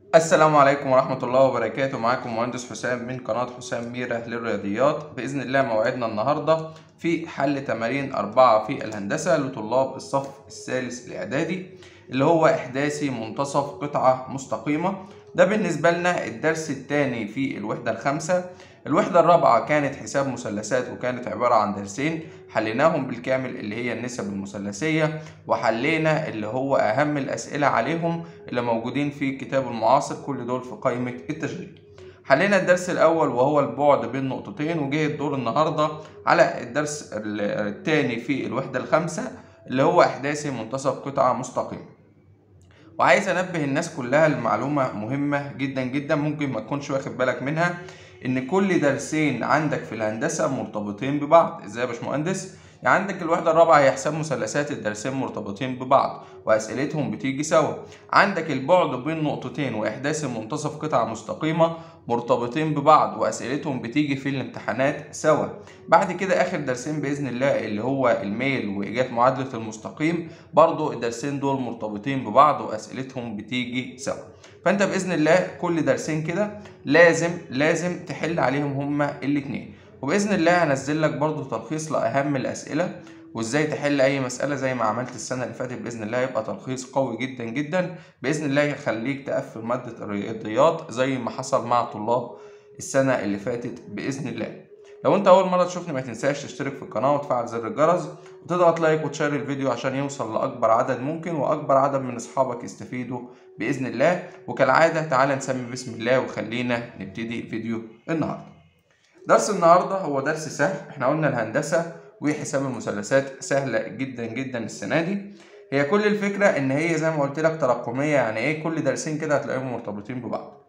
السلام عليكم ورحمة الله وبركاته معاكم مهندس حسام من قناة حسام ميرة للرياضيات بإذن الله موعدنا النهاردة في حل تمارين أربعة في الهندسة لطلاب الصف الثالث الإعدادي اللي هو إحداثي منتصف قطعة مستقيمة ده بالنسبة لنا الدرس الثاني في الوحدة الخامسة الوحدة الرابعة كانت حساب مثلثات وكانت عبارة عن درسين حليناهم بالكامل اللي هي النسب المثلثية وحلينا اللي هو أهم الأسئلة عليهم اللي موجودين في الكتاب المعاصر كل دول في قائمة التشغيل حلينا الدرس الأول وهو البعد بين نقطتين وجه الدور النهاردة على الدرس الثاني في الوحدة الخامسة اللي هو إحداثي منتصف قطعة مستقيمة وعايز انبه الناس كلها لمعلومه مهمه جدا جدا ممكن ما تكونش واخد بالك منها ان كل درسين عندك في الهندسه مرتبطين ببعض ازاي يا باشمهندس يعني عندك الوحده الرابعه هي حساب مثلثات الدرسين مرتبطين ببعض واسئلتهم بتيجي سوا عندك البعد بين نقطتين واحداث منتصف قطعه مستقيمه مرتبطين ببعض واسئلتهم بتيجي في الامتحانات سوا بعد كده اخر درسين باذن الله اللي هو الميل وايجاد معادله المستقيم برضو الدرسين دول مرتبطين ببعض واسئلتهم بتيجي سوا فانت باذن الله كل درسين كده لازم لازم تحل عليهم هما الاتنين وباذن الله هنزل لك برضو تلخيص لاهم الاسئله وازاي تحل اي مساله زي ما عملت السنه اللي فاتت باذن الله يبقى تلخيص قوي جدا جدا باذن الله يخليك تقفل ماده الرياضيات زي ما حصل مع طلاب السنه اللي فاتت باذن الله لو انت اول مره تشوفني ما تنساش تشترك في القناه وتفعل زر الجرس وتضغط لايك وتشير الفيديو عشان يوصل لاكبر عدد ممكن واكبر عدد من اصحابك يستفيدوا باذن الله وكالعاده تعالى نسمي بسم الله وخلينا نبتدي فيديو النهارده درس النهارده هو درس سهل احنا قلنا الهندسه وحساب المثلثات سهله جدا جدا السنه دي هي كل الفكره ان هي زي ما قلت لك تراكميه يعني ايه كل درسين كده هتلاقيهم مرتبطين ببعض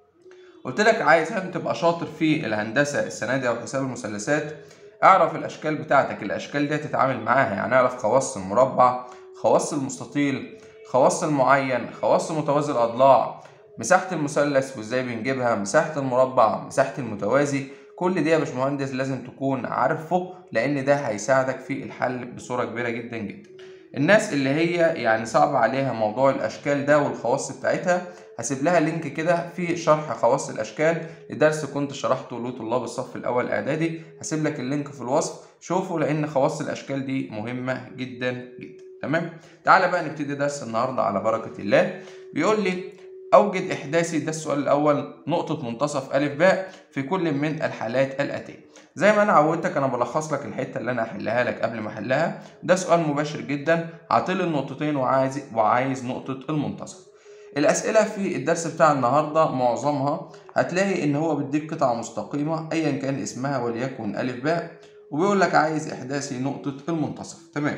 قلت لك عايز تبقى شاطر في الهندسه السنه دي او حساب المثلثات اعرف الاشكال بتاعتك الاشكال دي تتعامل معاها يعني اعرف خواص المربع خواص المستطيل خواص المعين خواص متوازي الاضلاع مساحه المثلث وازاي بنجيبها مساحه المربع مساحه المتوازي كل دي يا باشمهندس لازم تكون عارفه لان ده هيساعدك في الحل بصوره كبيره جدا جدا الناس اللي هي يعني صعب عليها موضوع الاشكال ده والخواص بتاعتها هسيب لها لينك كده في شرح خواص الاشكال لدرس كنت شرحته لطلاب الصف الاول اعدادي هسيب لك اللينك في الوصف شوفه لان خواص الاشكال دي مهمه جدا جدا تمام تعالى بقى نبتدي درس النهارده على بركه الله بيقول لي أوجد إحداثي ده السؤال الأول نقطة منتصف ألف باء في كل من الحالات الآتية زي ما أنا عودتك أنا بلخص لك الحتة اللي أنا هحلها لك قبل ما أحلها ده سؤال مباشر جدا عاطل النقطتين وعايز وعايز نقطة المنتصف الأسئلة في الدرس بتاع النهاردة معظمها هتلاقي إن هو بيديك قطعة مستقيمة أيا كان اسمها وليكن ألف باء وبيقول لك عايز إحداثي نقطة المنتصف تمام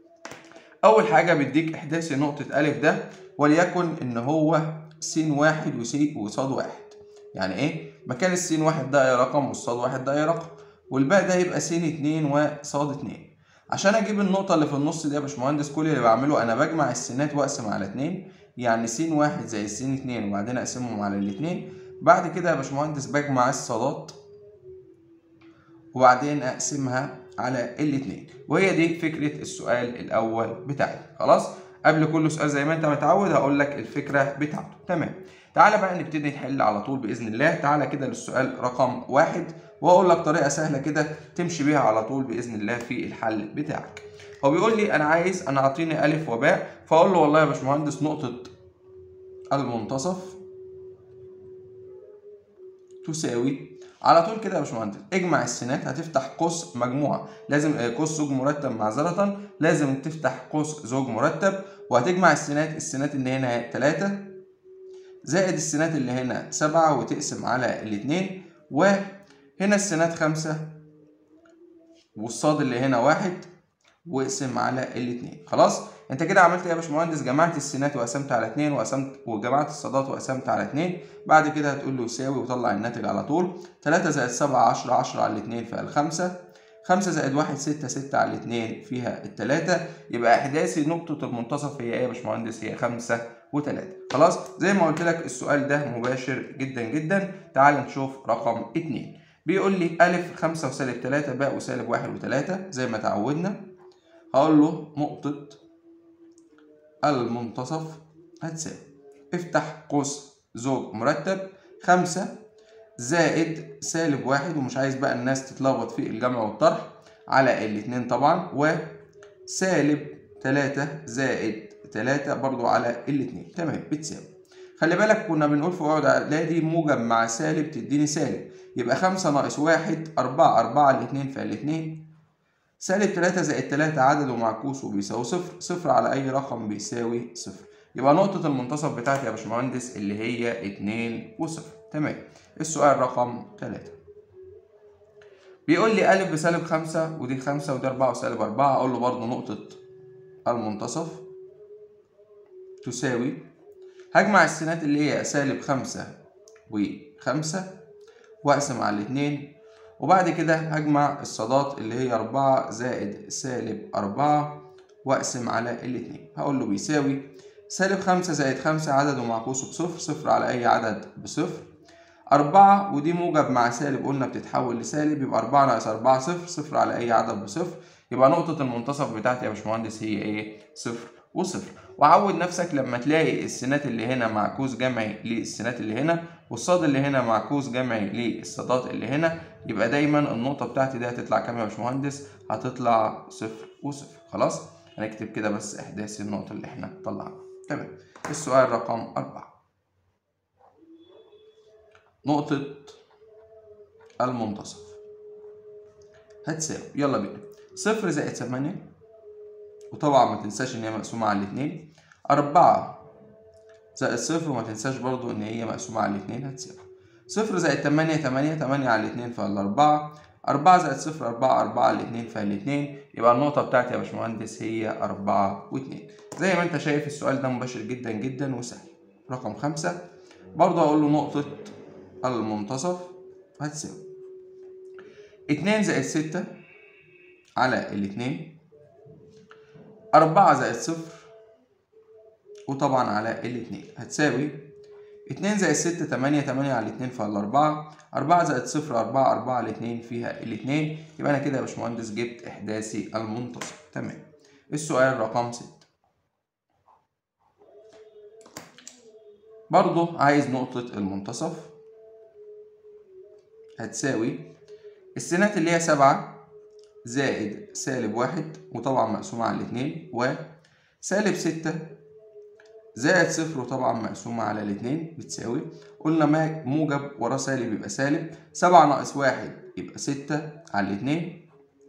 أول حاجة بيديك إحداثي نقطة ألف ده وليكن إن هو س واحد وسي وصاد واحد يعني ايه مكان السين واحد ده اي رقم والصاد واحد ده اي رقم والباقي ده يبقى س اتنين وصاد اتنين عشان اجيب النقطة اللي في النص دي يا باشمهندس كل اللي بعمله انا بجمع السينات واقسم على اتنين يعني س واحد زي س اتنين وبعدين اقسمهم على الاتنين بعد كده يا باشمهندس بجمع الصادات وبعدين اقسمها على الاتنين وهي دي فكرة السؤال الاول بتاعي خلاص قبل كل سؤال زي ما انت متعود هقول لك الفكره بتاعته تمام تعالى بقى نبتدي نحل على طول باذن الله تعالى كده للسؤال رقم واحد واقول لك طريقه سهله كده تمشي بيها على طول باذن الله في الحل بتاعك هو بيقول لي انا عايز انا اعطيني الف وباء فاقول له والله يا باشمهندس نقطه المنتصف تساوي على طول كده يا باشمهندس اجمع السينات هتفتح قوس مجموعه لازم قوس زوج مرتب معذره لازم تفتح قوس زوج مرتب وهتجمع السينات السينات اللي هنا 3 زائد السينات اللي هنا 7 وتقسم على الاتنين وهنا السينات 5 والصاد اللي هنا واحد واقسم على الاتنين خلاص انت كده عملت ايه يا باشمهندس جمعت السينات وقسمت على اتنين وقسمت وجمعت الصادات وقسمت على اتنين بعد كده هتقول له يساوي وطلع الناتج على طول تلاتة زائد سبعة عشرة عشرة على الاتنين فيها الخمسة خمسة زائد واحد ستة ستة على الاتنين فيها التلاتة يبقى إحداثي نقطة المنتصف هي إيه يا باشمهندس؟ هي خمسة وتلاتة خلاص زي ما قلت لك السؤال ده مباشر جدا جدا تعال نشوف رقم اتنين بيقول لي ألف خمسة وسالب تلاتة باء وسالب واحد وتلاتة زي ما تعودنا هقول له نقطة المنتصف هتساوي افتح قوس زوج مرتب خمسة زائد سالب واحد ومش عايز بقى الناس تتلخبط في الجمع والطرح على الاتنين طبعا وسالب تلاتة زائد تلاتة برضو على الاتنين تمام بتساوي خلي بالك كنا بنقول في قواعد اعدادي موجب مع سالب تديني سالب يبقى خمسة ناقص واحد أربعة أربعة الاتنين في الاتنين سالب تلاتة زائد تلاتة عدد ومعكوس وبيساوي صفر صفر على أي رقم بيساوي صفر يبقى نقطة المنتصف بتاعتي يا باشمهندس اللي هي اتنين وصفر تمام السؤال رقم تلاتة بيقول لي ألف بسالب خمسة ودي خمسة ودي أربعة وسالب أربعة أقول له برضه نقطة المنتصف تساوي هجمع السينات اللي هي سالب خمسة وخمسة وأقسم على الاتنين وبعد كده هجمع الصادات اللي هي أربعة زائد سالب أربعة وأقسم على الاتنين هقول له بيساوي سالب خمسة زائد خمسة عدد ومعكوسه بصفر صفر على أي عدد بصفر أربعة ودي موجب مع سالب قلنا بتتحول لسالب يبقى أربعة ناقص أربعة صفر صفر على أي عدد بصفر يبقى نقطة المنتصف بتاعتي يا باشمهندس هي إيه؟ صفر وصفر وعود نفسك لما تلاقي السينات اللي هنا معكوس جمعي للسينات اللي هنا والصاد اللي هنا معكوس جمعي للصادات اللي هنا يبقى دايما النقطة بتاعتي دي هتطلع كام يا باشمهندس؟ هتطلع صفر وصفر خلاص؟ هنكتب كده بس إحداث النقطة اللي احنا طلعناها تمام السؤال رقم أربعة نقطة المنتصف هتساوي يلا بينا صفر زائد ثمانية وطبعا ما تنساش إن هي مقسومة على الاتنين أربعة زائد صفر وما تنساش برضو إن هي مقسومة على الاتنين هتساوي صفر زائد تمانية تمانية تمانية على الاتنين فالأربعة أربعة زائد صفر أربعة أربعة على الاتنين فالاتنين يبقى النقطة بتاعتي يا باشمهندس هي أربعة واتنين زي ما أنت شايف السؤال ده مباشر جدا جدا وسهل رقم خمسة برضو هقول له نقطة المنتصف هتساوي اتنين زائد ستة على الاتنين أربعة زائد صفر وطبعا على الاتنين هتساوي اتنين زائد ستة تمانية تمانية على الاتنين فالأربعة أربعة زائد صفر أربعة أربعة على الاتنين فيها الاتنين يبقى أنا كده يا باشمهندس جبت إحداثي المنتصف تمام السؤال رقم ستة برضه عايز نقطة المنتصف هتساوي السينات اللي هي سبعة زائد سالب واحد وطبعا مقسومة على الاتنين وسالب ستة زائد صفر وطبعا مقسومة على الاتنين بتساوي قلنا ما موجب وراه سالب يبقى سالب سبعة ناقص واحد يبقى ستة على الاتنين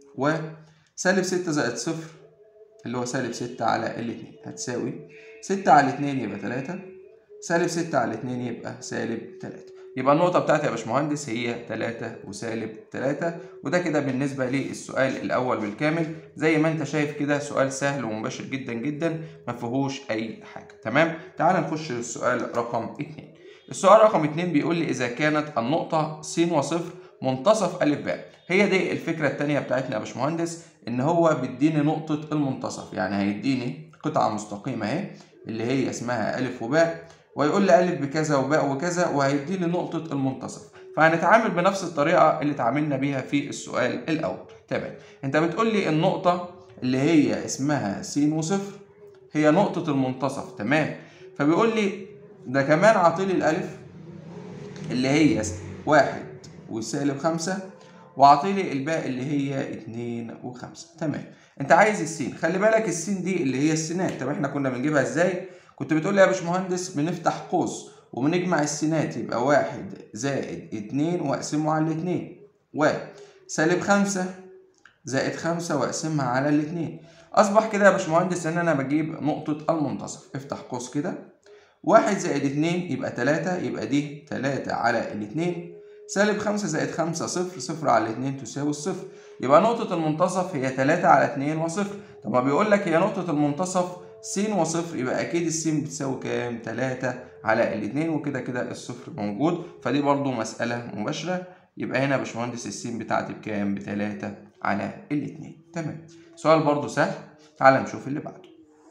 وسالب ستة زائد صفر اللي هو سالب ستة على الاتنين هتساوي ستة على الاتنين يبقى تلاتة سالب ستة على الاتنين يبقى سالب تلاتة يبقى النقطة بتاعتي يا باشمهندس هي تلاتة وسالب تلاتة وده كده بالنسبة للسؤال الأول بالكامل زي ما أنت شايف كده سؤال سهل ومباشر جدا جدا ما فيهوش أي حاجة تمام تعال نخش للسؤال رقم اتنين السؤال رقم اتنين بيقول لي إذا كانت النقطة س وصفر منتصف أ ب هي دي الفكرة التانية بتاعتنا يا باشمهندس إن هو بيديني نقطة المنتصف يعني هيديني قطعة مستقيمة أهي اللي هي اسمها أ وباء ويقول لي ألف بكذا وباء وكذا وهيدي لي نقطة المنتصف فهنتعامل بنفس الطريقة اللي اتعاملنا بيها في السؤال الأول تمام أنت بتقول لي النقطة اللي هي اسمها س وصفر هي نقطة المنتصف تمام فبيقول لي ده كمان عاطيلي الألف اللي هي واحد وسالب خمسة وعاطيلي الباء اللي هي اتنين وخمسة تمام انت عايز السين خلي بالك السين دي اللي هي السينات طب احنا كنا بنجيبها ازاي كنت بتقول لي يا باشمهندس بنفتح قوس وبنجمع السينات يبقى واحد زائد اتنين واقسمه على الاتنين وسالب خمسة زائد خمسة واقسمها على الاتنين أصبح كده يا باشمهندس إن أنا بجيب نقطة المنتصف افتح قوس كده واحد زائد اتنين يبقى تلاتة يبقى دي تلاتة على الاتنين سالب خمسة زائد خمسة صفر صفر على الاتنين تساوي الصفر يبقى نقطة المنتصف هي تلاتة على اتنين وصفر طب ما بيقول لك هي نقطة المنتصف س وصفر يبقى أكيد السين بتساوي كام؟ تلاتة على الاتنين وكده كده الصفر موجود فدي برضو مسألة مباشرة يبقى هنا يا باشمهندس السين بتاعتي بكام؟ بتلاتة على الاتنين تمام سؤال برضو سهل تعال نشوف اللي بعده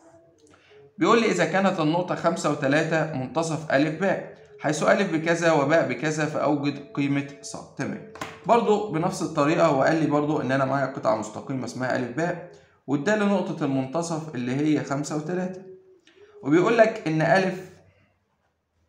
بيقول لي إذا كانت النقطة خمسة وتلاتة منتصف أ باء حيث أ بكذا وباء بكذا فأوجد قيمة ص تمام برضو بنفس الطريقة هو قال لي برضو إن أنا معايا قطعة مستقيمة اسمها أ باء وادالي نقطة المنتصف اللي هي خمسة وتلاتة وبيقول لك إن أ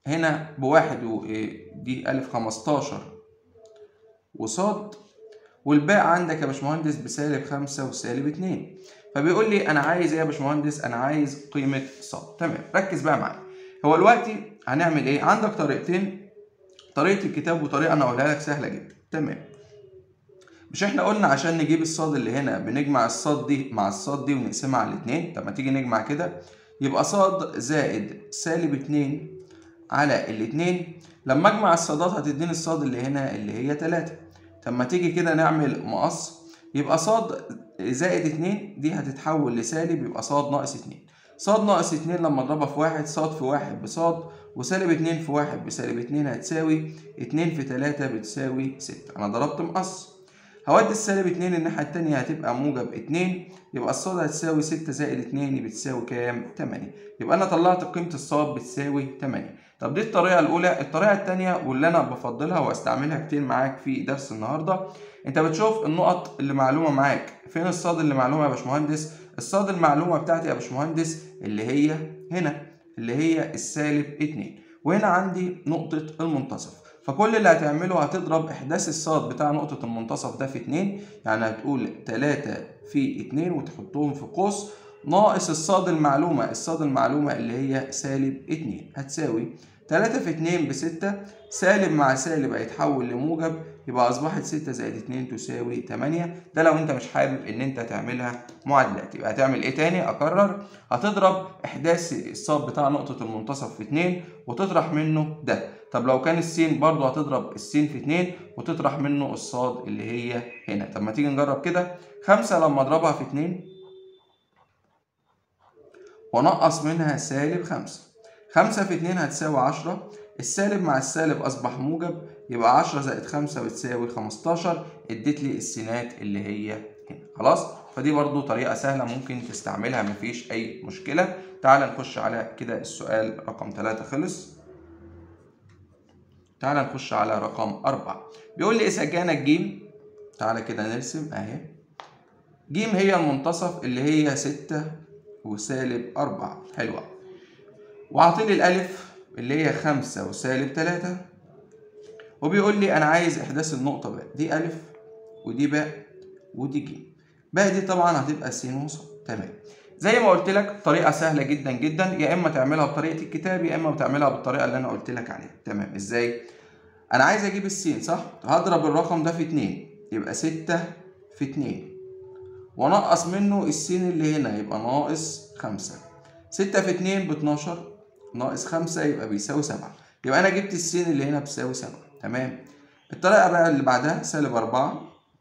هنا بواحد و إيه دي ألف خمستاشر وصاد والباقي عندك يا باشمهندس بسالب خمسة وسالب اتنين فبيقول لي أنا عايز إيه يا باشمهندس؟ أنا عايز قيمة صاد تمام ركز بقى معايا هو دلوقتي هنعمل إيه؟ عندك طريقتين طريقة الكتاب وطريقة أنا أقولها لك سهلة جدا تمام مش احنا قلنا عشان نجيب الصاد اللي هنا بنجمع الصاد دي مع الصاد دي ونقسمها على الاتنين طب ما تيجي نجمع كده يبقى صاد زائد سالب اتنين على الاتنين لما اجمع الصادات هتديني الصاد اللي هنا اللي هي تلاتة طب ما تيجي كده نعمل مقص يبقى صاد زائد اتنين دي هتتحول لسالب يبقى صاد ناقص اتنين صاد ناقص اتنين لما اضربها في واحد صاد في واحد بصاد وسالب اتنين في واحد بسالب اتنين هتساوي اتنين في تلاتة بتساوي ستة أنا ضربت مقص هودي السالب اتنين الناحية التانية هتبقى موجب اتنين يبقى الصاد هتساوي ستة زائد اتنين بتساوي كام؟ تمانية يبقى أنا طلعت قيمة الصاد بتساوي تمانية طب دي الطريقة الأولى الطريقة التانية واللي أنا بفضلها وأستعملها كتير معاك في درس النهاردة أنت بتشوف النقط اللي معلومة معاك فين الصاد اللي معلومة يا باشمهندس؟ الصاد المعلومة بتاعتي يا باشمهندس اللي هي هنا اللي هي السالب اتنين وهنا عندي نقطة المنتصف فكل اللي هتعمله هتضرب إحداث الصاد بتاع نقطة المنتصف ده في اتنين يعني هتقول تلاتة في اتنين وتحطهم في قوس ناقص الصاد المعلومة الصاد المعلومة اللي هي سالب اتنين هتساوي تلاتة في اتنين بستة سالب مع سالب هيتحول لموجب يبقى أصبحت ستة زائد اتنين تساوي تمانية ده لو أنت مش حابب إن أنت تعملها معادلات يبقى هتعمل إيه تاني أكرر هتضرب إحداث الصاد بتاع نقطة المنتصف في اتنين وتطرح منه ده طب لو كان السين برضو هتضرب السين في اتنين وتطرح منه الصاد اللي هي هنا طب ما تيجي نجرب كده خمسة لما أضربها في اتنين ونقص منها سالب خمسة خمسة في اتنين هتساوي عشرة السالب مع السالب أصبح موجب يبقى عشرة زائد خمسة بتساوي خمستاشر اديت لي السينات اللي هي هنا خلاص فدي برضو طريقة سهلة ممكن تستعملها مفيش أي مشكلة تعال نخش على كده السؤال رقم تلاتة خلص تعال نخش على رقم أربعة بيقول لي إذا كانت جيم تعالى كده نرسم أهي جيم هي المنتصف اللي هي ستة وسالب أربعة حلوة وعاطيلي الألف اللي هي خمسة وسالب تلاتة وبيقول لي أنا عايز إحداث النقطة باء دي ألف ودي باء ودي جيم باء دي طبعا هتبقى س وص تمام زي ما قلت لك طريقة سهلة جدا جدا يا إما تعملها بطريقة الكتاب يا إما بتعملها بالطريقة اللي أنا قلت لك عليها تمام إزاي؟ أنا عايز أجيب السين صح؟ هضرب الرقم ده في اتنين يبقى ستة في اتنين ونقص منه السين اللي هنا يبقى ناقص خمسة ستة في اتنين باتناشر ناقص خمسة يبقى بيساوي سبعة يبقى أنا جبت السين اللي هنا بيساوي سبعة تمام الطريقة بقى اللي بعدها سالب أربعة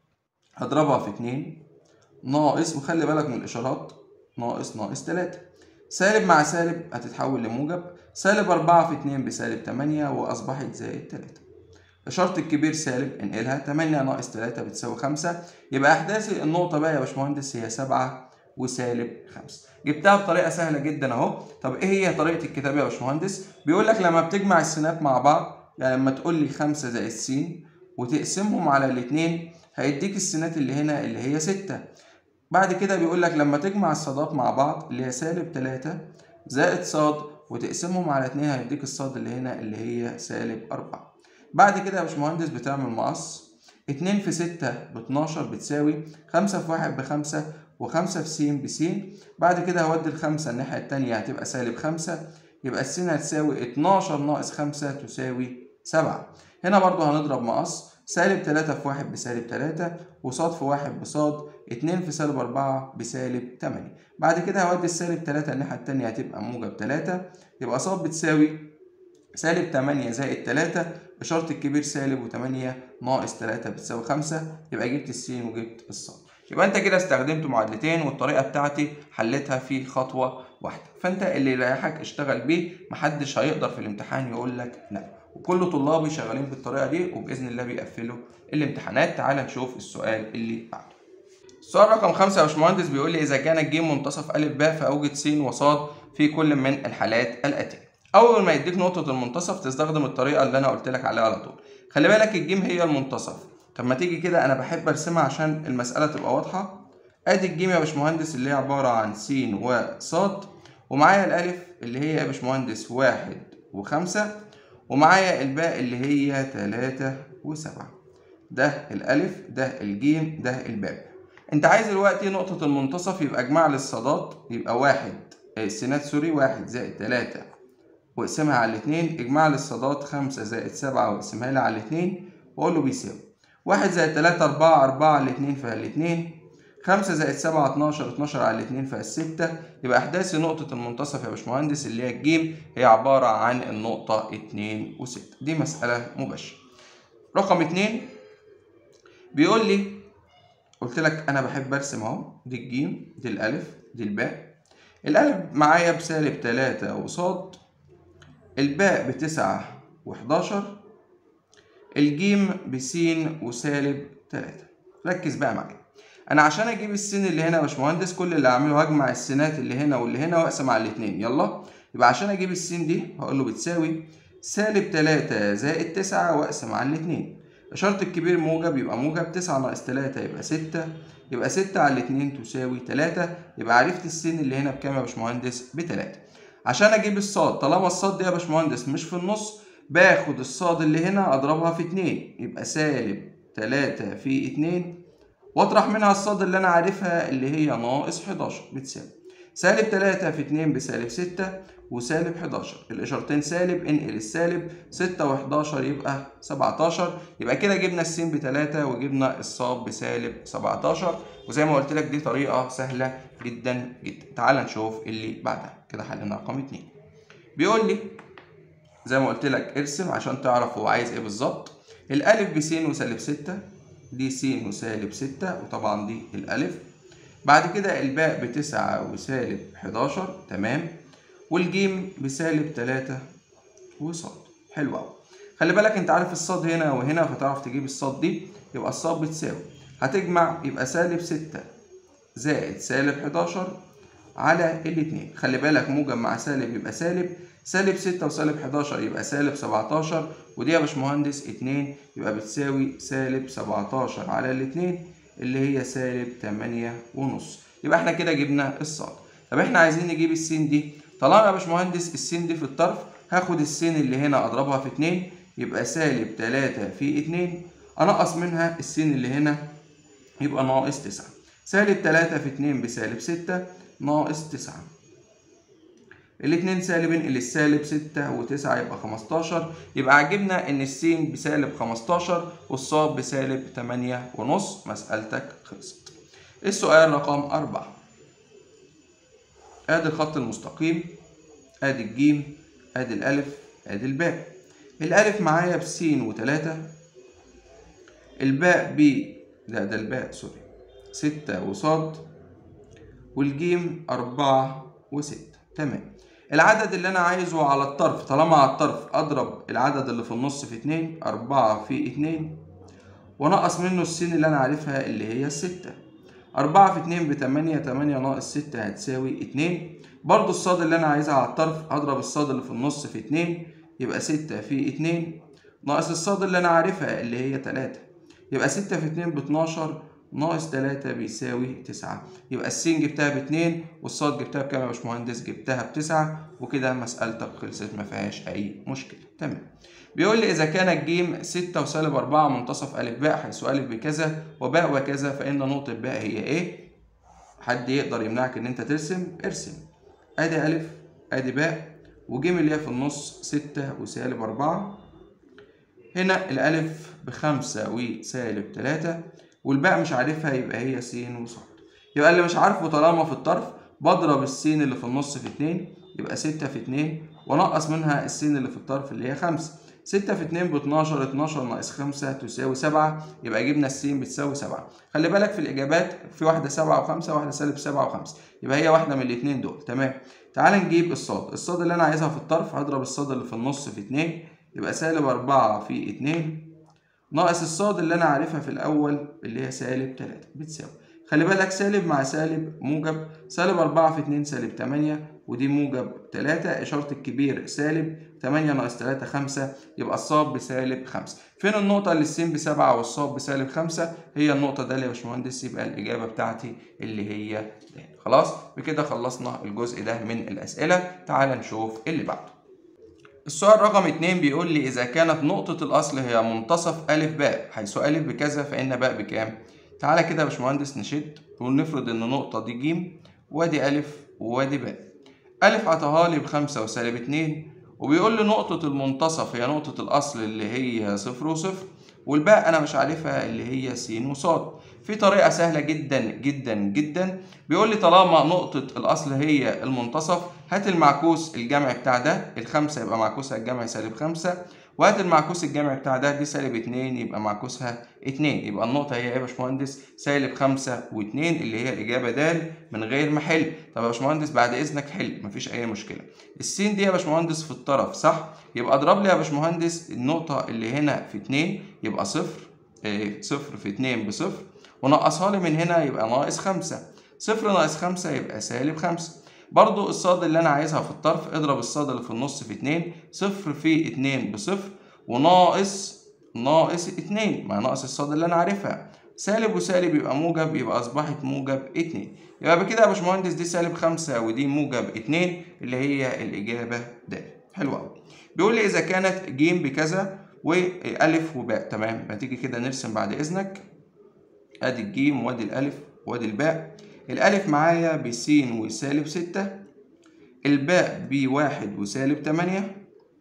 هضربها في اتنين ناقص وخلي بالك من الإشارات ناقص ناقص تلاتة سالب مع سالب هتتحول لموجب سالب أربعة في اتنين بسالب تمانية وأصبحت زائد تلاتة إشارة الكبير سالب انقلها تمانية ناقص تلاتة بتساوي خمسة يبقى أحداث النقطة بقى يا باشمهندس هي سبعة وسالب خمسة جبتها بطريقة سهلة جدا أهو طب إيه هي طريقة الكتاب يا باشمهندس؟ بيقول لك لما بتجمع السينات مع بعض يعني لما تقول لي خمسة زائد س وتقسمهم على الاتنين هيديك السينات اللي هنا اللي هي ستة بعد كده بيقول لك لما تجمع الصادات مع بعض اللي هي سالب تلاتة زائد صاد وتقسمهم على اتنين هيديك الصاد اللي هنا اللي هي سالب أربعة بعد كده يا باشمهندس بتعمل مقص اتنين في ستة باتناشر بتساوي خمسة في واحد بخمسة وخمسة في س بس بعد كده هودي الخمسة الناحية التانية هتبقى سالب خمسة يبقى السين هتساوي اتناشر ناقص خمسة تساوي سبعة هنا برضو هنضرب مقص سالب تلاتة في واحد بسالب تلاتة وصاد في واحد بصاد اتنين في سالب أربعة بسالب تمانية بعد كده هودي السالب تلاتة الناحية التانية هتبقى موجب تلاتة يبقى صاد بتساوي سالب تمانية زائد تلاتة إشارة الكبير سالب وتمانية ناقص تلاتة بتساوي خمسة يبقى جبت السين وجبت الصاد يبقى انت كده استخدمت معادلتين والطريقه بتاعتي حلتها في خطوه واحده فانت اللي يريحك اشتغل بيه محدش هيقدر في الامتحان يقول لك لا وكل طلابي شغالين بالطريقه دي وباذن الله بيقفلوا الامتحانات تعال نشوف السؤال اللي بعده السؤال رقم خمسة يا باشمهندس بيقول لي إذا كان ج منتصف أ ب فأوجد س وصاد في كل من الحالات الآتية. أول ما يديك نقطة المنتصف تستخدم الطريقة اللي أنا قلت لك عليها على طول. خلي بالك الجيم هي المنتصف. طب ما تيجي كده انا بحب ارسمها عشان المساله تبقى واضحه ادي الجيم يا باشمهندس اللي هي عباره عن س وصاد ومعايا الالف اللي هي يا باشمهندس واحد وخمسة ومعايا الباء اللي هي تلاتة وسبعة ده الألف ده الجيم ده الباء أنت عايز دلوقتي نقطة المنتصف يبقى اجمع لي الصادات يبقى واحد السينات سوري واحد زائد تلاتة واقسمها على الاتنين اجمع لي الصادات خمسة زائد سبعة واقسمها لي على الاتنين وأقول له بيساوي واحد زائد تلاتة أربعة أربعة على الاتنين فيها الاتنين خمسة زائد سبعة اتناشر اتناشر على الاتنين فيها الستة يبقى إحداث نقطة المنتصف يا باشمهندس اللي هي الجيم هي عبارة عن النقطة اتنين وستة دي مسألة مباشرة رقم اتنين بيقول لي قلت لك أنا بحب أرسم أهو دي الجيم دي الألف دي الباء الألف معايا بسالب تلاتة وصاد الباء بتسعة وحداشر الجيم بسين وسالب تلاتة ركز بقى معايا انا عشان اجيب السين اللي هنا يا باشمهندس كل اللي هعمله هجمع السينات اللي هنا واللي هنا واقسم على الاتنين يلا يبقى عشان اجيب السين دي هقول له بتساوي سالب تلاتة زائد تسعة واقسم على الاتنين إشارة الكبير موجب يبقى موجب تسعة ناقص تلاتة يبقى ستة يبقى ستة على الاتنين تساوي تلاتة يبقى عرفت السين اللي هنا بكام يا باشمهندس بتلاتة عشان اجيب الصاد طالما الصاد دي يا باشمهندس مش في النص باخد الصاد اللي هنا اضربها في اتنين يبقى سالب تلاتة في اتنين واطرح منها الصاد اللي انا عارفها اللي هي ناقص 11 بتساوي سالب 3 في 2 بسالب 6 وسالب 11 الاشارتين سالب انقل السالب 6 و11 يبقى 17 يبقى كده جبنا السين ب 3 وجبنا الصاد بسالب 17 وزي ما قلت لك دي طريقه سهله جدا جدا تعال نشوف اللي بعدها كده حلنا رقم 2 بيقول لي زي ما قلت لك ارسم عشان تعرف هو عايز ايه بالظبط الالف بسين وسالب 6 دي س وسالب ستة وطبعا دي الألف بعد كده الباء بتسعة وسالب حداشر تمام والجيم بسالب تلاتة وصاد حلو أوي خلي بالك أنت عارف الصاد هنا وهنا فتعرف تجيب الصاد دي يبقى الصاد بتساوي هتجمع يبقى سالب ستة زائد سالب حداشر على الاتنين خلي بالك موجب مع سالب يبقى سالب سالب ستة وسالب حداشر يبقى سالب سبعتاشر ودي يا باشمهندس اتنين يبقى بتساوي سالب سبعتاشر على الاتنين اللي هي سالب تمانية ونص يبقى احنا كده جبنا الصاد طب احنا عايزين نجيب السين دي طالما يا باشمهندس السين دي في الطرف هاخد السين اللي هنا اضربها في اتنين يبقى سالب تلاتة في اتنين انقص منها السين اللي هنا يبقى ناقص تسعة سالب تلاتة في اتنين بسالب ستة ناقص تسعة الاتنين سالب انقل السالب ستة وتسعة يبقى خمستاشر يبقى عجبنا ان السين بسالب خمستاشر والصاد بسالب تمانية ونص مسألتك خلصت السؤال رقم أربعة ادي الخط المستقيم ادي الجيم ادي الألف ادي الباء الألف معايا بسين وتلاتة الباء ب لا ده الباء سوري ستة وصاد والجيم أربعة وستة تمام العدد اللي أنا عايزه على الطرف طالما على الطرف أضرب العدد اللي في النص في اتنين أربعة في اتنين ونقص منه السين اللي أنا عارفها اللي هي الستة أربعة في اتنين بتمانية تمانية ناقص ستة هتساوي اتنين برضو الصاد اللي أنا عايزها على الطرف أضرب الصاد اللي في النص في اتنين يبقى ستة في اتنين ناقص الصاد اللي أنا عارفها اللي هي تلاتة يبقى ستة في اتنين باتناشر ناقص تلاتة بيساوي تسعة يبقى السين جبتها باتنين والصاد جبتها بكام يا باشمهندس جبتها بتسعة وكده مسألتك خلصت مفيهاش أي مشكلة تمام بيقول لي إذا كان الجيم ستة وسالب أربعة منتصف ألف باء حيث ألف بكذا وباء وكذا فإن نقطة باء هي إيه؟ حد يقدر يمنعك إن أنت ترسم؟ ارسم أدي ألف أدي باء وجيم اللي هي في النص ستة وسالب أربعة هنا الألف بخمسة وسالب تلاتة والباء مش عارفها يبقى هي س وصاد يبقى اللي مش عارفه طالما في الطرف بضرب السين اللي في النص في اتنين يبقى ستة في اتنين ونقص منها السين اللي في الطرف اللي هي خمسة ستة في اتنين باتناشر اتناشر ناقص خمسة تساوي سبعة يبقى جبنا السين بتساوي سبعة خلي بالك في الإجابات في واحدة سبعة وخمسة واحدة سالب سبعة وخمسة يبقى هي واحدة من الاتنين دول تمام تعال نجيب الصاد الصاد اللي أنا عايزها في الطرف هضرب الصاد اللي في النص في اتنين يبقى سالب أربعة في اتنين ناقص الصاد اللي أنا عارفها في الأول اللي هي سالب تلاتة بتساوي خلي بالك سالب مع سالب موجب سالب أربعة في اتنين سالب تمانية ودي موجب تلاتة إشارة الكبير سالب تمانية ناقص تلاتة خمسة يبقى الصاد بسالب خمسة فين النقطة اللي السين بسبعة والصاد بسالب خمسة هي النقطة ده اللي يا باشمهندس يبقى الإجابة بتاعتي اللي هي ده خلاص بكده خلصنا الجزء ده من الأسئلة تعال نشوف اللي بعده السؤال رقم اتنين بيقول لي إذا كانت نقطة الأصل هي منتصف أ باء حيث أ بكذا فإن باء بكام؟ تعالى كده يا باشمهندس نشد ونفرض إن النقطة دي ج وادي أ وادي باء. أ عطاها لي بخمسة وسالب اتنين وبيقول لي نقطة المنتصف هي نقطة الأصل اللي هي صفر وصفر والباء أنا مش عارفها اللي هي س وصاد. في طريقة سهلة جدا جدا جدا بيقول لي طالما نقطة الأصل هي المنتصف هات المعكوس الجمع بتاع ده الخمسة يبقى معكوسها الجمع سالب خمسة وهات المعكوس الجمع بتاع ده دي سالب اتنين يبقى معكوسها اتنين يبقى النقطة هي ايه يا باشمهندس؟ سالب خمسة واتنين اللي هي الإجابة د من غير ما أحل، طب يا باشمهندس بعد إذنك حل مفيش أي مشكلة. السين دي يا باشمهندس في الطرف صح؟ يبقى اضرب لي يا باشمهندس النقطة اللي هنا في اتنين يبقى صفر اه صفر في اتنين بصفر ونقصها لي من هنا يبقى ناقص خمسة صفر ناقص خمسة يبقى سالب خمسة برضو الصاد اللي أنا عايزها في الطرف اضرب الصاد اللي في النص في اتنين صفر في اتنين بصفر وناقص ناقص اتنين مع ناقص الصاد اللي أنا عارفها سالب وسالب يبقى موجب يبقى أصبحت موجب اتنين يبقى بكده يا باشمهندس دي سالب خمسة ودي موجب اتنين اللي هي الإجابة د حلوة أوي بيقول لي إذا كانت ج بكذا وألف وباء تمام ما تيجي كده نرسم بعد إذنك ادي الجيم وادي الالف وادي الباء الالف معايا بس وسالب ستة الباء بواحد وسالب تمانية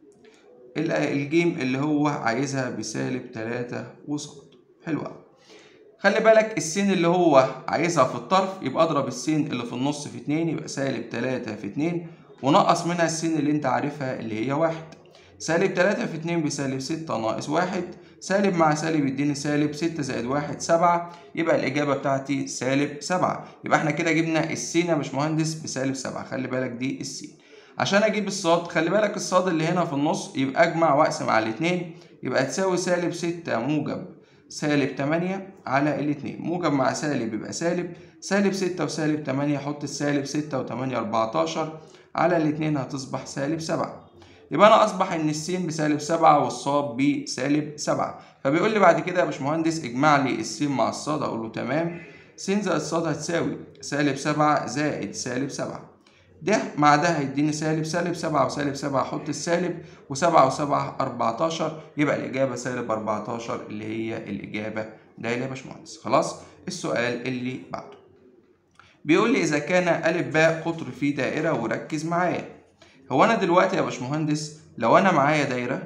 الجيم اللي هو عايزها بسالب تلاتة وصاد حلوة خلي بالك السين اللي هو عايزها في الطرف يبقى اضرب السين اللي في النص في اتنين يبقى سالب تلاتة في اتنين ونقص منها السين اللي انت عارفها اللي هي واحد سالب تلاتة في اتنين بسالب ستة ناقص واحد سالب مع سالب يديني سالب ستة زائد واحد سبعة يبقى الإجابة بتاعتي سالب سبعة يبقى احنا كده جبنا السين يا باشمهندس بسالب سبعة خلي بالك دي السين عشان أجيب الصاد خلي بالك الصاد اللي هنا في النص يبقى أجمع وأقسم على الاتنين يبقى تساوي سالب ستة موجب سالب تمانية على الاتنين موجب مع سالب يبقى سالب سالب ستة وسالب تمانية حط السالب ستة وتمانية أربعتاشر على الاتنين هتصبح سالب سبعة يبقى انا اصبح ان السين بسالب سبعة والصاد بسالب سبعة فبيقول لي بعد كده يا باشمهندس اجمع لي السين مع الصاد اقول له تمام س زائد صاد هتساوي سالب سبعة زائد سالب سبعة ده مع ده هيديني سالب سالب سبعة وسالب سبعة أحط السالب وسبعة وسبعة أربعتاشر يبقى الإجابة سالب أربعتاشر اللي هي الإجابة ده يا باشمهندس خلاص السؤال اللي بعده بيقول لي إذا كان أ باء قطر في دائرة وركز معايا هو أنا دلوقتي يا باشمهندس لو أنا معايا دايرة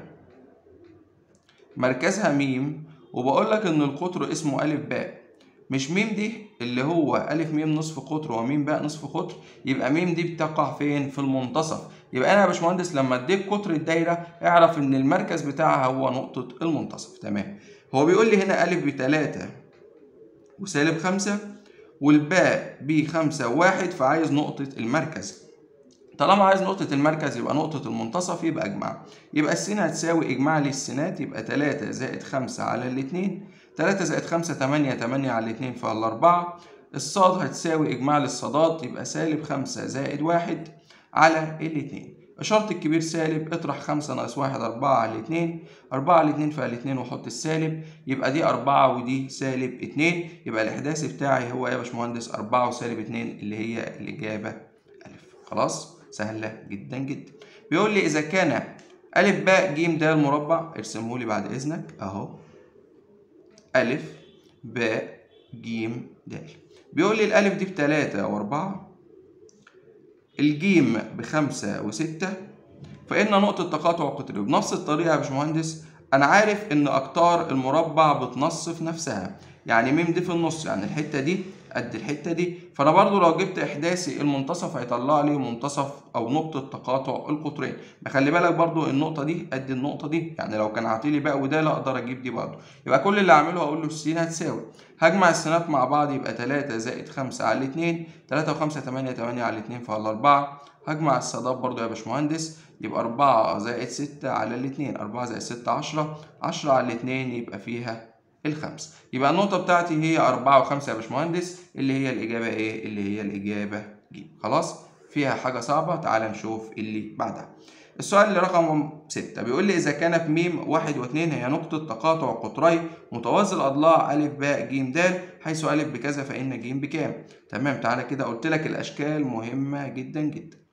مركزها ميم وبقول لك إن القطر اسمه أ باء مش ميم دي اللي هو أ م نصف قطر وميم باء نصف قطر يبقى ميم دي بتقع فين؟ في المنتصف يبقى أنا يا باشمهندس لما أديك قطر الدايرة اعرف إن المركز بتاعها هو نقطة المنتصف تمام هو بيقول لي هنا أ بتلاتة وسالب خمسة والباء بخمسة وواحد فعايز نقطة المركز طالما عايز نقطة المركز يبقى نقطة المنتصف يبقى اجمع يبقى السين هتساوي اجمع لي السينات يبقى تلاتة زائد خمسة على الاتنين تلاتة زائد خمسة تمانية تمانية على الاتنين فعلى أربعة الصاد هتساوي اجمع لي الصادات يبقى سالب خمسة زائد واحد على الاتنين إشارة الكبير سالب اطرح خمسة ناقص واحد أربعة على الاتنين أربعة على الاتنين فعلى الاتنين وحط السالب يبقى دي أربعة ودي سالب اتنين يبقى الإحداثي بتاعي هو يا باشمهندس أربعة وسالب اتنين اللي هي الإجابة ألف خلاص سهلة جدا جدا بيقول لي إذا كان أ باء ج د مربع ارسمه لي بعد إذنك أهو أ باء ج د بيقول لي الألف دي بتلاتة وأربعة الجيم بخمسة وستة فإن نقطة تقاطع قطري بنفس الطريقة يا باشمهندس أنا عارف إن أقطار المربع بتنصف نفسها يعني ميم دي في النص يعني الحتة دي قد الحته دي فانا برضو لو جبت احداثي المنتصف هيطلع لي منتصف او نقطه تقاطع القطرين خلي بالك برضو النقطه دي قد النقطه دي يعني لو كان عاطيلي باء وده لا اقدر اجيب دي برضو يبقى كل اللي اعمله هقول له السين هتساوي هجمع السينات مع بعض يبقى 3 زائد 5 على 2 3 و5 8 8 على 2 فعلى 4 هجمع الصادات برضو يا باشمهندس يبقى 4 زائد 6 على الاتنين 4 زائد 6 10 10 على الاتنين يبقى فيها الخمس يبقى النقطة بتاعتي هي أربعة وخمسة يا باشمهندس اللي هي الإجابة إيه؟ اللي هي الإجابة ج خلاص؟ فيها حاجة صعبة تعال نشوف اللي بعدها. السؤال اللي رقم ستة بيقول لي إذا كانت م واحد واثنين هي نقطة تقاطع قطري متوازي الأضلاع أ ب ج د حيث أ بكذا فإن ج بكام؟ تمام تعالى كده قلت لك الأشكال مهمة جدا جدا.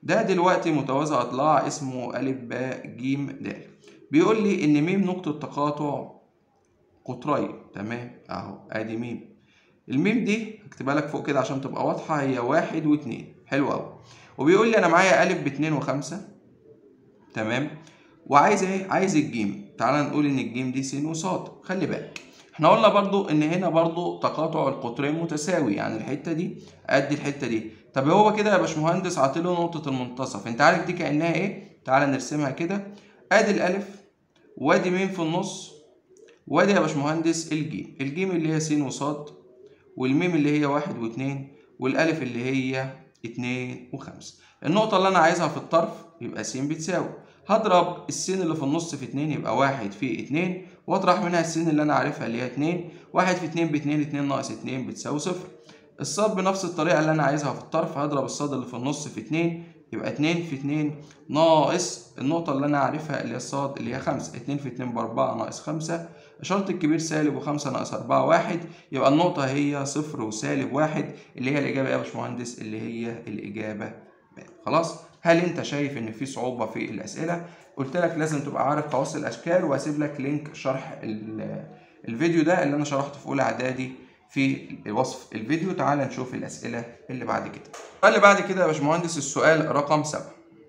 ده دلوقتي متوازي أضلاع اسمه أ ب ج د بيقول لي إن م نقطة تقاطع قطرين تمام أهو أدي م الميم دي هكتبها لك فوق كده عشان تبقى واضحة هي واحد واتنين حلو أوي وبيقول لي أنا معايا أ باتنين وخمسة تمام وعايز إيه؟ عايز الجيم تعال نقول إن الجيم دي س وص خلي بالك احنا قلنا برضو ان هنا برضو تقاطع القطرين متساوي يعني الحته دي قد الحته دي طب هو كده يا باشمهندس عاطله نقطه المنتصف انت عارف دي كانها ايه تعال نرسمها كده ادي الالف وادي مين في النص وادي يا باشمهندس الجيم الجيم اللي هي س وصاد والميم اللي هي واحد واتنين والالف اللي هي اتنين وخمسة النقطة اللي أنا عايزها في الطرف يبقى س بتساوي هضرب السين اللي في النص في اتنين يبقى واحد في اتنين واطرح منها السين اللي انا عارفها اللي هي اتنين واحد في اتنين باتنين اتنين ناقص اتنين بتساوي صفر الصاد بنفس الطريقة اللي انا عايزها في الطرف هضرب الصاد اللي في النص في اتنين يبقى اتنين في اتنين ناقص النقطة اللي انا عارفها اللي هي الصاد اللي هي خمسة اتنين في اتنين باربعة ناقص خمسة إشارة الكبير سالب وخمسة ناقص أربعة واحد يبقى النقطة هي صفر وسالب واحد اللي هي الإجابة إيه يا باشمهندس اللي هي الإجابة ب خلاص هل أنت شايف إن في صعوبة في الأسئلة؟ قلت لك لازم تبقى عارف خواص الاشكال وهسيب لك لينك شرح الفيديو ده اللي انا شرحته في اولى اعدادي في وصف الفيديو تعال نشوف الاسئله اللي بعد كده اللي بعد كده يا باشمهندس السؤال رقم 7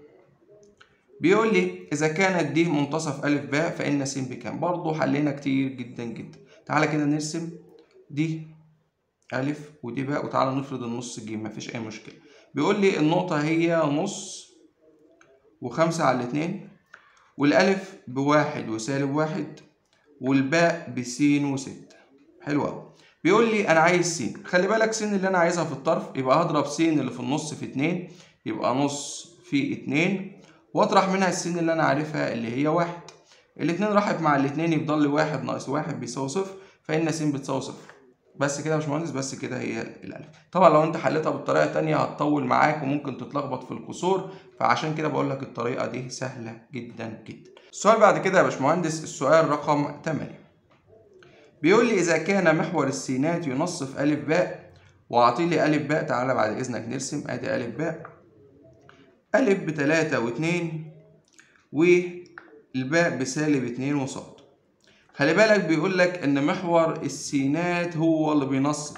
بيقول لي اذا كانت دي منتصف ا ب فان س بكام برضه حلينا كتير جدا جدا تعالى كده نرسم دي ا ودي باء وتعالى نفرض النص ج مفيش اي مشكله بيقول لي النقطه هي نص وخمسة على الاتنين والألف بواحد وسالب واحد والباء بسين وستة حلو أوي بيقول لي أنا عايز س خلي بالك س اللي أنا عايزها في الطرف يبقى هضرب س اللي في النص في اتنين يبقى نص في اتنين وأطرح منها السين اللي أنا عارفها اللي هي واحد الاتنين راحت مع الاتنين يفضل لي واحد ناقص واحد بيساوي صفر فإن س بتساوي صفر بس كده يا باشمهندس بس كده هي الالف طبعا لو انت حليتها بالطريقه تانية هتطول معاك وممكن تتلخبط في الكسور فعشان كده بقول لك الطريقه دي سهله جدا جدا السؤال بعد كده يا باشمهندس السؤال رقم 8 بيقول لي اذا كان محور السينات ينصف ا باء واعطي لي ا باء تعالى بعد اذنك نرسم ادي ا باء ا بتلاتة واتنين والباء بسالب اتنين وصاد خلي بالك بيقول لك ان محور السينات هو اللي بينصف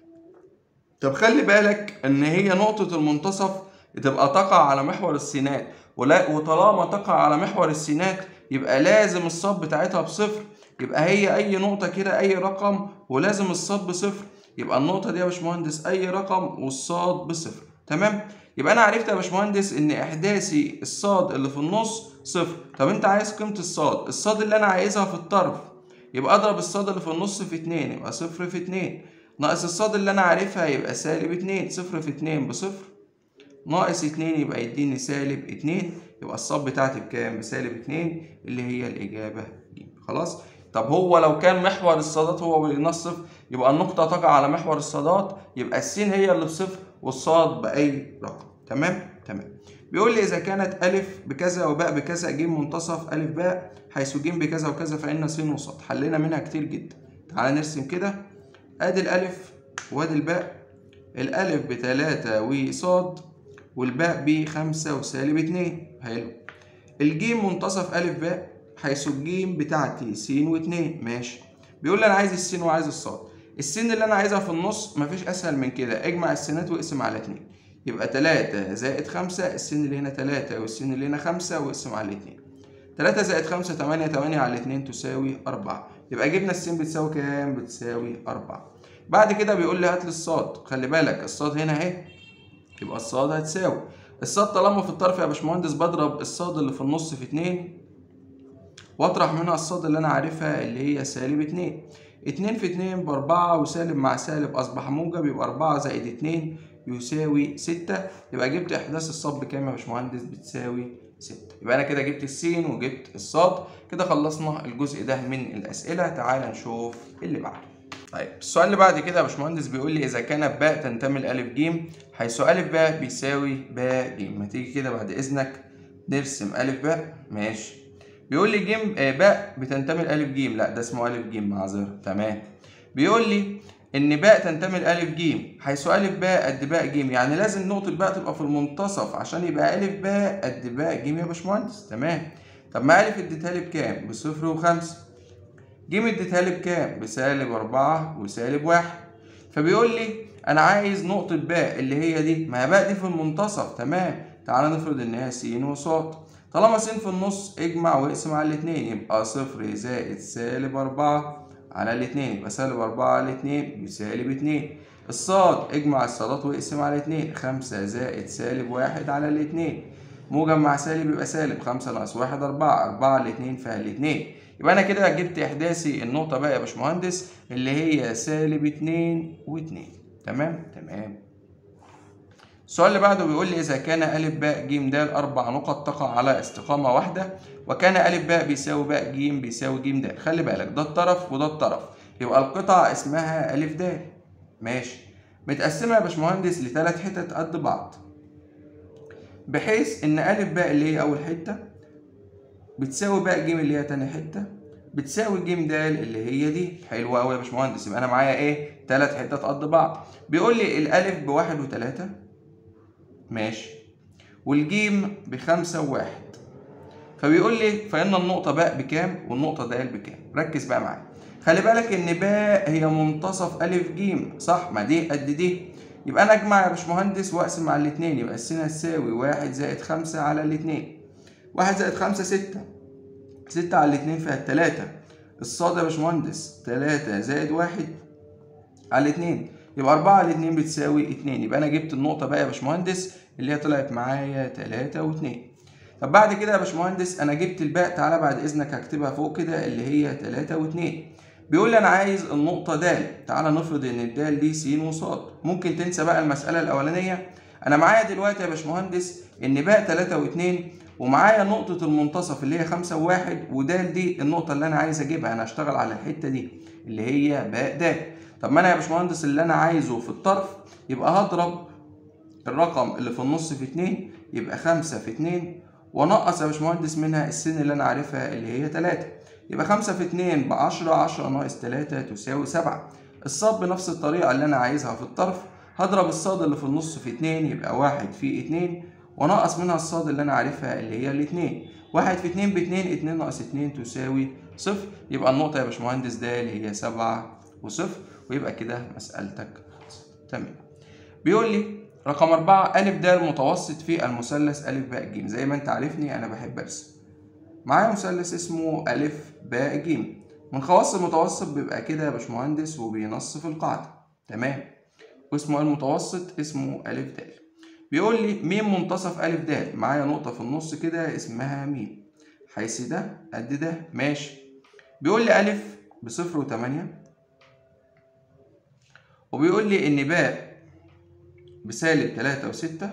طب خلي بالك ان هي نقطة المنتصف تبقى تقع على محور السينات ولا وطالما تقع على محور السينات يبقى لازم الصاد بتاعتها بصفر يبقى هي اي نقطة كده اي رقم ولازم الصاد بصفر يبقى النقطة دي يا باشمهندس اي رقم والصاد بصفر تمام يبقى انا عرفت يا باشمهندس ان احداثي الصاد اللي في النص صفر طب انت عايز قيمة الصاد الصاد اللي انا عايزها في الطرف يبقى اضرب الصاد اللي في النص في اتنين يبقى صفر في اتنين ناقص الصاد اللي انا عارفها يبقى سالب اتنين صفر في اتنين بصفر ناقص اتنين يبقى يديني سالب اتنين يبقى الصاد بتاعتي بكام بسالب اتنين اللي هي الاجابة ج خلاص طب هو لو كان محور الصادات هو بينصف يبقى النقطة تقع على محور الصادات يبقى السين هي اللي بصفر والصاد بأي رقم تمام تمام بيقول لي إذا كانت أ بكذا وباء بكذا ج منتصف أ باء حيث ج بكذا وكذا فإن س وصاد حلينا منها كتير جدا تعالى نرسم كده أدي الألف وأدي الباء الألف بتلاتة وصاد والباء بخمسة وسالب اتنين حلو الجيم منتصف أ باء حيث الجيم بتاعتي س واتنين ماشي بيقول لي أنا عايز السين وعايز الصاد السين اللي أنا عايزها في النص مفيش أسهل من كده اجمع السينات واقسم على اتنين يبقى تلاتة زائد خمسة السين اللي هنا تلاتة والسين اللي هنا خمسة واقسم على اتنين تلاتة زائد خمسة تمانية تمانية على اتنين تساوي أربعة يبقى جبنا السين بتساوي كام؟ بتساوي أربعة بعد كده بيقول لي هات لي الصاد خلي بالك الصاد هنا اهي يبقى الصاد هتساوي الصاد طالما في الطرف يا باشمهندس بضرب الصاد اللي في النص في اتنين واطرح منها الصاد اللي انا عارفها اللي هي سالب اتنين اتنين في اتنين بأربعة وسالب مع سالب أصبح موجب يبقى أربعة زائد اتنين يساوي ستة يبقى جبت إحداث الصاد بكام يا باشمهندس بتساوي ستة يبقى أنا كده جبت السين وجبت الصاد كده خلصنا الجزء ده من الأسئلة تعال نشوف اللي بعده طيب السؤال اللي بعد كده يا باشمهندس بيقول لي إذا كانت باء تنتمي لألف جيم حيث ألف باء بيساوي باء جيم ما تيجي كده بعد إذنك نرسم ألف باء ماشي بيقول لي جيم آه باء بتنتمي لألف جيم لا ده اسمه ألف جيم معذرة تمام بيقول لي ان باء تنتمي لألف جيم حيث ألف باء قد باء جيم يعني لازم نقطة باء تبقى في المنتصف عشان يبقى ألف باء قد باء جيم يا باشمهندس تمام طب ما ألف اديتها لي بكام؟ بصفر وخمسة جيم اديتها لي بكام؟ بسالب أربعة وسالب واحد فبيقول لي أنا عايز نقطة باء اللي هي دي ما هي باء دي في المنتصف تمام تعالى نفرض إن هي س وصاد طالما س في النص اجمع واقسم على الاتنين يبقى صفر زائد سالب أربعة على الاتنين يبقى سالب أربعة على الاتنين بسالب اتنين الصاد اجمع الصادات واقسم على اتنين خمسة زائد سالب واحد على الاتنين موجب مع سالب يبقى سالب خمسة ناقص واحد أربعة أربعة على الاتنين فيها الاتنين يبقى أنا كده جبت إحداثي النقطة بقى يا باشمهندس اللي هي سالب اتنين واتنين تمام تمام السؤال اللي بعده بيقول لي إذا كان أ ب ج د أربع نقط تقع على استقامة واحدة وكان أ ب بيساوي ب ج بيساوي ج د خلي بالك ده الطرف وده الطرف يبقى القطعة اسمها أ د ماشي متقسمة يا باشمهندس لثلاث حتت قد بعض بحيث إن أ ب اللي هي أول حتة بتساوي ب ج اللي هي تاني حتة بتساوي ج د اللي هي دي حلوة أوي يا باشمهندس يبقى أنا معايا إيه؟ تلات حتت قد بعض بيقول لي الألف بواحد وتلاتة ماشي والجيم بخمسة وواحد فبيقول لي فإن النقطة باء بكام والنقطة د بكام ركز بقى معايا خلي بالك إن باء هي منتصف ألف جيم صح ما دي قد دي يبقى أنا أجمع يا باشمهندس وأقسم على الاتنين يبقى السين هتساوي واحد زائد خمسة على الاتنين واحد زائد خمسة ستة ستة على الاتنين فيها التلاتة الصاد يا باشمهندس تلاتة زائد واحد على الاتنين يبقى أربعة على اتنين بتساوي اتنين يبقى أنا جبت النقطة بقى يا باشمهندس اللي هي طلعت معايا تلاتة واتنين طب بعد كده يا باشمهندس أنا جبت الباء تعالى بعد إذنك هكتبها فوق كده اللي هي تلاتة واتنين بيقول لي أنا عايز النقطة د تعالى نفرض إن الدال دي س وصاد ممكن تنسى بقى المسألة الأولانية أنا معايا دلوقتي يا باشمهندس إن باء تلاتة واتنين ومعايا نقطة المنتصف اللي هي خمسة وواحد ودال دي النقطة اللي أنا عايز أجيبها أنا هشتغل على الحتة دي اللي هي باء د طب ما أنا يا باشمهندس اللي أنا عايزه في الطرف يبقى هضرب الرقم اللي في النص في اتنين يبقى خمسة في اتنين وانقص يا باشمهندس منها السن اللي أنا عارفها اللي هي تلاتة يبقى خمسة في اتنين بعشرة عشرة ناقص تلاتة تساوي سبعة الصاد بنفس الطريقة اللي أنا عايزها في الطرف هضرب الصاد اللي في النص في اتنين يبقى واحد في اتنين ونقص منها الصاد اللي أنا عارفها اللي هي الاتنين واحد في اتنين باتنين اتنين ناقص اتنين تساوي صفر يبقى النقطة يا باشمهندس ده اللي هي سبعة وصفر ويبقى كده مسألتك تمام بيقول لي رقم أربعة أ د متوسط في المثلث أ ب ج زي ما أنت عارفني أنا بحب أرسم معايا مثلث اسمه أ ب ج من خواص المتوسط بيبقى كده يا باشمهندس وبينص في القاعدة تمام واسمه المتوسط اسمه أ د بيقول لي م منتصف أ د معايا نقطة في النص كده اسمها م حيث ده قد ده ماشي بيقول لي أ بصفر وتمانية وبيقول لي إن باء بسالب تلاتة وستة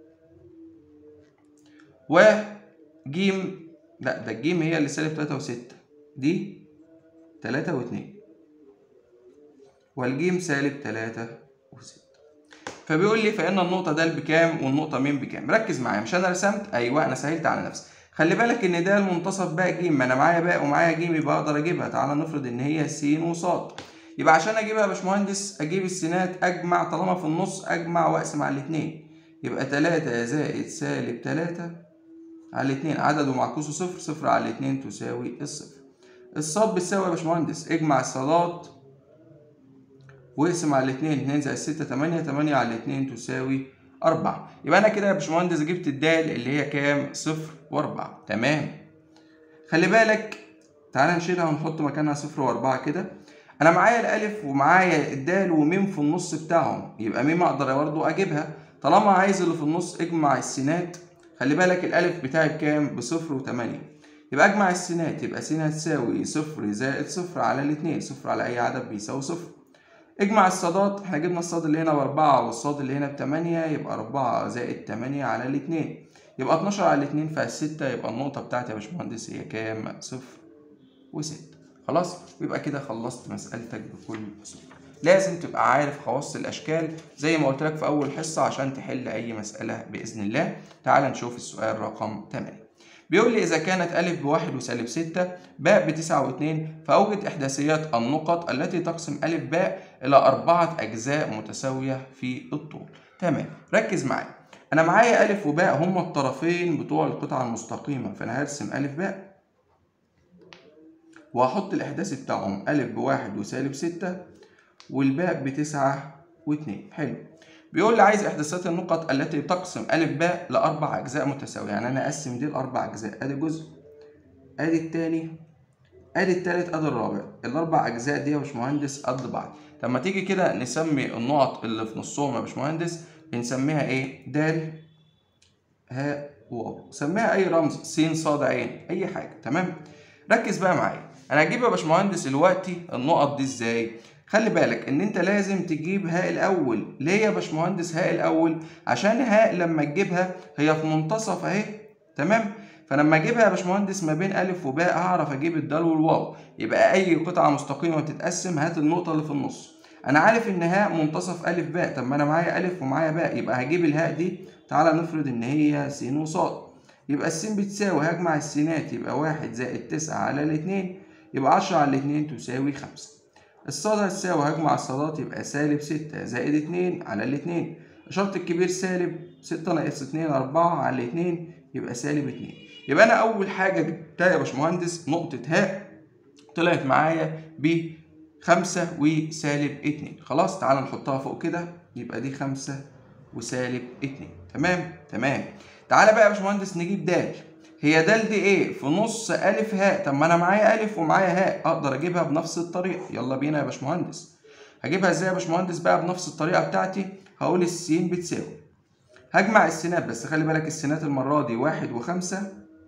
وجيم لا ده الجيم هي اللي سالب تلاتة وستة دي تلاتة واتنين والجيم سالب تلاتة وستة فبيقول لي فإن النقطة د بكام والنقطة م بكام ركز معايا مش أنا رسمت أيوه أنا سهلت على نفسي خلي بالك إن ده المنتصف باء ج ما أنا معايا باء ومعايا ج يبقى أقدر أجيبها تعالى نفرض إن هي س وصاد يبقى عشان اجيبها يا باشمهندس اجيب السينات اجمع طالما في النص اجمع واقسم على الاتنين يبقى تلاتة زائد سالب تلاتة على الاتنين عدده معكوسه صفر صفر على الاتنين تساوي الصفر الصاد بتساوي يا باشمهندس اجمع الصادات واقسم على الاتنين اتنين زائد ستة تمانية تمانية على الاتنين تساوي أربعة يبقى أنا كده يا باشمهندس جبت الدال اللي هي كام؟ صفر وأربعة تمام خلي بالك تعالى نشيلها ونحط مكانها صفر وأربعة كده انا معايا الالف ومعايا الدال وميم في النص بتاعهم يبقى ميم اقدر برضه اجيبها طالما عايز اللي في النص اجمع السينات خلي بالك الالف بتاعي بكام بصفر وتمانية يبقى اجمع السينات يبقى س هتساوي صفر زائد صفر على الاتنين صفر على اي عدد بيساوي صفر اجمع الصادات احنا جبنا الصاد اللي هنا باربعة والصاد اللي هنا بتمانية يبقى اربعة زائد تمانية على الاتنين يبقى اتناشر على الاتنين فيها ستة يبقى النقطة بتاعتي يا باشمهندس هي كام صفر وستة خلاص ويبقى كده خلصت مسألتك بكل سهولة لازم تبقى عارف خواص الأشكال زي ما قلت لك في أول حصة عشان تحل أي مسألة بإذن الله تعال نشوف السؤال رقم 8 بيقول لي إذا كانت ألف بواحد وسالب ستة باء بتسعة واتنين فأوجد إحداثيات النقط التي تقسم ألف باء إلى أربعة أجزاء متساوية في الطول تمام ركز معايا أنا معايا ألف وباء هما الطرفين بتوع القطعة المستقيمة فأنا هرسم ألف باء وهحط الإحداث بتاعهم ألف بواحد وسالب ستة والباء بتسعة واتنين حلو بيقول لي عايز إحداثات النقط التي تقسم ألف باء لأربع أجزاء متساوية يعني أنا أقسم دي لأربع أجزاء أدي جزء أدي التاني أدي التالت أدي الرابع الأربع أجزاء دي يا باشمهندس قد بعض لما تيجي كده نسمي النقط اللي في نصهم يا باشمهندس بنسميها إيه؟ د هاء واو سميها أي رمز س ص عين أي حاجة تمام؟ ركز بقى معايا أنا هجيب يا باشمهندس دلوقتي النقط دي إزاي؟ خلي بالك ان انت لازم تجيب هاء الاول ليه يا باشمهندس هاء الاول عشان هاء لما تجيبها هي في منتصف اهي تمام فلما اجيبها يا باشمهندس ما بين الف وباء هعرف اجيب الدال والواو يبقى اي قطعه مستقيمه بتتقسم هات النقطه اللي في النص انا عارف ان هاء منتصف الف باء طب ما انا معايا الف ومعايا باء يبقى هجيب الهاء دي تعالى نفرض ان هي س وصاد يبقى السين بتساوي هجمع السينات يبقى واحد زائد تسعة على الاتنين يبقى عشرة على الاتنين تساوي خمسة الصاد هتساوي هجمع الصادات يبقى سالب ستة زائد اتنين على الاتنين إشارة الكبير سالب ستة ناقص اتنين أربعة على الاتنين يبقى سالب اتنين يبقى أنا أول حاجة جبتها يا باشمهندس نقطة هاء طلعت معايا بخمسة وسالب اتنين خلاص تعالى نحطها فوق كده يبقى دي خمسة وسالب اتنين تمام تمام تعالى بقى يا باشمهندس نجيب دال هي دال دي ايه في نص الف هاء طب ما انا معايا الف ومعايا هاء اقدر اجيبها بنفس الطريقه يلا بينا يا باشمهندس هجيبها ازاي يا باشمهندس بقى بنفس الطريقه بتاعتي هقول السين بتساوي هجمع السينات بس خلي بالك السينات المره دي واحد وخمسة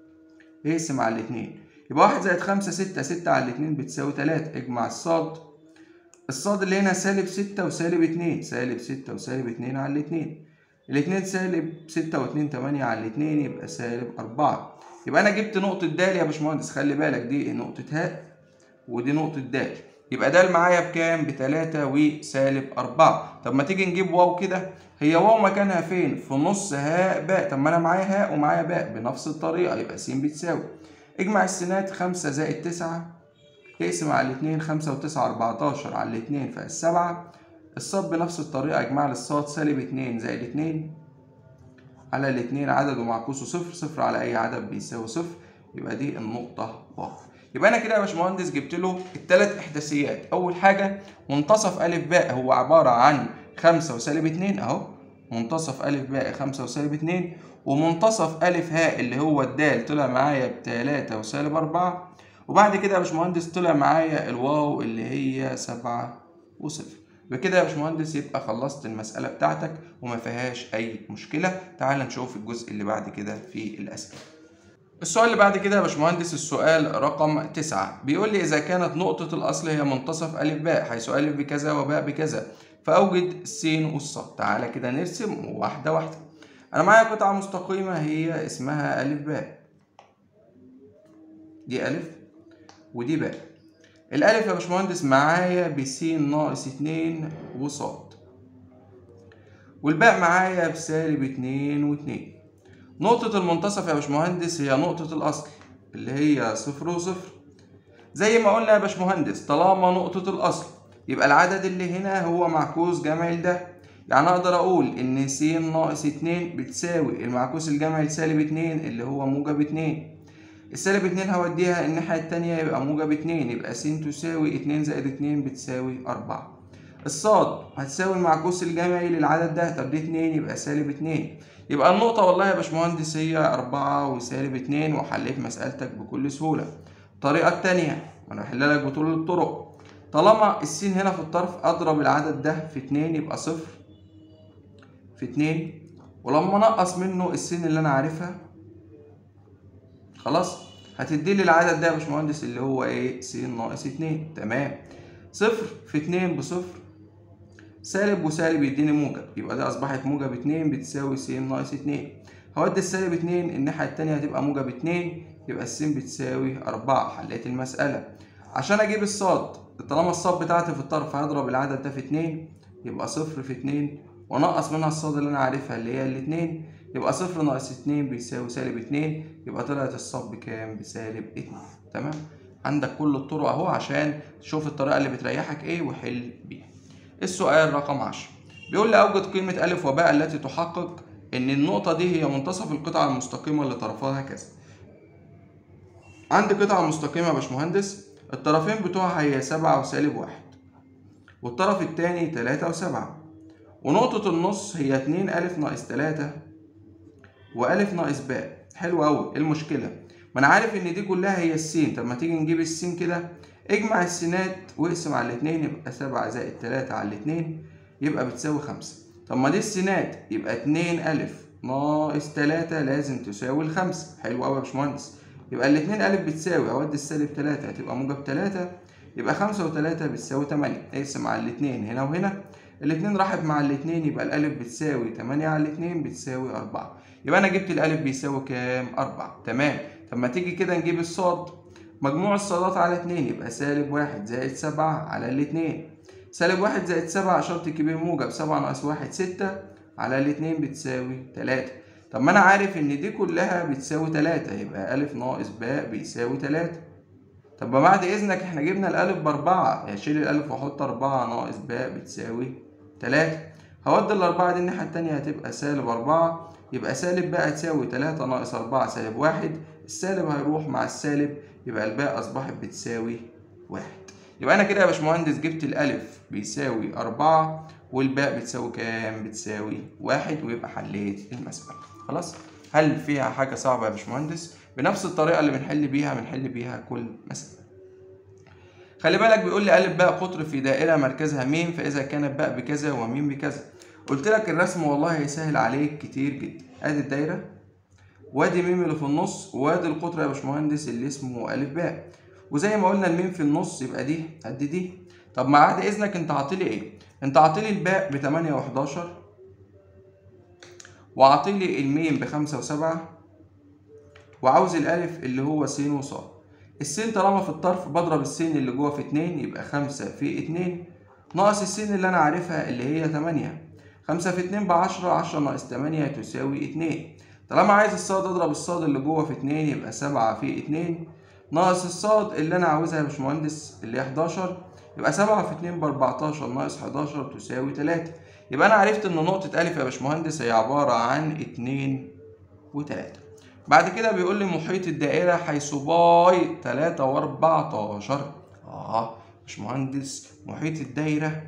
اقسم على الاتنين يبقى واحد زائد خمسة ستة ستة على الاتنين بتساوي تلاتة اجمع الصاد الصاد اللي هنا سالب ستة وسالب اتنين سالب ستة وسالب اتنين على الاتنين الاتنين سالب ستة واتنين تمانية على الاتنين يبقى سالب أربعة يبقى أنا جبت نقطة د يا باشمهندس خلي بالك دي نقطة هاء ودي نقطة د يبقى د معايا بكام؟ بتلاتة وسالب أربعة طب ما تيجي نجيب واو كده هي واو مكانها فين؟ في نص هاء باء طب ما أنا معايا هاء ومعايا باء بنفس الطريقة يبقى س بتساوي اجمع السينات خمسة زائد تسعة اقسم على الاتنين خمسة وتسعة أربعتاشر على الاتنين فالسبعة الصاد بنفس الطريقة اجمع للصاد سالب اتنين زائد اتنين على الاتنين عدد ومعكوسه صفر صفر على أي عدد بيساوي صفر يبقى دي النقطة واو يبقى أنا كده يا باشمهندس جبت له التلات إحداثيات أول حاجة منتصف ألف باء هو عبارة عن خمسة وسالب اتنين أهو منتصف ألف باء خمسة وسالب اتنين ومنتصف ألف هاء اللي هو الدال طلع معايا بتلاتة وسالب أربعة وبعد كده يا باشمهندس طلع معايا الواو اللي هي سبعة وصفر بكده يا باشمهندس يبقى خلصت المسألة بتاعتك وما فيهاش أي مشكلة تعال نشوف الجزء اللي بعد كده في الأسئلة السؤال اللي بعد كده يا باشمهندس السؤال رقم تسعة بيقول لي إذا كانت نقطة الأصل هي منتصف ألف باء حيث ألف بكذا وباء بكذا فأوجد السين والصاد تعالى كده نرسم واحدة واحدة أنا معايا قطعة مستقيمة هي اسمها ألف باء دي ألف ودي باء الألف يا باشمهندس معايا بس ناقص اتنين وصاد والباء معايا بسالب اتنين واتنين نقطة المنتصف يا باشمهندس هي نقطة الأصل اللي هي صفر وصفر زي ما قلنا يا باشمهندس طالما نقطة الأصل يبقى العدد اللي هنا هو معكوس جمعي ده يعني أقدر أقول إن س ناقص اتنين بتساوي المعكوس الجمعي لسالب اتنين اللي هو موجب اتنين السالب اتنين هوديها الناحية التانية يبقى موجب اتنين يبقى س تساوي اتنين زائد اتنين بتساوي أربعة الصاد هتساوي المعكوس الجمعي للعدد ده طب دي اتنين يبقى سالب اتنين يبقى النقطة والله يا باشمهندس هي أربعة وسالب اتنين وحليت مسألتك بكل سهولة الطريقة التانية وأنا بحلها لك بطول الطرق طالما السين هنا في الطرف أضرب العدد ده في اتنين يبقى صفر في اتنين ولما نقص منه السين اللي أنا عارفها خلاص هتدي لي العدد ده يا باشمهندس اللي هو ايه س ناقص اتنين تمام صفر في اتنين بصفر سالب وسالب يديني موجب يبقى دي اصبحت موجب اتنين بتساوي س ناقص اتنين هودي السالب اتنين الناحية التانية هتبقى موجب اتنين يبقى الس بتساوي أربعة حليت المسألة عشان أجيب الصاد طالما الصاد بتاعتي في الطرف هضرب العدد ده في اتنين يبقى صفر في اتنين ونقص منها الصاد اللي أنا عارفها اللي هي الاتنين يبقى صفر ناقص اتنين بيساوي سالب اتنين يبقى طلعت الصف بكام بسالب اتنين تمام عندك كل الطرق اهو عشان تشوف الطريقة اللي بتريحك ايه وحل بيها السؤال رقم عشرة بيقول لي أوجد قيمة ألف وباء التي تحقق إن النقطة دي هي منتصف القطعة المستقيمة اللي طرفها كذا عندي قطعة مستقيمة يا باشمهندس الطرفين بتوعها هي سبعة وسالب واحد والطرف التاني تلاتة وسبعة ونقطة النص هي اتنين ألف ناقص تلاتة وألف ناقص باء حلو أوي إيه المشكلة؟ ما أنا عارف إن دي كلها هي السين طب ما تيجي نجيب السين كده اجمع السينات واقسم على الاتنين يبقى سبعة زائد تلاتة على الاتنين يبقى بتساوي خمسة طب ما دي السينات يبقى اتنين ألف ناقص تلاتة لازم تساوي الخمسة حلو أوي يا باشمهندس يبقى الاتنين ألف بتساوي أودي السالب تلاتة هتبقى موجب تلاتة يبقى خمسة وتلاتة بتساوي تمانية اقسم على الاتنين هنا وهنا الاتنين راحت مع الاتنين يبقى الألف بتساوي تمانية على الاتنين بتساوي أربعة يبقى أنا جبت الألف بيساوي كام؟ أربعة تمام طب ما تيجي كده نجيب الصاد مجموع الصادات على اتنين يبقى سالب واحد زائد سبعة على الاتنين سالب واحد زائد سبعة شرط كبير موجب سبعة ناقص واحد ستة على الاتنين بتساوي تلاتة طب ما أنا عارف إن دي كلها بتساوي تلاتة يبقى ألف ناقص باء بيساوي تلاتة طب ما بعد إذنك إحنا جبنا الألف بأربعة أشيل الألف وأحط أربعة ناقص باء بتساوي تلاتة هودي الأربعة دي الناحية التانية هتبقى سالب أربعة يبقى سالب باء تساوي تلاتة ناقص أربعة سالب واحد السالب هيروح مع السالب يبقى الباء أصبحت بتساوي واحد يبقى أنا كده يا باشمهندس جبت الألف بيساوي أربعة والباء بتساوي كام؟ بتساوي واحد ويبقى حليت المسألة خلاص؟ هل فيها حاجة صعبة يا باشمهندس؟ بنفس الطريقة اللي بنحل بيها بنحل بيها كل مسألة. خلي بالك بيقول لي ألف باء قطر في دائرة مركزها م فإذا كانت باء بكذا وم بكذا. قلت لك الرسم والله هيسهل عليك كتير جدا. أدي الدايرة وادي م اللي في النص وادي القطر يا باشمهندس اللي اسمه ألف باء. وزي ما قلنا الميم في النص يبقى دي قد دي. طب ما بعد إذنك أنت عاطلي إيه؟ أنت عاطلي الباء بتمانية وحداشر وعاطلي الميم بخمسة وسبعة وعاوز الألف اللي هو س وص السين طالما في الطرف بضرب السين اللي جوه في اتنين يبقى خمسة في اتنين ناقص السين اللي أنا عارفها اللي هي تمانية خمسة في اتنين بعشرة عشرة ناقص تمانية تساوي اتنين طالما عايز الصاد اضرب الصاد اللي جوه في اتنين يبقى سبعة في اتنين ناقص الصاد اللي أنا عاوزها يا باشمهندس اللي هي حداشر يبقى سبعة في اتنين بأربعتاشر ناقص حداشر تساوي تلاتة يبقى أنا عرفت إن نقطة ألف يا باشمهندس هي عبارة عن اتنين وتلاتة بعد كده بيقول لي محيط الدائرة حيث باي تلاتة وأربعتاشر آه باشمهندس محيط الدايرة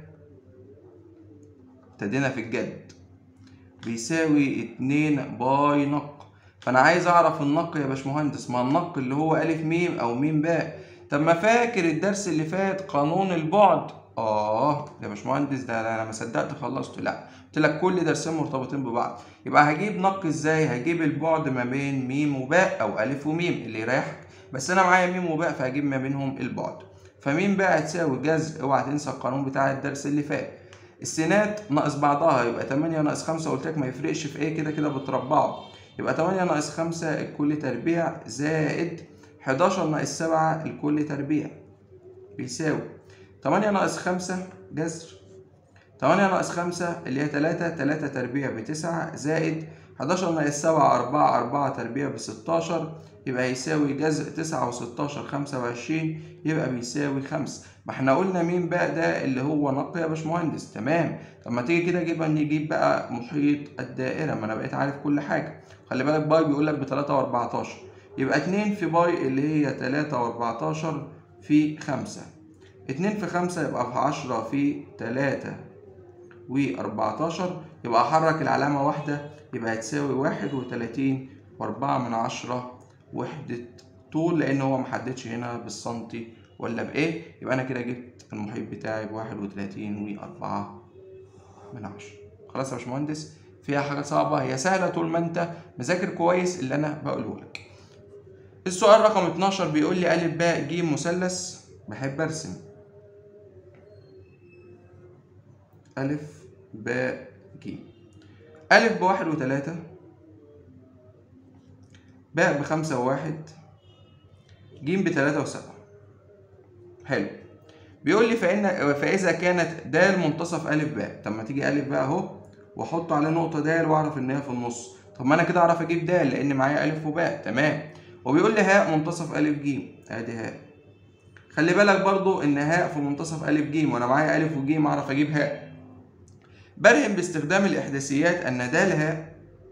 ابتدينا في الجد بيساوي اتنين باي نق فأنا عايز أعرف النق يا باشمهندس ما النق اللي هو ألف ميم أو ميم باء طب ما فاكر الدرس اللي فات قانون البعد اه يا باشمهندس ده انا ما صدقت خلصته لا قلت لك كل درسين مرتبطين ببعض يبقى هجيب نق ازاي هجيب البعد ما بين ميم وباء او الف وميم اللي يريحك بس انا معايا ميم وباء فهجيب ما بينهم البعد فميم باء هتساوي جذر اوعى تنسى القانون بتاع الدرس اللي فات السينات ناقص بعضها يبقى 8 ناقص 5 قلت لك ما يفرقش في ايه كده كده بتربعه يبقى 8 ناقص 5 الكل تربيع زائد 11 ناقص 7 الكل تربيع بيساوي 8 ناقص 5 جذر 8 ناقص 5 اللي هي 3 3 تربيع بتسعة زائد 11 ناقص 7 4 4 تربيع ب 16 يبقى يساوي جذر 9 و16 25 يبقى بيساوي 5 ما احنا قلنا مين بقى ده اللي هو نق يا باشمهندس تمام طب ما تيجي كده جيبها نجيب بقى محيط الدائرة ما انا بقيت عارف كل حاجة خلي بالك باي بيقول لك ب 3 و14 يبقى 2 في باي اللي هي 3 و14 في 5 اتنين في خمسة يبقى في عشرة في تلاتة وأربعتاشر يبقى أحرك العلامة واحدة يبقى هتساوي واحد وتلاتين وأربعة من عشرة وحدة طول لأن هو محددش هنا بالسنتي ولا بإيه يبقى أنا كده جبت المحيط بتاعي بواحد وتلاتين وأربعة من عشرة خلاص يا باشمهندس فيها حاجة صعبة هي سهلة طول ما أنت مذاكر كويس اللي أنا بقوله لك السؤال رقم 12 بيقول لي أ ب ج مثلث بحب أرسم ألف باء ج ألف بواحد وتلاتة باء بخمسة وواحد ج بتلاتة وسبعة حلو بيقول لي فإن فإذا كانت د منتصف ألف باء طب ما تيجي ألف باء أهو وأحط عليه نقطة د وأعرف إن هي في النص طب ما انا كده اعرف اجيب د لان معايا الف وباء تمام وبيقول لي هاء منتصف الف ج ادي هاء خلي بالك برضو ان هاء في منتصف الف ج وانا معايا الف وج اعرف اجيب هاء برهن باستخدام الاحداثيات ان د هاء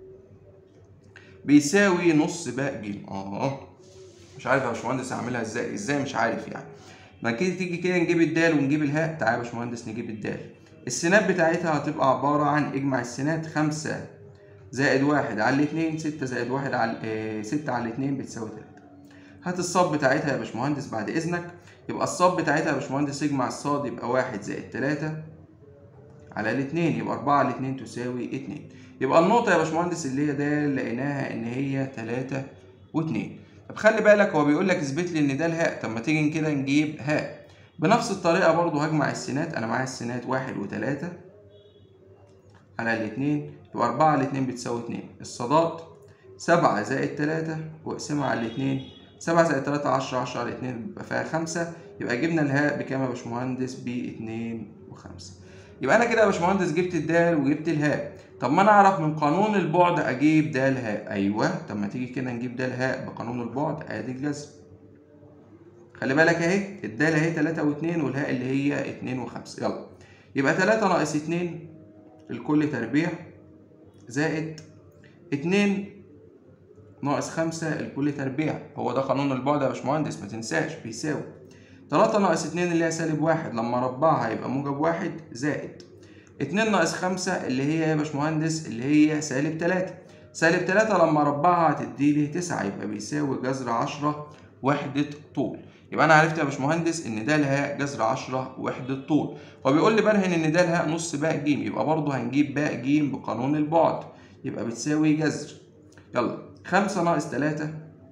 بيساوي نص باء ج اه مش عارف يا باشمهندس اعملها ازاي ازاي مش عارف يعني ما كده تيجي كده نجيب الدال ونجيب الهاء تعالى يا باشمهندس نجيب الدال السينات بتاعتها هتبقى عبارة عن اجمع السينات خمسة زائد واحد على الاتنين ستة زائد واحد على اه ستة على الاتنين بتساوي تلاتة هات الصاد بتاعتها يا باشمهندس بعد إذنك يبقى الصاد بتاعتها يا باشمهندس اجمع الصاد يبقى واحد زائد تلاتة على الاتنين يبقى أربعة على الاتنين تساوي اتنين يبقى النقطة يا باشمهندس اللي هي ده لقيناها إن هي تلاتة واتنين طب خلي بالك هو بيقول لك اثبت لي إن ده الهاء طب ما تيجي كده نجيب هاء بنفس الطريقة برضو هجمع السينات أنا معايا السينات واحد وتلاتة على الاتنين يبقى أربعة على الاتنين بتساوي اتنين الصادات سبعة زائد تلاتة واقسمها على الاتنين سبعة زائد تلاتة عشرة عشرة على اتنين بيبقى فيها خمسة يبقى جبنا الهاء بكام يا باشمهندس باتنين وخمسة يبقى أنا كده يا باشمهندس جبت الدال وجبت الهاء طب ما أنا أعرف من قانون البعد أجيب دال هاء أيوه طب ما تيجي كده نجيب دال هاء بقانون البعد أدي الجذر خلي بالك اهي الدال اهي تلاتة واتنين والهاء اللي هي اتنين وخمسة يلا يبقى تلاتة ناقص اتنين الكل تربيع زائد اتنين ناقص خمسة الكل تربيع هو ده قانون البعد يا باشمهندس ما تنساش بيساوي تلاتة ناقص اتنين اللي هي سالب واحد لما اربعها يبقى موجب واحد زائد اتنين ناقص خمسة اللي هي يا باشمهندس اللي هي سالب تلاتة سالب تلاتة لما اربعها هتديلي تسعة يبقى بيساوي جذر عشرة وحدة طول يبقى انا عرفت يا باشمهندس ان ده الهاء جذر 10 وحده طول وبيقول لي برهن ان ده الهاء نص باء ج يبقى برضه هنجيب باء ج بقانون البعد يبقى بتساوي جذر يلا 5 ناقص 3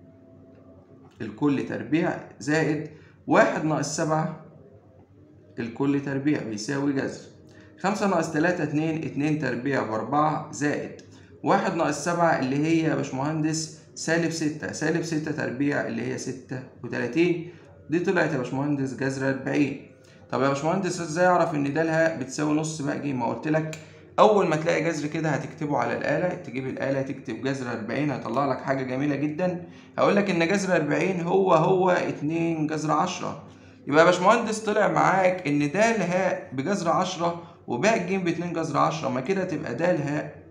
الكل تربيع زائد 1 ناقص 7 الكل تربيع بيساوي جذر 5 ناقص 3 2 2 تربيع ب 4 زائد 1 ناقص 7 اللي هي يا باشمهندس سالب ستة سالب ستة تربيع اللي هي ستة وتلاتين دي طلعت يا باشمهندس جذر أربعين طب يا باشمهندس ازاي اعرف ان ده الهاء بتساوي نص باء ج ما قلت لك اول ما تلاقي جذر كده هتكتبه على الاله تجيب الاله تكتب جذر 40 هيطلع لك حاجه جميله جدا هقول لك ان جذر 40 هو هو 2 جذر 10 يبقى يا باشمهندس طلع معاك ان ده الهاء بجذر 10 وباء ج ب 2 جذر 10 ما كده تبقى ده الهاء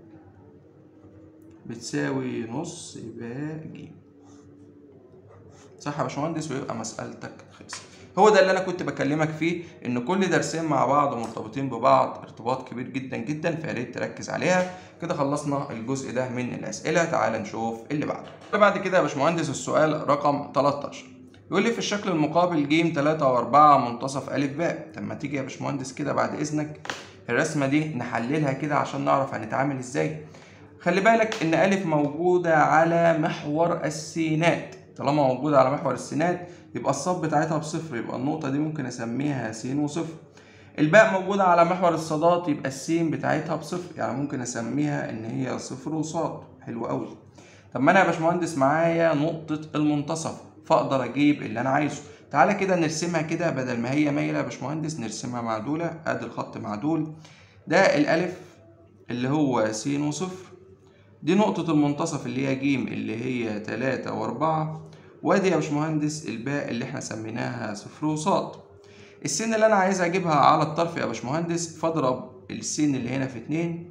بتساوي نص باء ج صح يا باشمهندس ويبقى مسألتك خلصت هو ده اللي انا كنت بكلمك فيه ان كل درسين مع بعض مرتبطين ببعض ارتباط كبير جدا جدا فيا ريت تركز عليها كده خلصنا الجزء ده من الاسئله تعال نشوف اللي بعده بعد كده يا باشمهندس السؤال رقم 13 يقول لي في الشكل المقابل ج 3 و4 منتصف ا باء طب ما تيجي يا باشمهندس كده بعد اذنك الرسمه دي نحللها كده عشان نعرف هنتعامل ازاي خلي بالك ان أ موجودة على محور السينات طالما موجودة على محور السينات يبقى الصاد بتاعتها بصفر يبقى النقطة دي ممكن أسميها س وصفر الباء موجودة على محور الصادات يبقى السين بتاعتها بصفر يعني ممكن أسميها إن هي صفر وصاد حلو أوي طب ما أنا يا باشمهندس معايا نقطة المنتصف فأقدر أجيب اللي أنا عايزه تعالى كده نرسمها كده بدل ما هي مايلة يا باشمهندس نرسمها معدولة أدي الخط معدول ده الألف اللي هو س وصفر دي نقطة المنتصف اللي هي ج اللي هي تلاتة وأربعة وادي يا باشمهندس الباء اللي احنا سميناها صفر وصاد السين اللي أنا عايز أجيبها على الطرف يا باشمهندس فاضرب السين اللي هنا في اتنين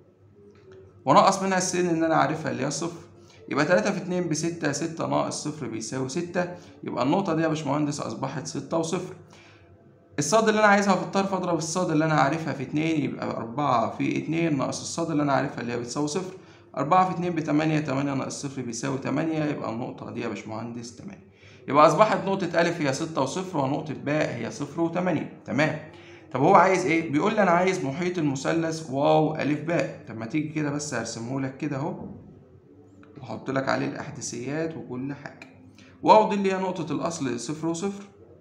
ونقص منها السين اللي أنا عارفها اللي هي صفر يبقى تلاتة في اتنين بستة ستة ناقص صفر بيساوي ستة يبقى النقطة دي يا باشمهندس أصبحت ستة وصفر الصاد اللي أنا عايزها في الطرف أضرب الصاد اللي أنا عارفها في اتنين يبقى أربعة في اتنين ناقص الصاد اللي أنا عارفها اللي هي بتساوي صفر أربعة في اتنين بتمانية تمانية ناقص صفر بيساوي تمانية يبقى النقطة دي يا باشمهندس تمانية يبقى أصبحت نقطة ألف هي ستة وصفر ونقطة باء هي صفر وتمانية تمام طب هو عايز إيه؟ بيقول لي أنا عايز محيط المثلث واو ألف باء طب ما تيجي كده بس هرسمه لك كده أهو وأحط لك عليه الأحداثيات وكل حاجة واو دي اللي هي نقطة الأصل صفر وصفر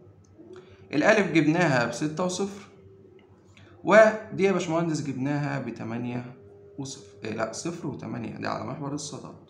الألف جبناها بستة وصفر ودي يا باشمهندس جبناها بتمانية وصفر إيه لا صفر وتمانية دي على محور الصادات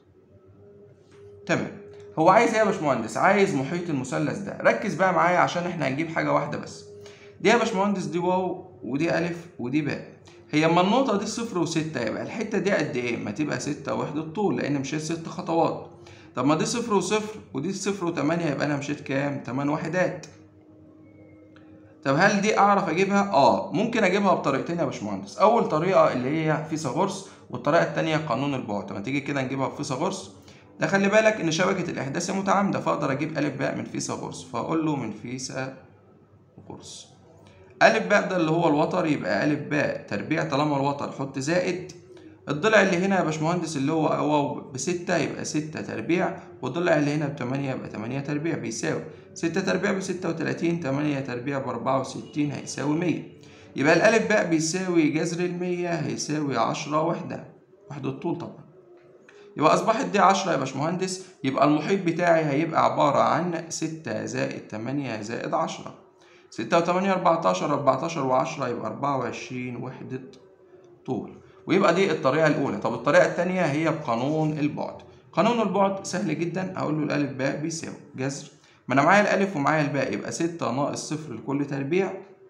تمام هو عايز ايه يا باشمهندس عايز محيط المثلث ده ركز بقى معايا عشان احنا هنجيب حاجه واحده بس دي يا باشمهندس دي واو ودي الف ودي باء هي اما النقطة دي صفر وستة يبقى الحتة دي قد ايه؟ ما تبقى ستة وحدة طول لأن مشيت ست خطوات طب ما دي صفر وصفر ودي صفر وتمانية يبقى أنا مشيت كام؟ تمن وحدات طب هل دي أعرف أجيبها؟ آه ممكن أجيبها بطريقتين يا باشمهندس أول طريقة اللي هي فيثاغورس والطريقة التانية قانون البعد لما تيجي كده نجيبها بفيثاغورس ده خلي بالك إن شبكة الإحداث متعامدة فأقدر أجيب ألف باء من فيثاغورس فأقول له من فيثاغورس ألف باء ده اللي هو الوتر يبقى ألف باء تربيع طالما الوتر حط زائد الضلع اللي هنا يا باشمهندس اللي هو واو بستة يبقى ستة تربيع والضلع اللي هنا بتمانية يبقى تمانية تربيع بيساوي ستة تربيع بستة وتلاتين تمانية تربيع بأربعة وستين هيساوي مية يبقى الألف باء بيساوي جذر المية هيساوي عشرة وحدة وحدة طول طبعا يبقى أصبحت دي عشرة يا باشمهندس يبقى المحيط بتاعي هيبقى عبارة عن ستة زائد تمانية زائد عشرة ستة وتمانية أربعتاشر أربعتاشر وعشرة يبقى أربعة وعشرين وحدة طول ويبقى دي الطريقة الأولى طب الطريقة التانية هي بقانون البعد قانون البعد سهل جدا أقول له الألف باء بيساوي جذر ما أنا معايا الألف ومعايا الباء يبقى ستة ناقص صفر لكل تربيع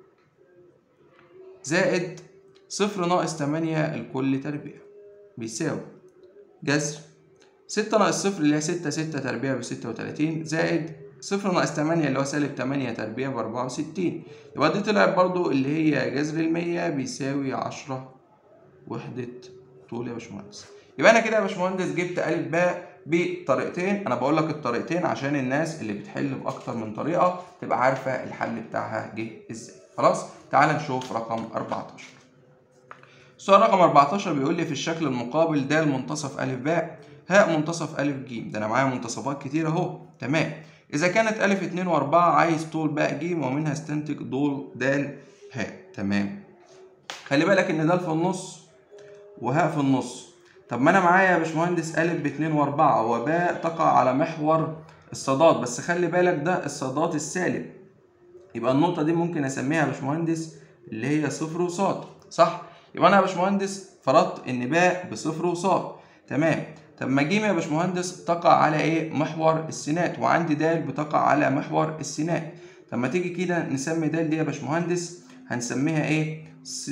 زائد صفر ناقص تمانية لكل تربيع بيساوي جذر ستة ناقص صفر اللي هي ستة ستة تربيع بستة وتلاتين زائد صفر ناقص تمانية اللي هو سالب تمانية تربيع بأربعة وستين يبقى دي طلعت برضو اللي هي جذر المية بيساوي عشرة وحدة طول يا باشمهندس يبقى أنا كده يا باشمهندس جبت ألف باء بطريقتين أنا بقول لك الطريقتين عشان الناس اللي بتحل بأكتر من طريقة تبقى عارفة الحل بتاعها جه إزاي خلاص تعال نشوف رقم 14 السؤال رقم 14 بيقول لي في الشكل المقابل د منتصف أ باء هاء منتصف أ ج ده أنا معايا منتصفات كتير أهو تمام إذا كانت أ 2 و4 عايز طول باء ج ومنها استنتج طول د هاء تمام خلي بالك إن د في النص وهاء في النص طب ما أنا معايا يا باشمهندس أ ب 2 و4 وباء تقع على محور الصادات بس خلي بالك ده الصادات السالب يبقى النقطة دي ممكن أسميها يا باشمهندس اللي هي صفر وصاد صح؟ يبقى أنا يا باشمهندس فرضت إن باء بصفر وصاد تمام طب ما جيم يا باشمهندس تقع على إيه؟ محور السينات وعندي د بتقع على محور السينات طب ما تيجي كده نسمي د دي يا باشمهندس هنسميها إيه؟ س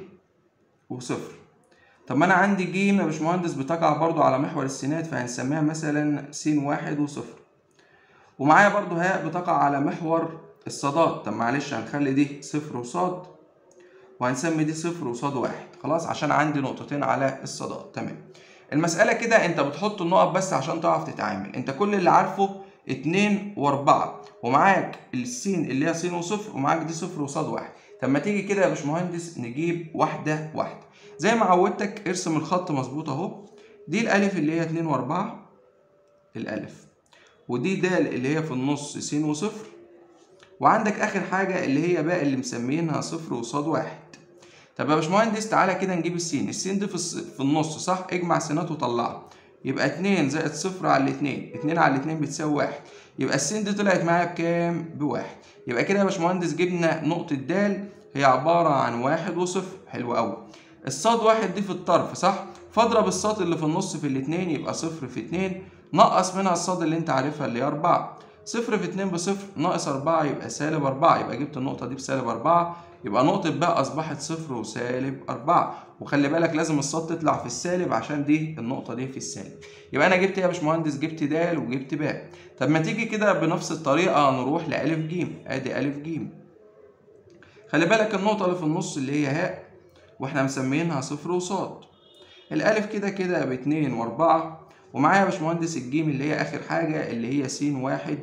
وصفر طب ما أنا عندي ج يا باشمهندس بتقع برضو على محور السينات فهنسميها مثلا س واحد وصفر ومعايا برضو هاء بتقع على محور الصادات طب معلش هنخلي دي صفر وصاد وهنسمي دي صفر وصاد واحد خلاص عشان عندي نقطتين على الصادات تمام المسألة كده انت بتحط النقط بس عشان تعرف تتعامل انت كل اللي عارفه اتنين واربعة ومعاك السين اللي هي س وصفر ومعاك دي صفر وصاد واحد طب ما تيجي كده يا باشمهندس نجيب واحدة واحدة زي ما عودتك ارسم الخط مظبوط اهو دي الالف اللي هي اتنين واربعة الالف ودي د اللي هي في النص س وصفر وعندك اخر حاجه اللي هي باء اللي مسمينها صفر وصاد واحد طب يا باشمهندس تعالى كده نجيب السين السين دي في, الص... في النص صح اجمع سينات وطلعها يبقى اتنين زائد صفر على الاتنين اتنين على الاتنين بتساوي واحد يبقى السين دي طلعت معايا بكام بواحد يبقى كده يا باشمهندس جبنا نقطه د هي عباره عن واحد وصفر حلو قوي الصاد واحد دي في الطرف صح فاضرب الصاد اللي في النص في الاتنين يبقى صفر في اتنين نقص منها الصاد اللي انت عارفها اللي هي أربعة صفر في اتنين بصفر ناقص أربعة يبقى سالب أربعة يبقى جبت النقطة دي بسالب أربعة يبقى نقطة باء أصبحت صفر وسالب أربعة وخلي بالك لازم الصاد تطلع في السالب عشان دي النقطة دي في السالب يبقى أنا جبت إيه يا باشمهندس جبت د وجبت باء طب ما تيجي كده بنفس الطريقة نروح لألف جيم أدي ألف جيم خلي بالك النقطة اللي في النص اللي هي هاء واحنا مسمينها صفر وصاد الألف كده كده باتنين وأربعة ومعايا يا باشمهندس الجيم اللي هي آخر حاجة اللي هي س واحد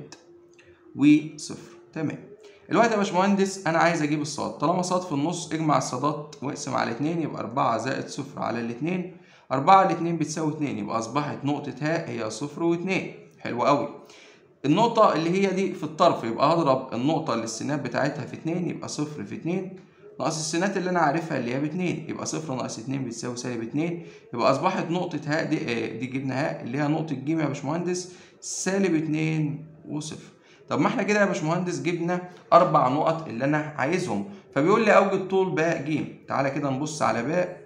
وصفر تمام الوقت يا باشمهندس أنا عايز أجيب الصاد طالما صاد في النص اجمع الصادات واقسم على اتنين يبقى أربعة زائد صفر على الاتنين أربعة على اتنين بتساوي اتنين يبقى أصبحت نقطة هاء هي صفر واتنين حلو أوي النقطة اللي هي دي في الطرف يبقى هضرب النقطة اللي السينات بتاعتها في اتنين يبقى صفر في اتنين ناقص السينات اللي انا عارفها اللي هي باتنين يبقى صفر ناقص اتنين بتساوي سالب اتنين يبقى اصبحت نقطة هاء دي دي جبنا هاء اللي هي نقطة ج يا باشمهندس سالب اتنين وصفر طب ما احنا كده يا باشمهندس جبنا اربع نقط اللي انا عايزهم فبيقول لي اوجد طول باء ج تعالى كده نبص على باء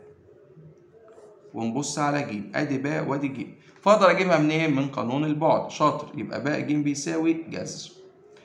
ونبص على ج ادي باء وادي ج فاقدر اجيبها منين من قانون البعد شاطر يبقى باء ج بيساوي جذر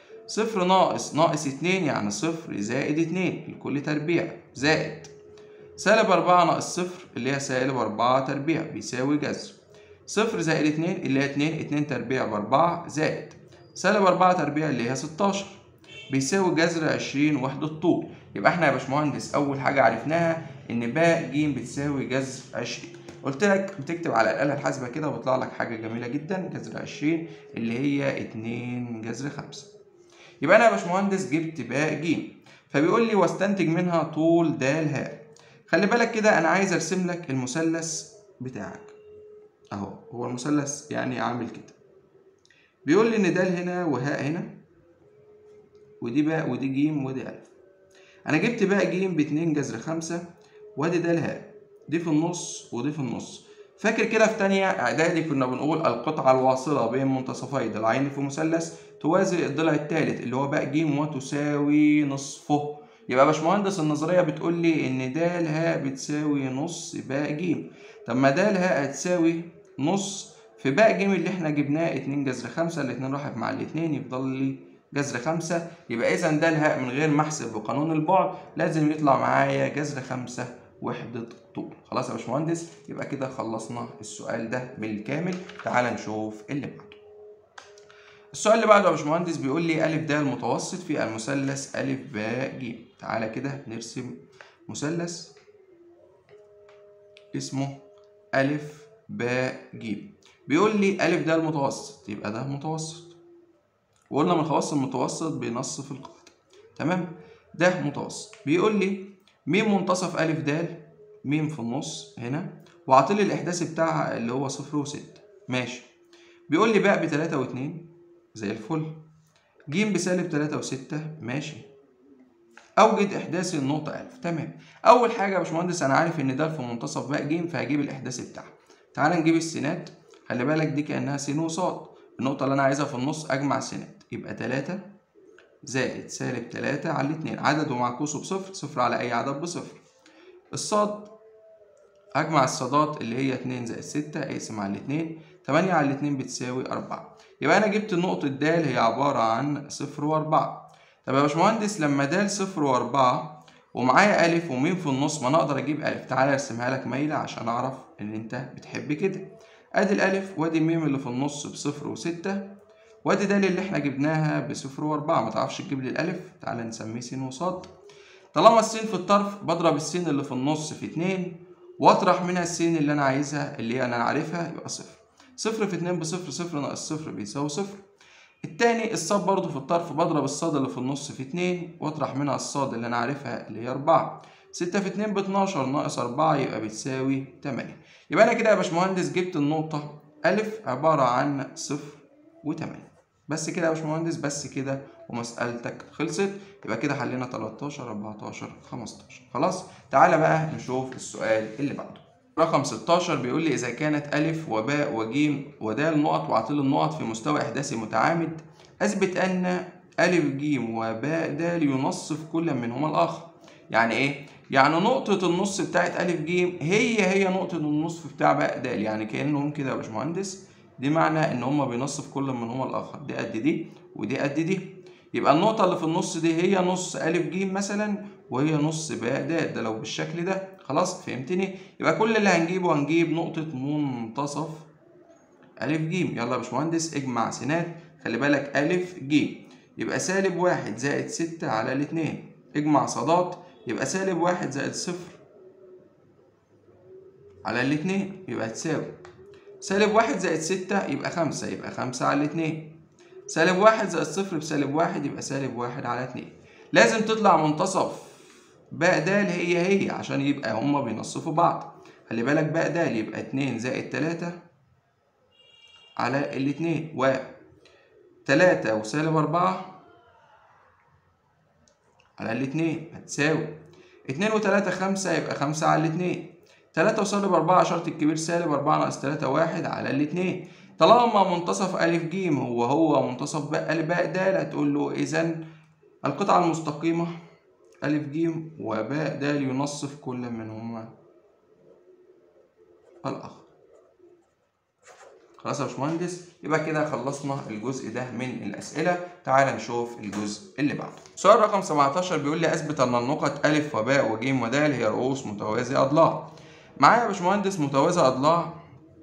صفر ناقص ناقص اتنين يعني صفر زائد اتنين لكل تربيع زائد سالب أربعة ناقص صفر اللي هي سالب أربعة تربيع بيساوي جذر صفر زائد اتنين اللي هي اتنين اتنين تربيع بأربعة زائد سالب أربعة تربيع اللي هي ستاشر بيساوي جذر عشرين وحدة طول يبقى احنا يا باشمهندس أول حاجة عرفناها إن باء ج بتساوي جذر عشرين قلت لك بتكتب على الآلة الحاسبة كده وبيطلع لك حاجة جميلة جدا جذر عشرين اللي هي اتنين جذر خمسة يبقى أنا يا باشمهندس جبت باء ج فبيقول لي واستنتج منها طول د هاء خلي بالك كده أنا عايز أرسم لك المثلث بتاعك أهو هو المثلث يعني عامل كده بيقول لي إن د هنا وهاء هنا ودي باء ودي ج ودي ألف أنا جبت باء ج باتنين جذر خمسة وادي د هاء دي في النص ودي في النص فاكر كده في تانية إعدادي كنا بنقول القطعة الواصلة بين منتصفي ضلعين في مثلث توازي الضلع الثالث اللي هو باء ج وتساوي نصفه يبقى يا باشمهندس النظرية بتقول لي إن د هاء بتساوي نص باء ج طب ما د هاء هتساوي نص في باء ج اللي احنا جبناه اتنين جذر خمسة الاتنين راحت مع الاتنين يفضل لي جذر خمسة يبقى إذا د هاء من غير ما أحسب بقانون البعد لازم يطلع معايا جذر خمسة وحدة طول خلاص يا باشمهندس يبقى كده خلصنا السؤال ده بالكامل تعال نشوف اللي بعده السؤال اللي بعده يا باشمهندس بيقول لي أ د المتوسط في المثلث أ ب ج تعالى كده نرسم مثلث اسمه أ ب ج بيقول لي أ د المتوسط يبقى ده متوسط وقلنا من خواص المتوسط بنص في القاعدة تمام ده متوسط بيقول لي م منتصف أ د م في النص هنا وعاطلي الإحداثي بتاعها اللي هو صفر وستة ماشي بيقول لي باء بتلاتة واتنين زي الفل ج بسالب تلاتة وستة ماشي أوجد إحداثي النقطة ألف تمام أول حاجة يا باشمهندس أنا عارف إن ده في منتصف باء ج فهجيب الإحداثي بتاعها تعال نجيب السينات خلي بالك دي كأنها سين وصاد النقطة اللي أنا عايزها في النص أجمع سينات يبقى تلاتة زائد سالب تلاتة على الاتنين عدد ومعكوسه بصفر صفر على أي عدد بصفر الصاد أجمع الصادات اللي هي اتنين زائد ستة أقسم على الاتنين تمانية على الاتنين بتساوي أربعة يبقى أنا جبت نقطة د هي عبارة عن صفر وأربعة طب يا باشمهندس لما د صفر وأربعة ومعايا ألف وميم في النص ما أنا أقدر أجيب ألف تعالى أرسمها لك مايلة عشان أعرف إن أنت بتحب كده أدي الألف وأدي الميم اللي في النص بصفر وستة وأدي د اللي إحنا جبناها بصفر وأربعة ما تعرفش تجيب لي الألف تعالى نسميه س وصاد طالما السين في الطرف بضرب السين اللي في النص في اتنين واطرح منها السين اللي انا عايزها اللي انا عارفها يبقى صفر صفر في اتنين بصفر صفر ناقص صفر بيساوي صفر التاني الصاد برضو في الطرف بضرب الصاد اللي في النص في اتنين واطرح منها الصاد اللي انا عارفها اللي هي اربعة ستة في اتنين باتناشر ناقص اربعة يبقى بتساوي تمانية يبقى انا كده يا باشمهندس جبت النقطة ألف عبارة عن صفر وتمانية بس كده يا باشمهندس بس كده ومسألتك خلصت يبقى كده حلينا 13 14 15 خلاص تعالى بقى نشوف السؤال اللي بعده رقم 16 بيقول لي إذا كانت ألف وباء وجيم ودال نقط وعطيل النقط في مستوى إحداثي متعامد أثبت أن ألف جيم وباء دال ينصف كل منهما الآخر يعني إيه؟ يعني نقطة النص بتاعت ألف جيم هي هي نقطة النصف بتاع باء دال يعني كأنهم كده يا باشمهندس دي معنى إن هما بينصف كل منهما الآخر دي قد دي ودي قد دي يبقى النقطة اللي في النص دي هي نص أ ج مثلا وهي نص باء د ده لو بالشكل ده خلاص فهمتني يبقى كل اللي هنجيبه هنجيب نقطة منتصف أ ج يلا يا باشمهندس اجمع سينات خلي بالك أ ج يبقى سالب واحد زائد ستة على الاتنين اجمع صادات يبقى سالب واحد زائد صفر على الاتنين يبقى تساوي سالب واحد زائد ستة يبقى خمسة يبقى خمسة على الاتنين سالب واحد زائد صفر بسالب واحد يبقى سالب واحد على اتنين لازم تطلع منتصف باء د هي هي عشان يبقى هما بينصفوا بعض خلي بالك باء د يبقى اتنين زائد تلاتة على الاتنين و تلاتة وسالب أربعة على الاتنين هتساوي اتنين وتلاتة خمسة يبقى خمسة على الاتنين تلاتة وسالب أربعة شرط الكبير سالب أربعة ناقص تلاتة واحد على الاتنين طالما منتصف أ ج هو هو منتصف باء باء د هتقول له إذا القطعة المستقيمة أ ج وباء د ينصف كل منهما الآخر خلاص يا باشمهندس يبقى كده خلصنا الجزء ده من الأسئلة تعال نشوف الجزء اللي بعده سؤال رقم 17 بيقول لي أثبت أن النقط أ وباء وج ود هي رؤوس متوازي أضلاع معايا يا باشمهندس متوازي أضلاع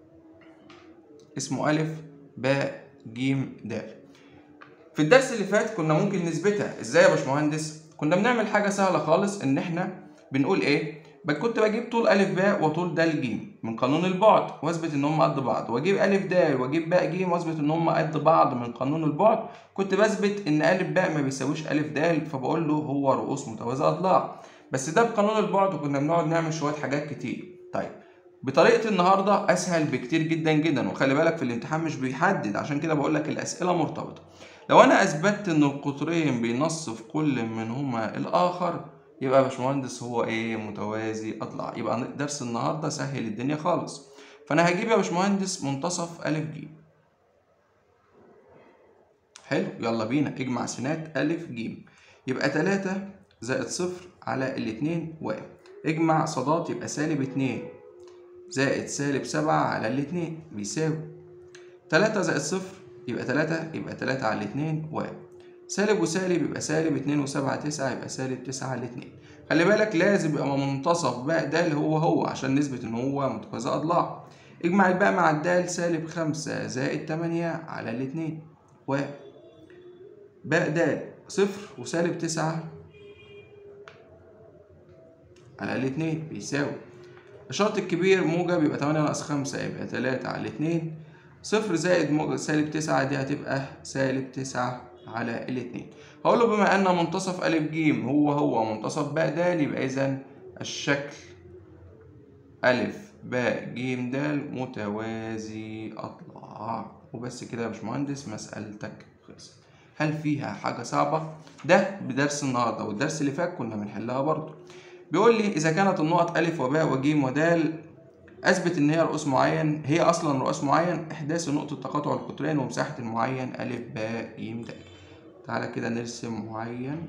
اسمه أ باء ج د في الدرس اللي فات كنا ممكن نثبتها ازاي يا باشمهندس كنا بنعمل حاجة سهلة خالص إن إحنا بنقول إيه كنت بجيب طول أ باء وطول د ج من قانون البعد واثبت إن هم قد بعض وأجيب أ د وأجيب باء ج واثبت إن هم قد بعض من قانون البعد كنت بثبت إن أ باء ما بيساويش أ د فبقول له هو رؤوس متوازي أضلاع بس ده بقانون البعد وكنا بنقعد نعمل شوية حاجات كتير طيب بطريقة النهاردة أسهل بكتير جدا جدا وخلي بالك في الامتحان مش بيحدد عشان كده بقول لك الأسئلة مرتبطة لو أنا أثبتت إن القطرين بينصف كل منهما الآخر يبقى يا باشمهندس هو ايه متوازي اضلاع يبقى درس النهارده سهل الدنيا خالص فانا هجيب يا باشمهندس منتصف ا ج حلو يلا بينا اجمع سينات ا ج يبقى 3 زائد صفر على الاتنين واحد اجمع صادات يبقى سالب اتنين زائد سالب سبعة على الاتنين بيساوي تلاتة زائد صفر يبقى تلاتة يبقى تلاتة على الاتنين واحد سالب وسالب يبقى سالب اتنين وسبعة تسعة يبقى سالب تسعة على اتنين خلي بالك لازم يبقى منتصف باء د اللي هو هو عشان نثبت ان هو متوازي اضلاع اجمع الباء مع الدال سالب خمسة زائد تمانية على الاتنين واحد باء د صفر وسالب تسعة على الاتنين بيساوي الشرط الكبير موجب يبقى تمانية ناقص خمسة يبقى تلاتة على الاتنين صفر زائد موجب سالب تسعة دي هتبقى سالب تسعة على الاتنين هقول له بما ان منتصف ا ج هو هو منتصف باء د يبقى اذا الشكل ا باء ج د متوازي اضلاع وبس كده يا باشمهندس مسألتك خلصت هل فيها حاجة صعبة؟ ده بدرس النهاردة والدرس اللي فات كنا بنحلها برضه بيقول لي إذا كانت النقط أ وباء وج ود أثبت إن هي رؤوس معين هي أصلا رؤوس معين إحداث نقطة تقاطع القطرين ومساحة المعين أ باء ج د تعالى كده نرسم معين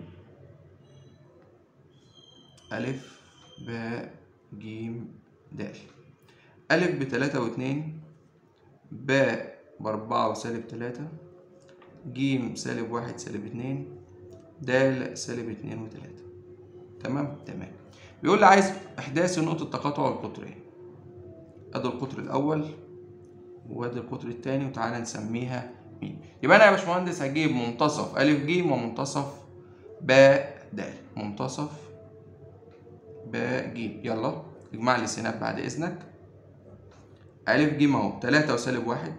ألف باء جيم د ألف بتلاتة واتنين باء بأربعة وسالب تلاتة جيم سالب واحد سالب اتنين دال سالب اتنين وتلاتة تمام تمام بيقول لي عايز إحداث نقطة تقاطع القطرين أدي القطر الأول وأدي القطر التاني وتعالى نسميها مين يبقى انا يا باشمهندس هجيب منتصف ا ج ومنتصف باء د منتصف باء ج يلا اجمع لي سينات بعد اذنك ا ج اهو تلاتة وسالب واحد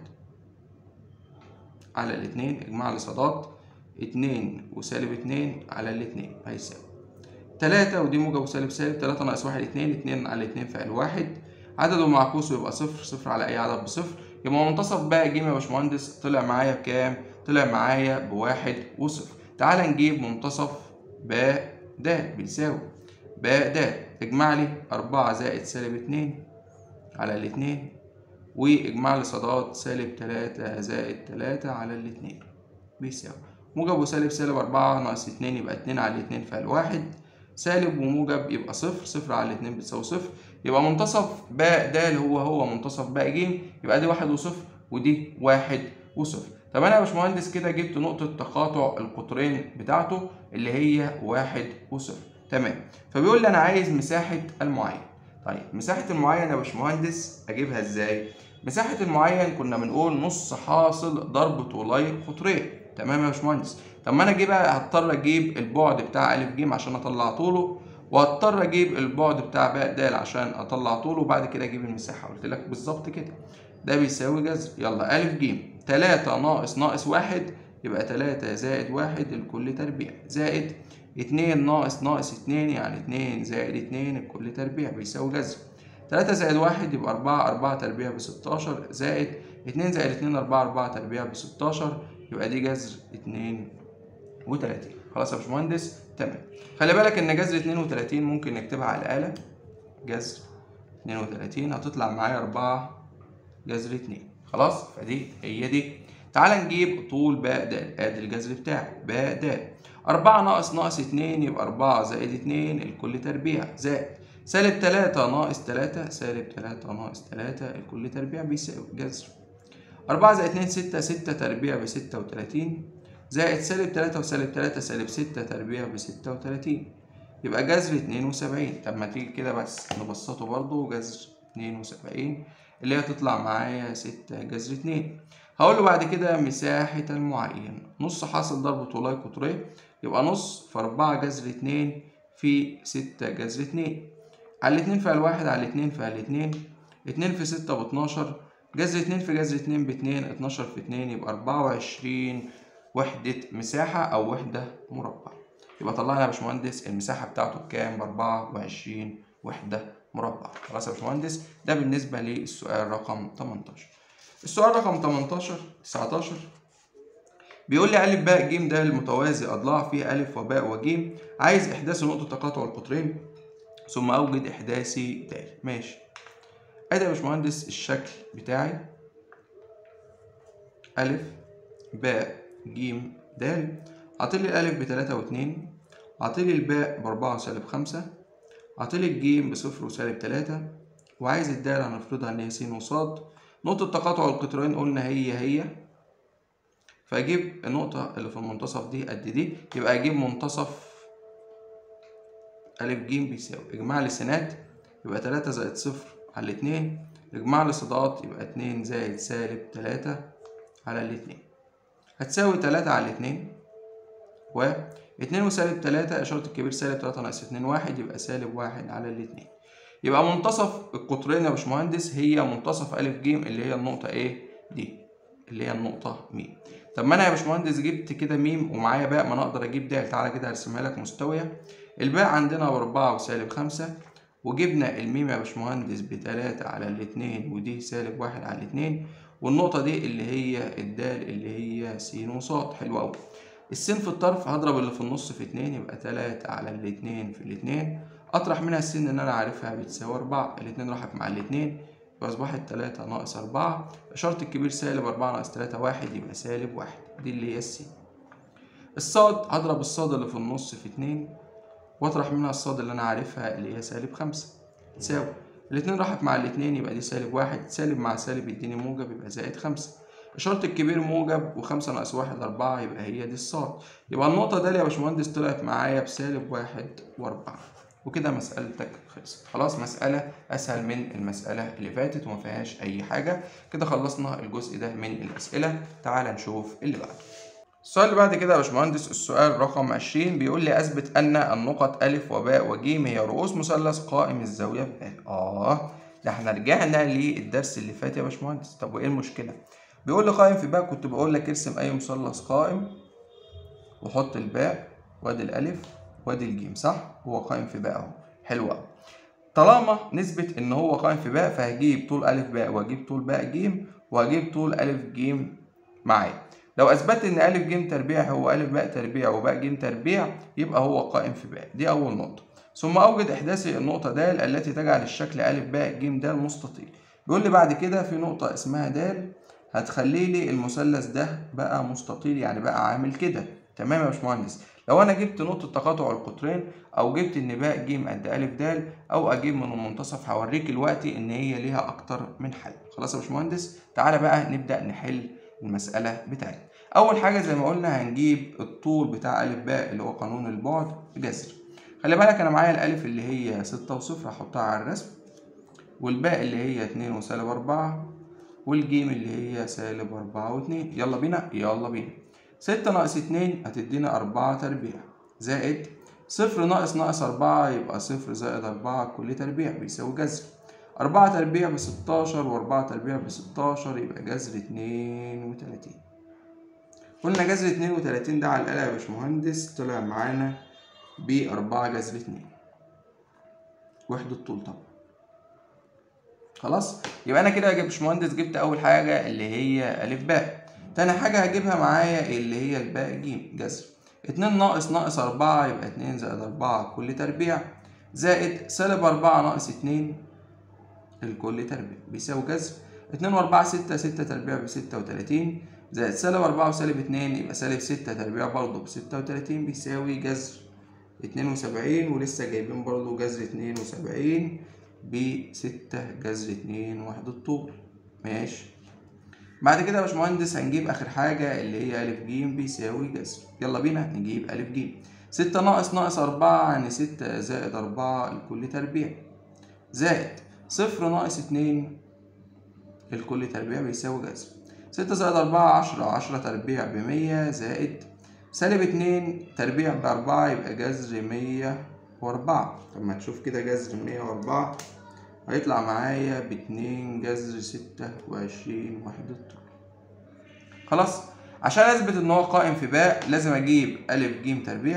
على الاتنين اجمع لي صادات اتنين وسالب اتنين على الاتنين هيساوي تلاتة ودي موجب وسالب سالب تلاتة ناقص واحد اتنين اتنين على اتنين فعل واحد عدده معكوسه يبقى صفر صفر على أي عدد بصفر يبقى منتصف باء ج يا باشمهندس طلع معايا بكام؟ طلع معايا بواحد وصفر تعال نجيب منتصف باء د بيساوي باء د اجمع لي أربعة زائد سالب اتنين على الاتنين واجمع لي صادات سالب تلاتة زائد تلاتة على الاتنين بيساوي موجب وسالب سالب أربعة ناقص اتنين يبقى اتنين على الاتنين فعل واحد سالب وموجب يبقى صفر صفر على الاتنين بتساوي صفر يبقى منتصف باء د هو هو منتصف باء ج يبقى دي واحد وصفر ودي واحد وصفر طب انا يا باشمهندس كده جبت نقطة تقاطع القطرين بتاعته اللي هي واحد وصفر تمام فبيقول لي انا عايز مساحة المعين طيب مساحة المعين يا باشمهندس اجيبها ازاي؟ مساحة المعين كنا بنقول نص حاصل ضرب طولي قطرين تمام يا باشمهندس طب ما انا اجيب هضطر اجيب البعد بتاع ا ج عشان اطلع طوله وهضطر اجيب البعد بتاع باء د عشان اطلع طوله وبعد كده اجيب المساحه قلت لك بالظبط كده ده بيساوي جذر يلا ا ج 3 ناقص ناقص واحد يبقى 3 زائد واحد الكل تربيع زائد 2 ناقص ناقص 2 يعني 2 زائد 2 الكل تربيع بيساوي جذر 3 زائد واحد يبقى 4 4 تربيع ب 16 زائد 2 زائد 2 4 4 تربيع ب 16 يبقى دي جذر 32 خلاص يا باشمهندس تمام خلي بالك ان جذر 32 ممكن نكتبها على الآلة جذر 32 هتطلع معايا 4 جذر 2 خلاص فدي هي دي تعال نجيب طول باء د ادي الجذر بتاعي باء د 4 ناقص ناقص 2 يبقى 4 زائد 2 الكل تربيع زائد سالب 3 ناقص 3 سالب 3 ناقص 3 الكل تربيع بيساوي جذر أربعة زائد اتنين ستة ستة تربيع بستة وتلاتين زائد سالب تلاتة وسالب تلاتة سالب ستة تربيع بستة وتلاتين يبقى جذر اتنين وسبعين طب ما تيجي كده بس نبسطه برضه جذر اتنين وسبعين اللي هي تطلع معايا ستة جذر اتنين هقول له بعد كده مساحة المعين نص حاصل ضرب طولي قطرين يبقى نص في أربعة جذر اتنين في ستة جذر اتنين على الاتنين في الواحد على الاتنين في الاتنين اتنين في ستة باتناشر جذر اتنين في جذر اتنين باتنين اتناشر في اتنين يبقى أربعة وعشرين وحدة مساحة أو وحدة مربع يبقى طلعنا يا باشمهندس المساحة بتاعته بكام؟ بأربعة وعشرين وحدة مربع خلاص يا باشمهندس ده بالنسبة للسؤال رقم 18 السؤال رقم 18 19 بيقول لي ألف باء ج د المتوازي أضلاع فيه ألف وباء وج عايز إحداث نقطة تقاطع القطرين ثم أوجد إحداثي د ماشي أدي يا باشمهندس الشكل بتاعي ألف باء ج د عاطلي الألف بتلاتة واتنين عاطلي الباء بأربعة وسالب خمسة عاطلي الجيم بصفر وسالب تلاتة وعايز الدال هنفرضها إن هي س وصاد نقطة تقاطع القطرين قلنا هي هي فأجيب النقطة اللي في المنتصف دي قد دي يبقى أجيب منتصف ألف ج بيساوي إجماع لسينات يبقى تلاتة زائد صفر على الاتنين إجماع لصادات يبقى اتنين زائد سالب تلاتة على الاتنين هتساوي تلاتة على الاتنين و اتنين وسالب تلاتة إشارة الكبير سالب تلاتة ناقص اتنين واحد يبقى سالب واحد على الاتنين يبقى منتصف القطرين يا باشمهندس هي منتصف ألف ج اللي هي النقطة إيه دي اللي هي النقطة م طب ما أنا يا باشمهندس جبت كده م ومعايا باء ما أنا أقدر أجيب د تعالى كده هرسمها لك مستوية الباء عندنا بأربعة وسالب خمسة وجبنا الميم يا باشمهندس بتلاتة على الاتنين ودي سالب واحد على الاتنين والنقطة دي اللي هي الدال اللي هي س وصاد حلو أوي السين في الطرف هضرب اللي في النص في اتنين يبقى تلاتة على الاتنين في الاتنين أطرح منها السين اللي أنا عارفها بتساوي أربعة الاتنين راحت مع الاتنين يبقى أصبحت تلاتة ناقص أربعة إشارة الكبير سالب أربعة ناقص تلاتة واحد يبقى سالب واحد دي اللي هي السين الصاد هضرب الصاد اللي في النص في اتنين وأطرح منها الصاد اللي أنا عارفها اللي هي سالب خمسة تساوي الاتنين راحت مع الاتنين يبقى دي سالب واحد سالب مع سالب يديني موجب يبقى زائد خمسة إشارة الكبير موجب وخمسة ناقص واحد أربعة يبقى هي دي الصاد يبقى النقطة دي يا باشمهندس طلعت معايا بسالب واحد وأربعة وكده مسألتك خلصت خلاص مسألة أسهل من المسألة اللي فاتت وما فيهاش أي حاجة كده خلصنا الجزء ده من الأسئلة تعال نشوف اللي بعده السؤال اللي بعد كده يا باشمهندس السؤال رقم 20 بيقول لي أثبت أن النقط ألف وباء وجيم هي رؤوس مثلث قائم الزاوية ب آه ده احنا رجعنا للدرس اللي فات يا باشمهندس طب وإيه المشكلة؟ بيقول لي قائم في باء كنت بقول لك ارسم أي مثلث قائم وحط الباء وادي الألف وادي الجيم صح؟ هو قائم في باء أهو حلو أوي طالما نثبت إن هو قائم في باء فهجيب طول ألف باء وهجيب طول باء جيم وهجيب طول ألف جيم معايا لو اثبتت ان الف ج تربيع هو الف باء تربيع وباء ج تربيع يبقى هو قائم في باء دي اول نقطه ثم اوجد احداث النقطه د التي تجعل الشكل الف باء ج د مستطيل بيقول لي بعد كده في نقطه اسمها د هتخلي لي المثلث ده بقى مستطيل يعني بقى عامل كده تمام يا باشمهندس لو انا جبت نقطه تقاطع القطرين او جبت ان باء ج قد الف د او اجيب من المنتصف هوريك دلوقتي ان هي ليها اكتر من حل خلاص يا باشمهندس تعالى بقى نبدا نحل المسألة بتاعتنا أول حاجة زي ما قلنا هنجيب الطول بتاع ألف باء اللي هو قانون البعد جذر خلي بالك أنا معايا الألف اللي هي ستة وصفر هحطها على الرسم والباء اللي هي اتنين وسالب أربعة والجيم اللي هي سالب أربعة واتنين يلا بينا يلا بينا ستة ناقص اتنين هتدينا أربعة تربيع زائد صفر ناقص ناقص أربعة يبقى صفر زائد أربعة كل تربيع بيساوي جذر أربعة تربيع بستاشر وأربعة تربيع بستاشر يبقى جذر اتنين وتلاتين قلنا جذر اتنين وتلاتين ده على الآلة يا باشمهندس طلع معانا بأربعة جذر اتنين وحدة طول طبعا خلاص يبقى أنا كده يا باشمهندس جبت أول حاجة اللي هي ألف باء تاني حاجة هجيبها معايا اللي هي الباء جيم جذر اتنين ناقص ناقص أربعة يبقى اتنين زائد أربعة كل تربيع زائد سالب أربعة ناقص اتنين الكل تربيع بيساوي جذر اتنين وأربعة ستة ستة تربيع بستة وتلاتين زائد سالب أربعة وسالب اتنين يبقى سالب ستة تربيع برضه بستة وتلاتين بيساوي جذر اتنين وسبعين ولسه جايبين برضه جذر اتنين وسبعين بستة جذر اتنين وحدة طول ماشي بعد كده يا باشمهندس هنجيب اخر حاجه اللي هي الف ج بيساوي جذر يلا بينا نجيب الف ج ستة ناقص ناقص أربعة يعني ستة زائد أربعة الكل تربيع زائد صفر ناقص اتنين الكل تربيع بيساوي جذر ستة زائد أربعة عشرة عشرة تربيع بمية زائد سالب اتنين تربيع بأربعة يبقى جذر مية وأربعة طب ما تشوف كده جذر مية وأربعة هيطلع معايا باتنين جذر ستة وعشرين وحدة طول خلاص عشان أثبت إن هو قائم في باء لازم أجيب ألف جيم تربيع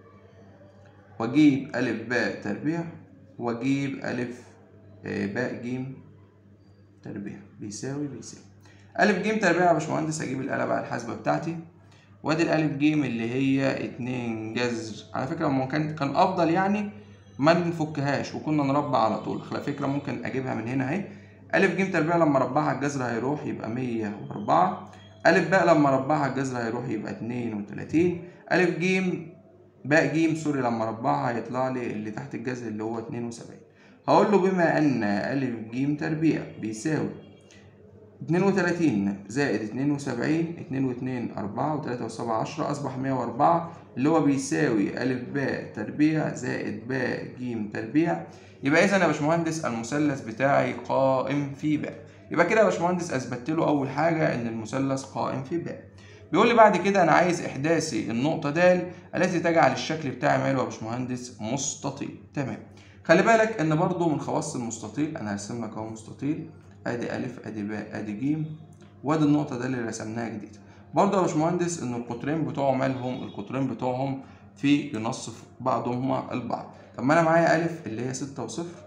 وأجيب ألف باء تربيع وأجيب ألف باء جيم تربيع بيساوي بيساوي ألف جيم تربيع يا باشمهندس أجيب الآلة بقى الحاسبة بتاعتي وادي الألف جيم اللي هي اتنين جذر على فكرة هو كان كان أفضل يعني ما نفكهاش وكنا نربع على طول على فكرة ممكن أجيبها من هنا أهي ألف جيم تربيع لما أربعها الجذر هيروح يبقى مية وأربعة ألف باء لما أربعها الجذر هيروح يبقى اتنين وتلاتين ألف جيم باء جيم سوري لما أربعها هيطلع لي اللي تحت الجذر اللي هو اتنين وسبعين هقول له بما أن ألف جيم تربيع بيساوي اتنين وتلاتين زائد اتنين وسبعين اتنين واتنين أربعة وتلاتة وسبعة عشرة أصبح مية وأربعة اللي هو بيساوي ألف باء تربيع زائد باء جيم تربيع يبقى إذا يا باشمهندس المثلث بتاعي قائم في باء يبقى كده يا باشمهندس أثبتت له أول حاجة إن المثلث قائم في باء بيقول لي بعد كده أنا عايز إحداثي النقطة د التي تجعل الشكل بتاعي ماله يا باشمهندس مستطيل تمام خلي بالك إن برضو من خواص المستطيل أنا هرسم لك أهو مستطيل ادي الف ادي باء ادي جيم وادي النقطة ده اللي رسمناها جديد برضه يا باشمهندس ان القطرين بتوعه مالهم القطرين بتوعهم في ينصف بعضهما البعض طب ما انا معايا الف اللي هي ستة وصفر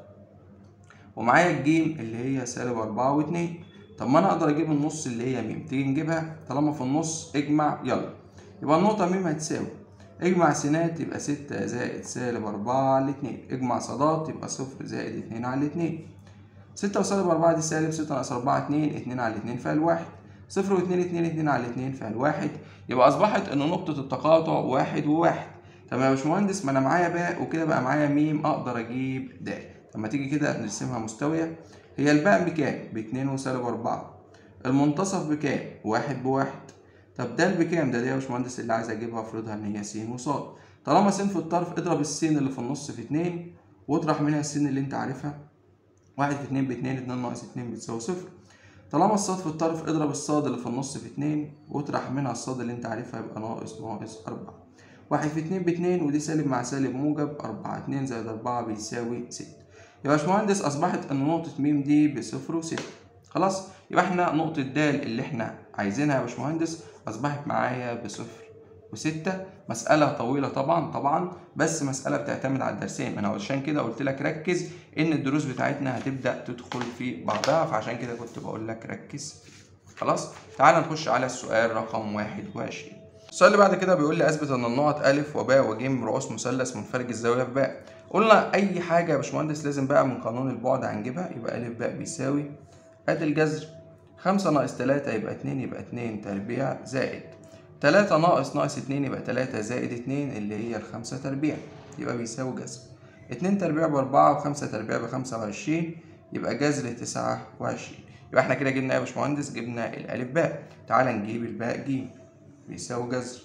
ومعايا الجيم اللي هي سالب أربعة واتنين طب ما انا اقدر اجيب النص اللي هي ميم تيجي نجيبها طالما في النص اجمع يلا يبقى النقطة ميم هتساوي اجمع سينات يبقى ستة زائد سالب أربعة على الاتنين اجمع صادات يبقى صفر زائد اتنين على الاتنين ستة وسالب أربعة دي سالب ستة ناقص أربعة اتنين اتنين على اتنين فيها الواحد صفر واتنين اتنين اتنين على اتنين فيها الواحد يبقى أصبحت إن نقطة التقاطع واحد وواحد طب يا باشمهندس ما أنا معايا باء وكده بقى معايا ميم أقدر أجيب د طب ما تيجي كده نرسمها مستوية هي الباء بكام؟ باتنين وسالب أربعة المنتصف بكام؟ واحد بواحد طب ده بكام؟ ده دي يا باشمهندس اللي عايز أجيبها أفرضها إن هي س وصاد طالما س في الطرف اضرب السين اللي في النص في اتنين واطرح منها السين اللي أنت عارفها واحد في اتنين باتنين اتنين ناقص اتنين بتساوي صفر طالما الصاد في الطرف اضرب الصاد اللي في النص في اتنين واطرح منها الصاد اللي انت عارفها يبقى ناقص ناقص أربعة واحد في اتنين باتنين ودي سالب مع سالب موجب أربعة اتنين زائد أربعة بيساوي ستة يبقى يا باشمهندس أصبحت إن نقطة ميم دي بصفر وستة خلاص يبقى احنا نقطة د اللي احنا عايزينها يا باشمهندس أصبحت معايا بصفر وستة مسألة طويلة طبعا طبعا بس مسألة بتعتمد على الدرسين أنا عشان كده قلت لك ركز إن الدروس بتاعتنا هتبدأ تدخل في بعضها فعشان كده كنت بقول لك ركز خلاص تعال نخش على السؤال رقم واحد وعشرين السؤال اللي بعد كده بيقول لي اثبت ان النقط الف وباء وجيم رؤوس مثلث منفرج الزاويه في باء قلنا اي حاجه يا باشمهندس لازم بقى من قانون البعد هنجيبها يبقى الف باء بيساوي ادي الجذر خمسة ناقص تلاتة يبقى اتنين يبقى اتنين تربيع زائد تلاتة ناقص ناقص اتنين يبقى تلاتة زائد اتنين اللي هي الخمسة تربيع يبقى بيساوي جذر اتنين تربيع بأربعة وخمسة تربيع بخمسة وعشرين يبقى جذر تسعة وعشرين يبقى احنا كده جبنا ايه يا باشمهندس جبنا الألف باء تعالى نجيب الباء جيم بيساوي جذر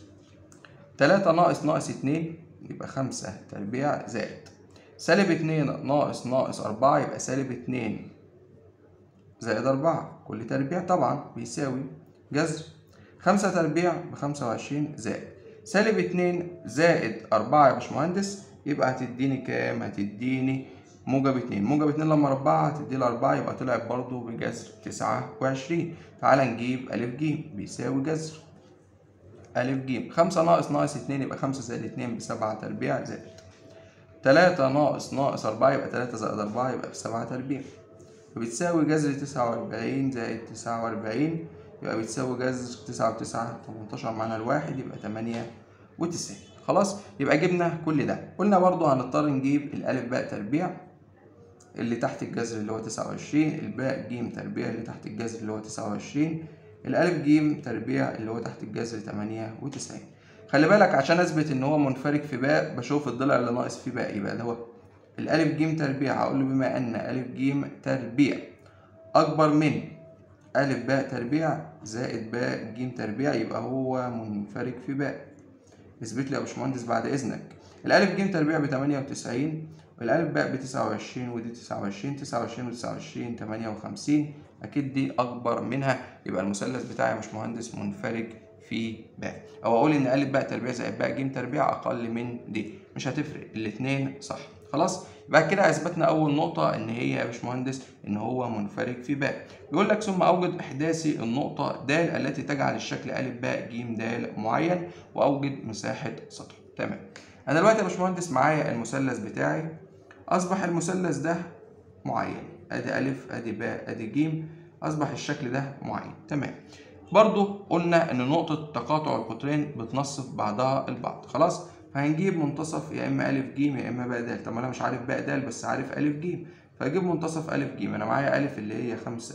تلاتة ناقص ناقص اتنين يبقى خمسة تربيع زائد سالب اتنين ناقص ناقص أربعة يبقى سالب اتنين زائد أربعة كل تربيع طبعا بيساوي جذر خمسة تربيع بخمسة وعشرين زائد سالب اتنين زائد أربعة يا باشمهندس يبقى هتديني كام؟ هتديني موجب اتنين موجب اتنين لما أربعة هتدي لي أربعة يبقى طلعت برضو بجذر تسعة وعشرين تعالى نجيب ألف جيم بيساوي جذر ألف جيم خمسة ناقص ناقص اتنين يبقى خمسة زائد اتنين بسبعة تربيع زائد تلاتة ناقص ناقص أربعة يبقى تلاتة زائد أربعة يبقى بسبعة تربيع وبتساوي جذر تسعة وأربعين زائد تسعة وأربعين يبقى بتساوي جذر تسعة وتسعة تمنتاشر معانا الواحد يبقى تمانية وتسعين خلاص يبقى جبنا كل ده قلنا برضو هنضطر نجيب الألف باء تربيع اللي تحت الجذر اللي هو تسعة وعشرين الباء جيم تربيع اللي تحت الجذر اللي هو تسعة وعشرين الألف جيم تربيع اللي هو تحت الجذر تمانية وتسعين خلي بالك عشان أثبت إن هو منفرج في باء بشوف الضلع اللي ناقص فيه باء يبقى ده هو الألف جيم تربيع هقول له بما أن ألف جيم تربيع أكبر من ألف باء تربيع زائد باء ج تربيع يبقى هو منفرج في باء اثبت لي يا باشمهندس بعد إذنك الألف ج تربيع بتمانية وتسعين والألف باء بتسعة وعشرين ودي تسعة وعشرين تسعة وعشرين وتسعة وعشرين تمانية وخمسين أكيد دي أكبر منها يبقى المثلث بتاعي يا باشمهندس منفرج في باء أو أقول إن ألف باء تربيع زائد باء ج تربيع أقل من دي مش هتفرق الاتنين صح خلاص بعد كده اثبتنا اول نقطه ان هي يا باشمهندس ان هو منفرج في باء يقول لك ثم اوجد احداثي النقطه د التي تجعل الشكل ا باء ج د معين واوجد مساحه سطح تمام انا دلوقتي يا باشمهندس معايا المثلث بتاعي اصبح المثلث ده معين ادي الف ادي باء ادي ج اصبح الشكل ده معين تمام برضو قلنا ان نقطه تقاطع القطرين بتنصف بعضها البعض خلاص فهنجيب منتصف يا اما الف ج يا اما باء د طب انا مش عارف باء د بس عارف الف ج فاجيب منتصف الف ج انا معايا الف اللي هي خمسة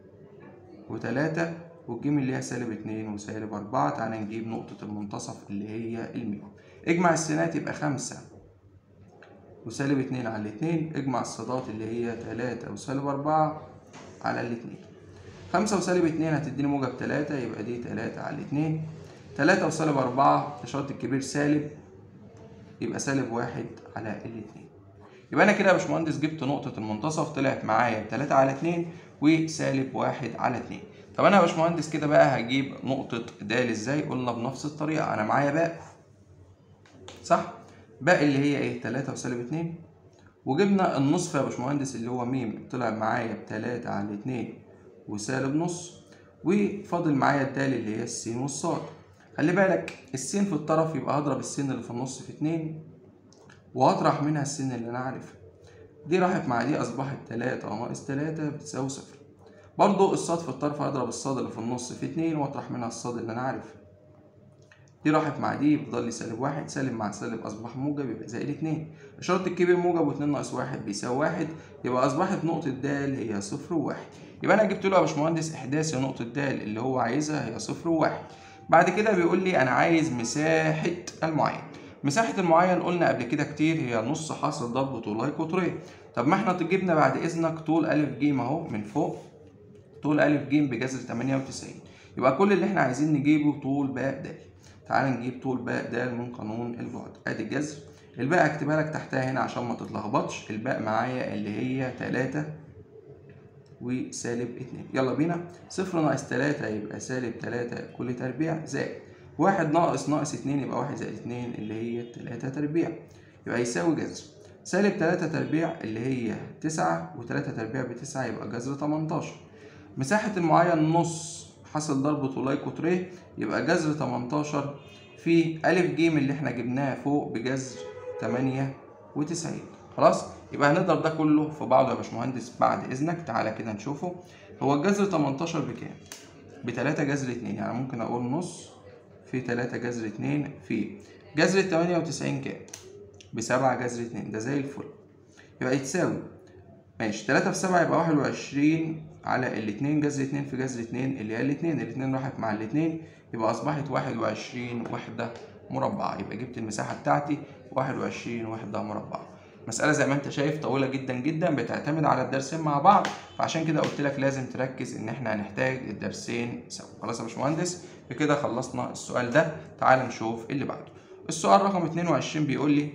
وتلاتة والجيم اللي هي سالب اتنين وسالب أربعة تعالى نجيب نقطة المنتصف اللي هي الميم اجمع السينات يبقى خمسة وسالب اتنين على الاتنين اجمع الصادات اللي هي تلاتة وسالب أربعة على الاتنين خمسة وسالب اتنين هتديني موجب تلاتة يبقى دي تلاتة على الاتنين تلاتة وسالب أربعة إشارة الكبير سالب يبقى سالب واحد على الاتنين يبقى أنا كده يا باشمهندس جبت نقطة المنتصف طلعت معايا تلاتة على اتنين وسالب واحد على اتنين طب أنا يا باشمهندس كده بقى هجيب نقطة د ازاي؟ قلنا بنفس الطريقة أنا معايا باء صح؟ باء اللي هي إيه؟ تلاتة وسالب اتنين وجبنا النصف يا باشمهندس اللي هو م طلع معايا بتلاتة على اتنين وسالب نص وفاضل معايا الدال اللي هي السين والصاد خلي بالك السين في الطرف يبقى هضرب السين اللي في النص في اتنين وهطرح منها السين اللي انا عارفها دي راحت مع دي اصبحت تلاتة ناقص تلاتة بتساوي صفر برضو الصاد في الطرف هضرب الصاد اللي في النص في اتنين واطرح منها الصاد اللي انا عارفها دي راحت مع دي يفضل لي سالب واحد سالب مع سالب اصبح موجب يبقى زائد اتنين اشارة الكبير موجب واتنين ناقص واحد بيساوي واحد يبقى اصبحت نقطة د هي صفر وواحد يبقى انا جبت له يا باشمهندس احداث نقطة د اللي هو عايزها هي صفر وواحد بعد كده بيقول لي انا عايز مساحة المعين مساحة المعين قلنا قبل كده كتير هي نص حاصل ضرب طولي قطرين طب ما احنا جبنا بعد اذنك طول ا ج اهو من فوق طول ا ج بجذر 98 يبقى كل اللي احنا عايزين نجيبه طول باء د تعال نجيب طول باء د من قانون البعد ادي الجذر الباء هكتبها لك تحتها هنا عشان ما تتلخبطش الباء معايا اللي هي 3 وسالب اتنين يلا بينا صفر ناقص تلاتة يبقى سالب تلاتة كل تربيع زائد واحد ناقص ناقص اتنين يبقى واحد زائد اتنين اللي هي تلاتة تربيع يبقى يساوي جذر سالب تلاتة تربيع اللي هي تسعة وتلاتة تربيع بتسعة يبقى جذر تمنتاشر مساحة المعين نص حاصل ضرب طولي قطريه يبقى جذر تمنتاشر في أ ج اللي احنا جبناه فوق بجذر تمانية وتسعين خلاص يبقى هنضرب ده كله في بعضه يا باشمهندس بعد اذنك تعالى كده نشوفه هو الجذر 18 بكام ب 3 جذر 2 يعني ممكن اقول نص في 3 جذر 2 في جذر 98 كام ب 7 جذر 2 ده زي الفل يبقى يتساوي ماشي 3 في 7 يبقى 21 على الاتنين جذر 2 في جذر 2 اللي هي الاتنين الاتنين راحت مع الاتنين يبقى اصبحت 21 وحدة مربعة يبقى جبت المساحة بتاعتي 21 وحدة مربعة مسألة زي ما انت شايف طويلة جدا جدا بتعتمد على الدرسين مع بعض فعشان كده قلت لك لازم تركز ان احنا هنحتاج الدرسين سوا خلاص يا باشمهندس بكده خلصنا السؤال ده تعال نشوف اللي بعده السؤال رقم 22 بيقول لي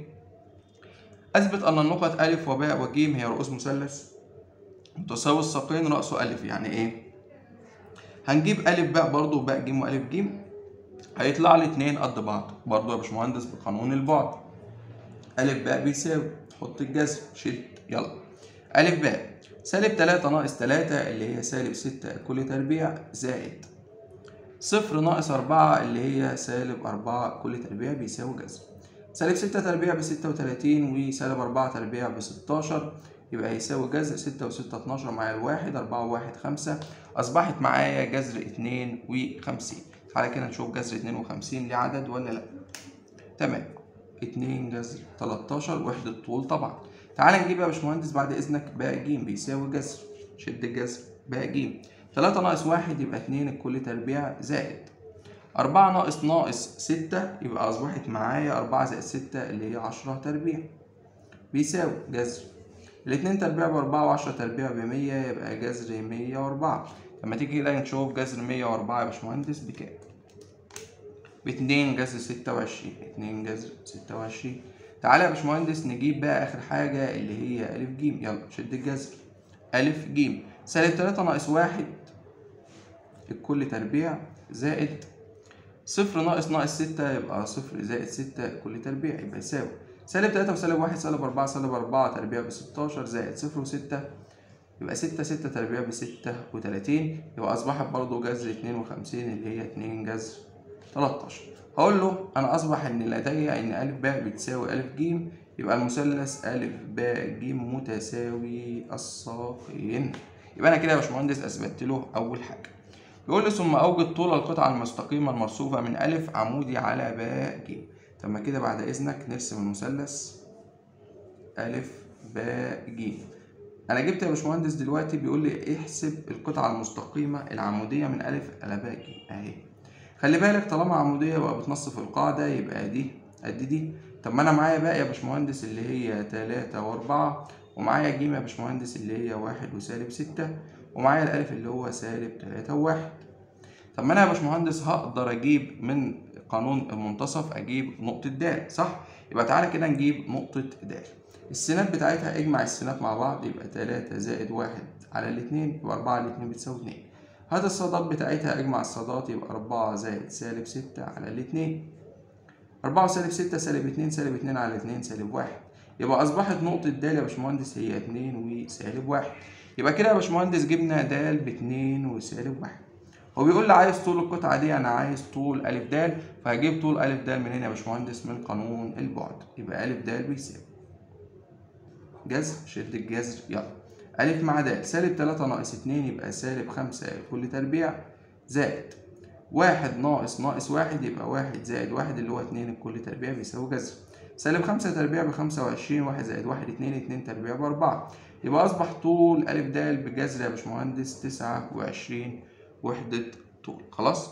اثبت ان النقط ا وباء وج هي رؤوس مثلث متساوي الساقين رأسه أ يعني ايه هنجيب ا باء برضه وباء ج والف ج هيطلع لي اتنين قد بعض برضه يا باشمهندس بقانون البعد ا باء بيساوي حط الجذر شيل يلا أ باء سالب تلاتة ناقص تلاتة اللي هي سالب ستة كل تربيع زائد صفر ناقص أربعة اللي هي سالب أربعة كل تربيع بيساوي جذر سالب ستة تربيع بستة وتلاتين وسالب أربعة تربيع بستاشر يبقى هيساوي جذر ستة وستة اتناشر مع الواحد أربعة وواحد خمسة أصبحت معايا جذر اتنين وخمسين تعالى كده نشوف جذر اتنين وخمسين ليه عدد ولا لأ تمام اتنين جذر تلاتاشر وحدة طول طبعا تعال نجيب يا باشمهندس بعد إذنك باء ج بيساوي جذر شد الجذر باء ج تلاتة ناقص واحد يبقى اتنين الكل تربيع زائد أربعة ناقص ناقص ستة يبقى أصبحت معايا أربعة زائد ستة اللي هي عشرة تربيع بيساوي جذر الاتنين تربيع بأربعة وعشرة تربيع بمية يبقى جذر مية وأربعة لما تيجي كده نشوف جذر مية وأربعة يا باشمهندس بكام؟ باتنين جذر ستة وعشرين اتنين جذر ستة وعشرين تعالى يا باشمهندس نجيب بقى آخر حاجة اللي هي ألف جيم يلا شد الجذر ألف جيم سالب تلاتة ناقص واحد الكل تربيع زائد صفر ناقص ناقص ستة يبقى صفر زائد ستة الكل تربيع يبقى يساوي سالب تلاتة وسالب واحد سالب أربعة سالب أربعة تربيع بستاشر زائد صفر وستة يبقى ستة ستة تربيع بستة وتلاتين يبقى أصبحت برضه جذر اتنين وخمسين اللي هي اتنين جذر تلاتاشر هقول له أنا أصبح إن لدي إن ألف باء بتساوي ألف جيم يبقى المثلث ألف باء جيم متساوي الساقين يبقى أنا كده يا باشمهندس أثبتت له أول حاجة يقول لي ثم أوجد طول القطعة المستقيمة المرصوفة من ألف عمودي على باء جيم طب ما كده بعد إذنك نرسم المثلث ألف باء جيم أنا جبت يا باشمهندس دلوقتي بيقول لي احسب القطعة المستقيمة العمودية من ألف إلى باء جيم أهي خلي بالك طالما عمودية يبقى بتنص في القاعدة يبقى دي قد دي طب ما أنا معايا باء يا باشمهندس اللي هي تلاتة وأربعة ومعايا جيم يا باشمهندس اللي هي واحد وسالب ستة ومعايا الألف اللي هو سالب تلاتة وواحد طب ما أنا يا باشمهندس هقدر أجيب من قانون المنتصف أجيب نقطة د صح؟ يبقى تعالى كده نجيب نقطة د السينات بتاعتها اجمع السينات مع بعض يبقى تلاتة زائد واحد على الاتنين يبقى أربعة على الاتنين بتساوي اتنين هات الصادات بتاعتها اجمع الصادات يبقى أربعة زائد سالب ستة على الاتنين أربعة وسالب ستة سالب اتنين سالب اتنين على اتنين سالب واحد يبقى أصبحت نقطة د يا باشمهندس هي اتنين وسالب واحد يبقى كده يا باشمهندس جبنا د باتنين وسالب واحد هو بيقول لي عايز طول القطعة دي أنا عايز طول أ د فهجيب طول أ د منين يا باشمهندس من قانون البعد يبقى أ د بيساوي جذر شد الجذر يلا ألف مع د سالب تلاتة ناقص اتنين يبقى سالب خمسة كل تربيع زائد واحد ناقص ناقص واحد يبقى واحد زائد واحد اللي هو اتنين الكل تربيع بيساوي جذر سالب خمسة تربيع بخمسة وعشرين واحد زائد واحد اتنين اتنين تربيع بأربعة يبقى أصبح طول أ د بجذر يا باشمهندس تسعة وعشرين وحدة طول خلاص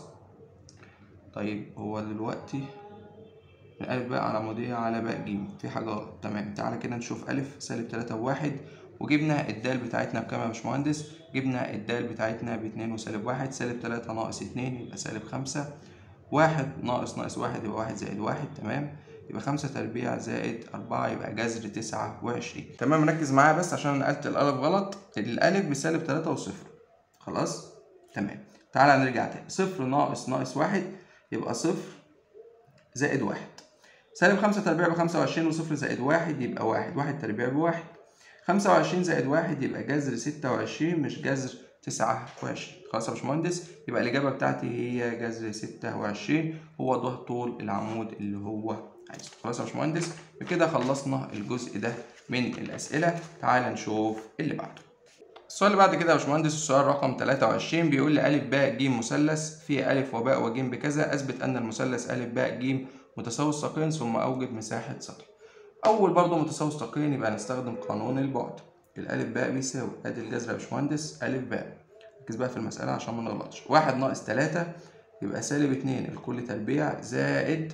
طيب هو دلوقتي من ألف باء على عمودية على باء جيم في حاجة غلط تمام تعالى كده نشوف ألف سالب تلاتة وواحد وجبنا الدال بتاعتنا بكام يا باشمهندس جبنا الدال بتاعتنا باتنين وسالب واحد سالب تلاتة ناقص اتنين يبقى سالب خمسة واحد ناقص ناقص واحد يبقى واحد زائد واحد تمام يبقى خمسة تربيع زائد أربعة يبقى جذر تسعة وعشرين تمام ركز معايا بس عشان أنا نقلت الألف غلط الألف بسالب تلاتة وصفر خلاص تمام تعالى نرجع تاني صفر ناقص ناقص واحد يبقى صفر زائد واحد سالب خمسة تربيع بخمسة وعشرين وصفر زائد واحد يبقى واحد واحد تربيع بواحد خمسة وعشرين زائد واحد يبقى جذر ستة وعشرين مش جذر تسعة وعشرين خلاص يا باشمهندس يبقى الإجابة بتاعتي هي جذر ستة وعشرين هو ده طول العمود اللي هو عايزه خلاص يا باشمهندس بكده خلصنا الجزء ده من الأسئلة تعال نشوف اللي بعده السؤال اللي بعد كده يا باشمهندس السؤال رقم 23 بيقول لي أ باء ج مثلث فيه أ وباء وج بكذا أثبت أن المثلث أ باء ج متساوي الساقين ثم أوجد مساحة سطح أول برضه متساوي الساقين يبقى نستخدم قانون البعد الألف باء بيساوي أدي الجذر يا باشمهندس ألف باء ركز بقى في المسألة عشان ما نغلطش واحد ناقص تلاتة يبقى سالب اتنين الكل تربيع زائد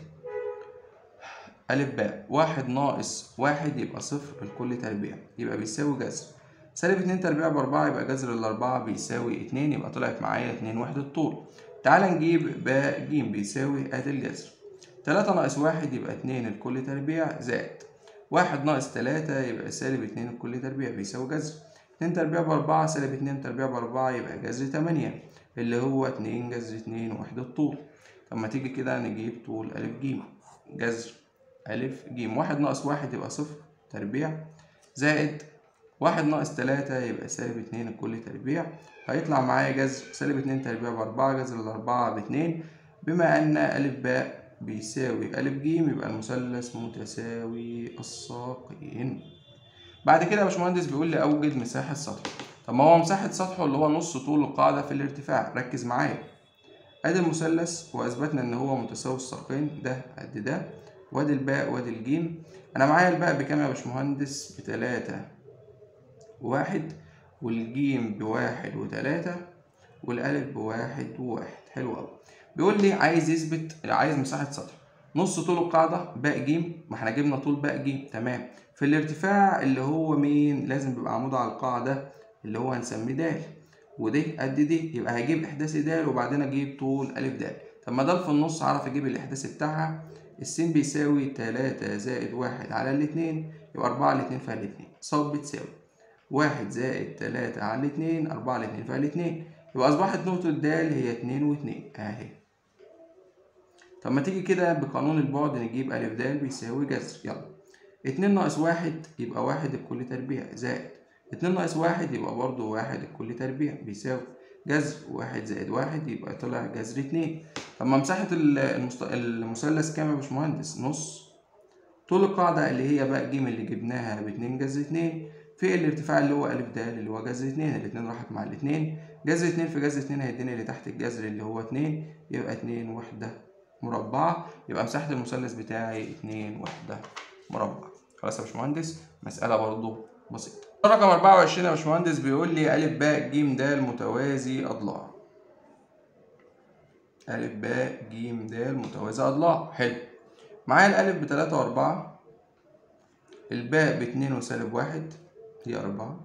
ألف باء واحد ناقص واحد يبقى صفر الكل تربيع يبقى بيساوي جذر سالب اتنين تربيع بأربعة يبقى جذر الأربعة بيساوي اتنين يبقى طلعت معايا اتنين وحدة طول تعال نجيب باء ج بيساوي أدي الجذر تلاتة ناقص واحد يبقى اتنين الكل تربيع زائد واحد ناقص تلاتة يبقى سالب اتنين الكل تربيع بيساوي جذر اتنين تربيع بأربعة سالب اتنين تربيع بأربعة يبقى جذر تمانية اللي هو اتنين جذر اتنين وحدة طول طب ما تيجي كده نجيب طول ألف ج جذر ألف ج واحد ناقص واحد يبقى صفر تربيع زائد واحد ناقص تلاتة يبقى سالب اتنين الكل تربيع هيطلع معايا جذر سالب اتنين تربيع بأربعة جذر الأربعة باتنين بما أن ألف باء بيساوي ألف ج يبقى المثلث متساوي الساقين بعد كده يا باشمهندس بيقول لي أوجد مساحة سطح طب ما هو مساحة سطحه اللي هو نص طول القاعدة في الارتفاع ركز معايا ادي المثلث واثبتنا ان هو متساوي الساقين ده قد ده وادي الباء وادي الجيم انا معايا الباء بكام يا باشمهندس بتلاتة وواحد والجيم بواحد وتلاتة والالف بواحد وواحد حلو اوي بيقول لي عايز يثبت عايز مساحة سطح نص طول القاعدة باء جيم ما احنا جبنا طول باء جيم تمام في الارتفاع اللي هو مين لازم بيبقى عمود على القاعدة اللي هو هنسميه د وده قد دي يبقى هجيب إحداثي د وبعدين أجيب طول أ د طب ما ده في النص أعرف أجيب الإحداثي بتاعها السين بيساوي تلاتة زائد واحد على الاتنين يبقى أربعة على الاتنين فيها الاتنين صاد بتساوي واحد زائد تلاتة على الاتنين أربعة على الاتنين فيها الاتنين يبقى أصبحت نقطة د هي اتنين واتنين أهي طب ما تيجي كده بقانون البعد نجيب أ د بيساوي جذر يلا اتنين ناقص واحد يبقى واحد الكل تربيع زائد اتنين ناقص واحد يبقى برضه واحد الكل تربيع بيساوي جذر واحد زائد واحد يبقى طلع جذر اتنين طب ما مساحة المست... المثلث كام يا باشمهندس؟ نص طول القاعدة اللي هي بقى ج اللي جبناها باتنين جذر اتنين في الارتفاع اللي هو أ د اللي هو جذر اتنين الاتنين راحت مع الاتنين جذر اتنين في جذر اتنين هيديني اللي تحت الجذر اللي هو اتنين يبقى اتنين وحدة مربعة يبقى مساحة المثلث بتاعي اتنين وحدة مربع خلاص يا باشمهندس مسألة برضو بسيطة رقم 24 يا باشمهندس بيقول لي أ ب ج د متوازي أضلاع أ ب ج د متوازي أضلاع حلو معايا الألف بتلاتة وأربعة الباء باتنين وسالب واحد دي أربعة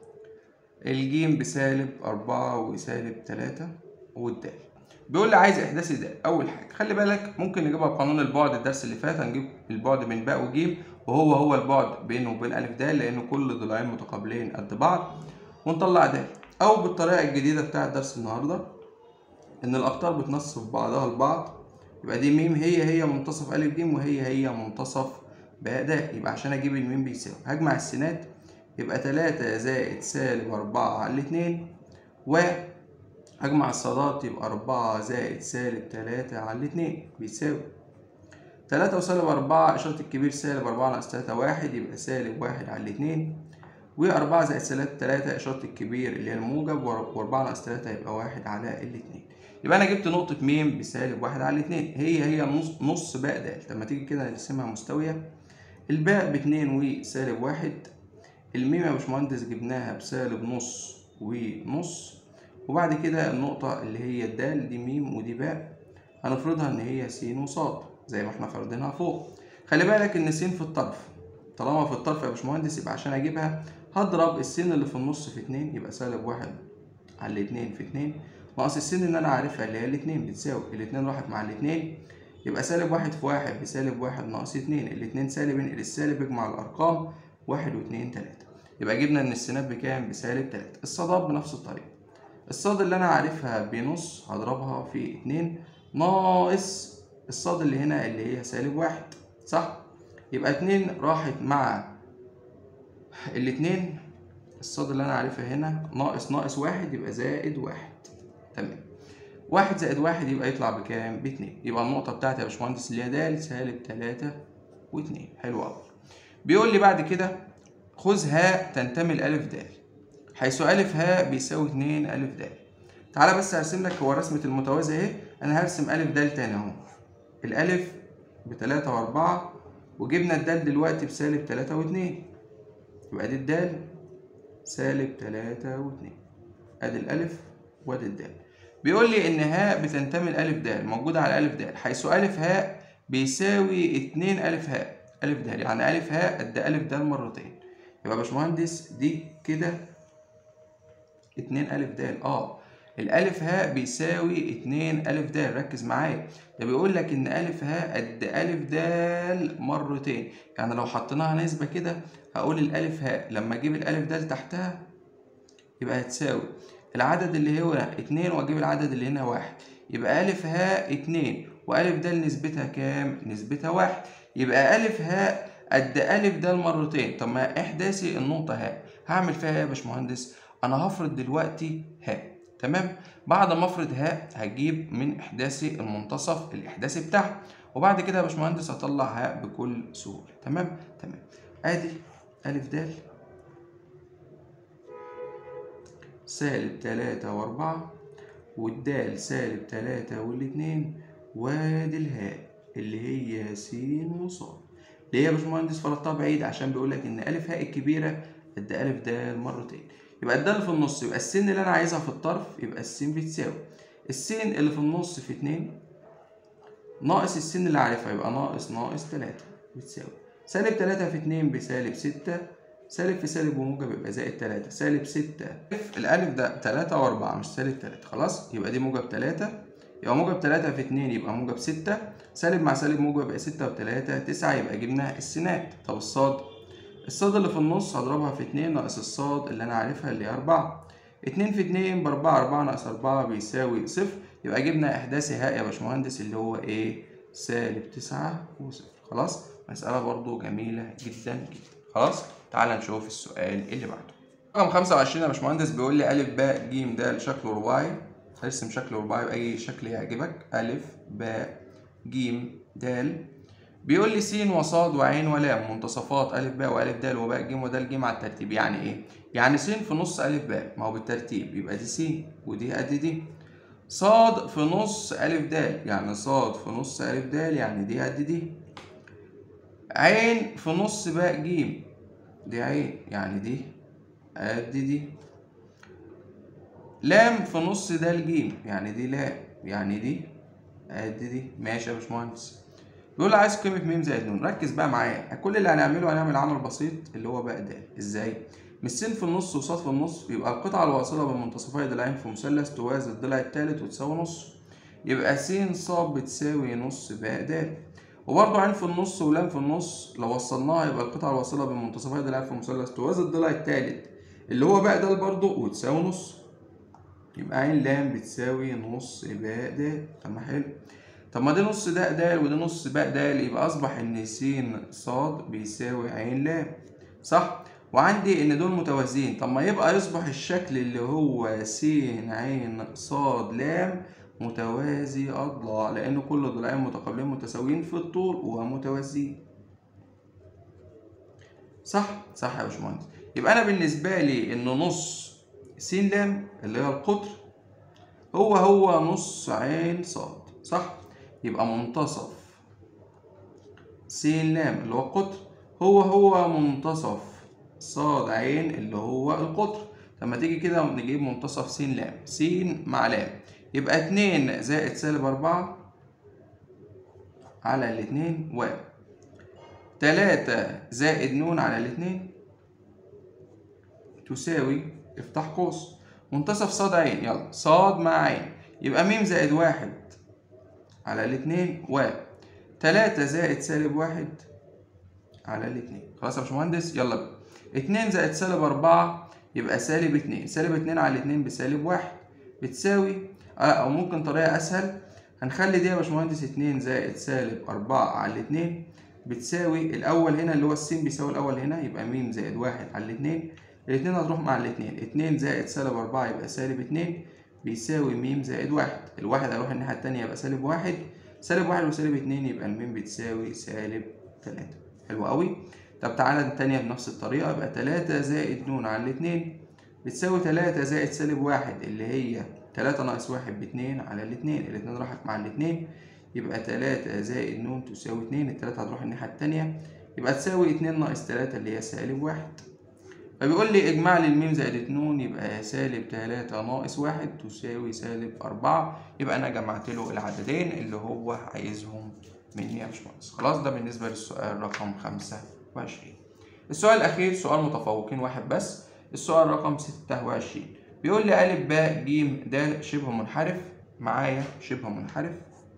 الجيم بسالب أربعة وسالب تلاتة والدال بيقول لي عايز إحداث ده أول حاجة خلي بالك ممكن نجيبها بقانون البعد الدرس اللي فات هنجيب البعد بين باء وجيم وهو هو البعد بينه وبين أ د لأن كل ضلعين متقابلين قد بعض ونطلع د أو بالطريقة الجديدة بتاعة درس النهاردة إن الأقطار بتنصف بعضها البعض يبقى دي م هي هي منتصف أ ج وهي هي منتصف باء د يبقى عشان أجيب الميم بيساوي هجمع السينات يبقى تلاتة زائد سالب أربعة على الاتنين و هجمع الصادات يبقى أربعة زائد سالب تلاتة على الاتنين بيساوي تلاتة وسالب أربعة إشارة الكبير سالب أربعة ناقص تلاتة واحد يبقى سالب واحد على الاتنين وأربعة زائد سالب تلاتة إشارة الكبير اللي هي الموجب وأربعة ناقص تلاتة يبقى واحد على الاتنين يبقى أنا جبت نقطة م بسالب واحد على الاتنين هي هي نص نص باء د لما تيجي كده نرسمها مستوية الباء باتنين وسالب واحد الميم يا باشمهندس جبناها بسالب نص ونص وبعد كده النقطة اللي هي الدال دي ميم ودي باء هنفرضها إن هي س وصاد زي ما احنا فردينها فوق خلي بالك إن س في الطرف طالما في الطرف يا باشمهندس يبقى عشان أجيبها هضرب السين اللي في النص في اتنين يبقى سالب واحد على الاتنين في اتنين ناقص السين اللي أنا عارفها اللي هي الاتنين بتساوي الاتنين راحت مع الاتنين يبقى سالب واحد في واحد بسالب واحد ناقص اتنين الاتنين سالب انقل السالب اجمع الأرقام واحد واتنين تلاتة يبقى جبنا إن السينات بكام؟ بسالب تلاتة الصادات بنفس الطريقة الصاد اللي أنا عارفها بنص هضربها في اتنين ناقص الصاد اللي هنا اللي هي سالب واحد صح؟ يبقى اتنين راحت مع الاتنين الصاد اللي أنا عارفها هنا ناقص ناقص واحد يبقى زائد واحد تمام واحد زائد واحد يبقى يطلع بكام؟ باتنين يبقى النقطة بتاعتي يا باشمهندس اللي هي د سالب تلاتة واتنين حلو أوي بيقول لي بعد كده خذ هاء تنتمي لألف د حيث ألف هاء بيساوي اتنين ألف د تعالى بس هرسم لك هو رسمة المتوازي اهي أنا هرسم ألف د تاني أهو الألف بتلاتة وأربعة وجبنا الدال دلوقتي بسالب تلاتة واتنين يبقى دي الدال سالب تلاتة واتنين أدي الألف وأدي الدال بيقول لي إن هاء بتنتمي لألف د موجودة على ألف د حيث ألف هاء بيساوي اتنين ألف هاء ألف د يعني ألف هاء قد ألف د مرتين يبقى يا باشمهندس دي كده اتنين ألف د اه الألف هاء بيساوي اتنين ألف د ركز معايا ده بيقول لك إن ألف هاء قد ألف د مرتين يعني لو حطيناها نسبة كده هقول الألف هاء لما أجيب الألف د تحتها يبقى هتساوي العدد اللي هو اتنين وأجيب العدد اللي هنا واحد يبقى ألف هاء اتنين وألف د نسبتها كام؟ نسبتها واحد يبقى ألف هاء قد ألف د مرتين طب ما إحداثي النقطة هاء هعمل فيها إيه يا باشمهندس؟ أنا هفرض دلوقتي هاء تمام بعد ما افرض هاء هجيب من احداثي المنتصف الاحداثي بتاعها وبعد كده يا باشمهندس هطلع هاء بكل سهوله تمام تمام ادي الف د سالب تلاتة وأربعة والدال سالب تلاتة والاتنين وادي الهاء اللي هي س وصاد ليه يا باشمهندس فرضتها بعيد عشان بيقولك إن ألف هاء الكبيرة قد ألف د مرتين يبقى الدال في النص يبقى السين اللي انا عايزها في الطرف يبقى السين بتساوي السين اللي في النص في اتنين ناقص السين اللي عارفها يبقى ناقص ناقص تلاتة بتساوي سالب تلاتة في اتنين بسالب ستة سالب في سالب وموجب يبقى زائد تلاتة سالب ستة الألف ده تلاتة وأربعة مش سالب تلاتة خلاص يبقى دي موجب تلاتة يبقى موجب تلاتة في اتنين يبقى موجب ستة سالب مع سالب موجب يبقى ستة وتلاتة تسعة يبقى جبنا السينات طب الصاد الصاد اللي في النص هضربها في اتنين ناقص الصاد اللي أنا عارفها اللي هي أربعة اتنين في اتنين بأربعة أربعة ناقص أربعة بيساوي صفر يبقى جبنا إحداث هاء يا باشمهندس اللي هو إيه سالب تسعة وصفر خلاص مسألة برضو جميلة جدا جدا خلاص تعال نشوف السؤال اللي بعده رقم 25 يا باشمهندس بيقول لي أ ب ج د شكل رباعي هرسم شكل رباعي بأي شكل يعجبك أ ب ج د بيقول لي س وصاد وعين ولام منتصفات أ ب وأ د وباء ج ود ج على الترتيب يعني إيه؟ يعني س في نص أ ب ما هو بالترتيب يبقى دي س ودي قد دي صاد في نص أ د يعني صاد في نص أ د يعني دي قد دي عين في نص باء ج دي عين يعني دي قد دي لام في نص د ج يعني دي لام يعني دي قد دي ماشي يا باشمهندس بيقول لي عايز قيمة م زائد ن ركز بقى معايا كل اللي هنعمله هنعمل عمل بسيط اللي هو باء د ازاي؟ مش س في النص وصاد في النص يبقى القطعة الواصلة بين منتصفي ضلعين في مثلث توازي الضلع التالت وتساوي نص يبقى س ص بتساوي نص باء د وبرضه عين في النص ولام في النص لو وصلناها يبقى القطعة الواصلة بين منتصفي ضلعين في مثلث توازي الضلع التالت اللي هو باء د برضه وتساوي نص يبقى عين لام بتساوي نص باء د طب ما حلو طب ما دي نص داء د ودي نص باء د يبقى أصبح إن س ص بيساوي عين لام صح؟ وعندي ان دول متوازيين طب ما يبقى يصبح الشكل اللي هو س عين ص لام متوازي اضلاع لان كل ضلعين متقابلين متساويين في الطول ومتوازيين صح صح يا باشمهندس يبقى انا بالنسبه لي ان نص س لام اللي هي القطر هو هو نص عين ص صح يبقى منتصف س لام اللي هو القطر هو هو منتصف صاد عين اللي هو القطر لما تيجي كده نجيب منتصف س لام س مع لام يبقى اتنين زائد سالب أربعة على الاتنين و تلاتة زائد نون على الاتنين تساوي افتح قوس منتصف صاد عين يلا صاد مع عين يبقى م زائد واحد على الاتنين و تلاتة زائد سالب واحد على الاتنين خلاص يا باشمهندس يلا بينا اتنين زائد سالب أربعة يبقى سالب اتنين سالب اتنين على اتنين بسالب واحد بتساوي اه أو ممكن طريقة أسهل هنخلي دي يا باشمهندس اتنين زائد سالب أربعة على الاتنين بتساوي الأول هنا اللي هو السين بيساوي الأول هنا يبقى م زائد واحد على الاتنين الاتنين هتروح مع الاتنين اتنين زائد سالب أربعة يبقى سالب اتنين بيساوي م زائد واحد الواحد هيروح الناحية التانية يبقى سالب واحد سالب واحد وسالب اتنين يبقى الميم بتساوي سالب تلاتة حلو أوي طب تعالى التانية بنفس الطريقة يبقى تلاتة زائد نون على الاتنين بتساوي تلاتة زائد سالب واحد اللي هي تلاتة ناقص واحد باتنين على الاتنين الاتنين راحت مع الاتنين يبقى تلاتة زائد نون تساوي اتنين التلاتة هتروح الناحية التانية يبقى تساوي اتنين ناقص تلاتة اللي هي سالب واحد فبيقول لي اجمع لي الميم زائد اتنين يبقى سالب تلاتة ناقص واحد تساوي سالب أربعة يبقى أنا جمعت له العددين اللي هو عايزهم مني يا باشمهندس خلاص ده بالنسبة للسؤال رقم خمسة وعشرين السؤال الأخير سؤال متفوقين واحد بس السؤال رقم ستة وعشرين بيقول لي أ ب ج د شبه منحرف معايا شبه منحرف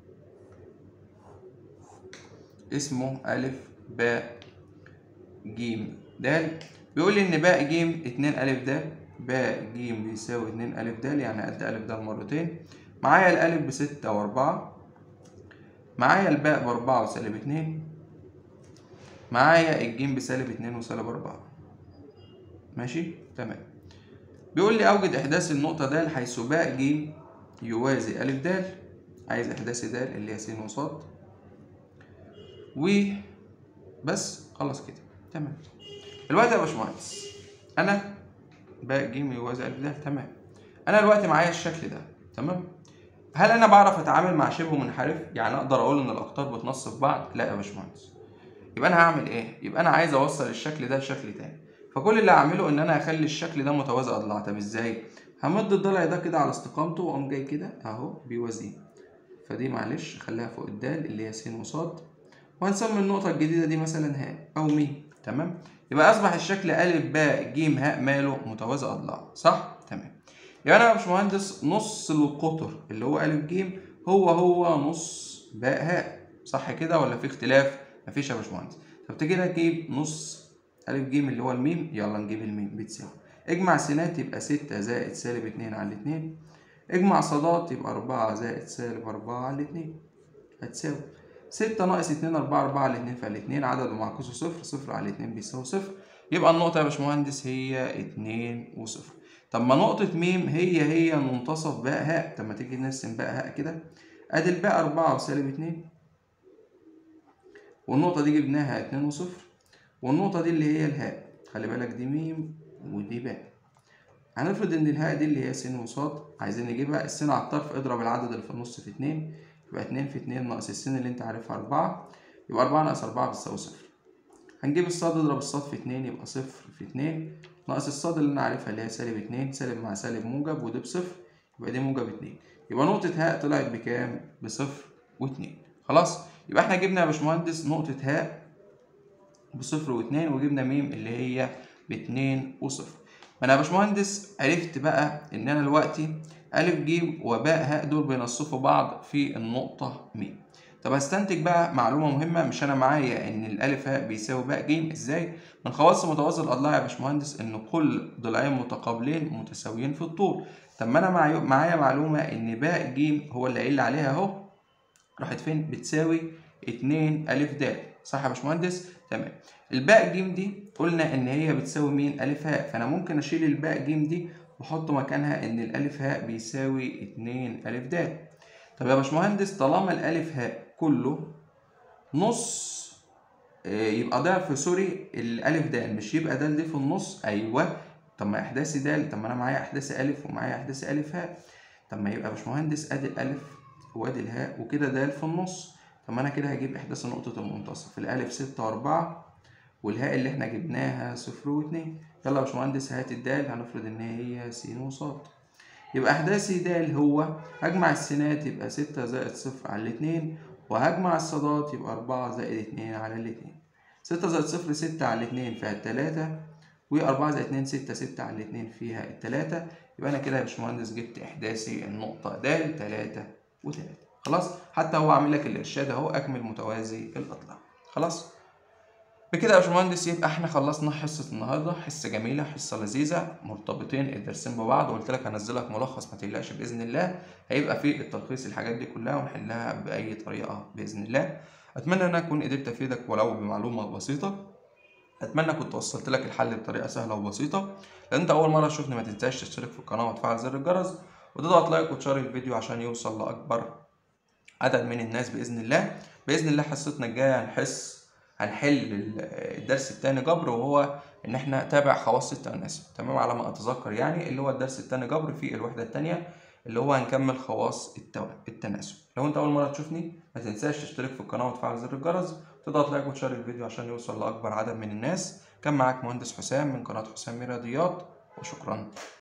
اسمه أ ب ج د بيقول لي إن باء ج اتنين أ د باء ج بيساوي اتنين أ د يعني قد أ د مرتين معايا الألف بستة وأربعة معايا الباء بأربعة وسالب اتنين معايا الجيم بسالب اتنين وسالب أربعة ماشي تمام بيقول لي أوجد إحداث النقطة د حيث باء ج يوازي أ د عايز إحداث د اللي هي س وص وبس خلص كده تمام دلوقتي يا باشمهندس أنا باء ج يوازي أ د تمام أنا دلوقتي معايا الشكل ده تمام هل أنا بعرف أتعامل مع شبه منحرف؟ يعني أقدر أقول إن الأقطار بتنص في بعض؟ لا يا باشمهندس يبقى انا هعمل ايه يبقى انا عايز اوصل الشكل ده لشكل تاني فكل اللي هعمله ان انا هخلي الشكل ده متوازي اضلاع طب ازاي همد الضلع ده كده على استقامته واقوم جاي كده اهو بيوازيه فدي معلش خليها فوق الدال اللي هي س وصاد وهنسمي النقطة الجديدة دي مثلا ه أو م تمام يبقى اصبح الشكل ا ب ج ه ماله متوازي اضلاع صح تمام يبقى انا يا باشمهندس نص القطر اللي هو ا ج هو هو نص ب ه صح كده ولا في اختلاف مفيش يا باشمهندس طب تيجي نجيب نص ا ج اللي هو الميم يلا نجيب الميم بتساوي اجمع سينات يبقى ستة زائد سالب اتنين على الاتنين اجمع صادات يبقى أربعة زائد سالب أربعة على الاتنين هتساوي ستة ناقص اتنين أربعة أربعة على الاتنين فالاتنين عدد ومعكوسه صفر صفر على الاتنين بيساوي صفر يبقى النقطة يا باشمهندس هي اتنين وصفر طب ما نقطة ميم هي هي منتصف باء هاء طب ما تيجي نرسم باء هاء كده ادي الباء أربعة وسالب اتنين والنقطة دي جبناها اتنين وصفر والنقطة دي اللي هي الهاء خلي بالك دي ميم ودي باء هنفرض ان الهاء دي اللي هي س وصاد عايزين نجيبها السين على الطرف اضرب العدد اللي في النص في اتنين يبقى اتنين في اتنين ناقص السين اللي انت عارفها أربعة يبقى أربعة ناقص أربعة بتساوي صفر هنجيب الصاد اضرب الصاد في اتنين يبقى صفر في اتنين ناقص الصاد اللي انا عارفها اللي هي سالب اتنين سالب مع سالب موجب ودي بصفر يبقى دي موجب اتنين يبقى نقطة هاء طلعت بكام؟ بصفر واتنين خلاص يبقى احنا جبنا يا باشمهندس نقطة هاء بصفر واتنين وجبنا ميم اللي هي باتنين وصفر ما انا يا باشمهندس عرفت بقى ان انا دلوقتي ا ج وباء هاء دول بينصفوا بعض في النقطة م طب هستنتج بقى معلومة مهمة مش أنا معايا إن الألف هاء بيساوي باء ج إزاي؟ من خواص متوازي الأضلاع يا باشمهندس إن كل ضلعين متقابلين متساويين في الطول طب ما أنا معايا معايا معلومة إن باء ج هو اللي قايل عليها أهو راحت فين؟ بتساوي اتنين ألف د صح يا باشمهندس؟ تمام الباء ج دي قلنا إن هي بتساوي مين؟ ألف هاء فأنا ممكن أشيل الباء ج دي وأحط مكانها إن الألف هاء بيساوي اتنين ألف د طب يا باشمهندس طالما الألف هاء كله نص يبقى ضعف سوري الألف د مش يبقى د دي في النص أيوه طب ما إحداثي د طب ما أنا معايا إحداثي ألف ومعايا إحداثي ألف هاء طب ما يبقى يا باشمهندس أدي الألف وأدي الهاء وكده د في النص طب ما أنا كده هجيب إحداث نقطة المنتصف الألف ستة وأربعة والهاء اللي إحنا جبناها صفر واتنين يلا يا باشمهندس هات الدال هنفرض إن هي س وصاد يبقى أحداثي د هو هجمع السينات يبقى ستة زائد صفر على الاتنين وهجمع الصادات يبقى أربعة زائد اتنين على الاتنين ستة زائد صفر ستة على الاتنين فيها التلاتة وأربعة زائد اتنين ستة ستة على الاتنين فيها التلاتة يبقى أنا كده يا باشمهندس جبت إحداثي النقطة د تلاتة وتلاتة خلاص حتى هو عامل لك الإرشاد أهو أكمل متوازي الأضلاع خلاص بكده يا باشمهندس يبقى احنا خلصنا حصة النهاردة حصة جميلة حصة لذيذة مرتبطين الدرسين ببعض وقلت لك هنزلك ملخص ما تقلقش بإذن الله هيبقى فيه التلخيص الحاجات دي كلها ونحلها بأي طريقة بإذن الله أتمنى إن أنا أكون قدرت أفيدك ولو بمعلومة بسيطة أتمنى كنت وصلت لك الحل بطريقة سهلة وبسيطة لأن أنت أول مرة تشوفني ما تنساش تشترك في القناة وتفعل زر الجرس وتضغط لايك وتشارك الفيديو عشان يوصل لأكبر عدد من الناس بإذن الله بإذن الله حصتنا الجاية هنحس هنحل الدرس التاني جبر وهو ان احنا تابع خواص التناسب تمام على ما اتذكر يعني اللي هو الدرس التاني جبر في الوحده التانيه اللي هو هنكمل خواص التناسب لو انت اول مره تشوفني ما تنساش تشترك في القناه وتفعل زر الجرس وتضغط لايك وتشارك الفيديو عشان يوصل لاكبر عدد من الناس كان معاك مهندس حسام من قناه حسام رياضيات وشكرا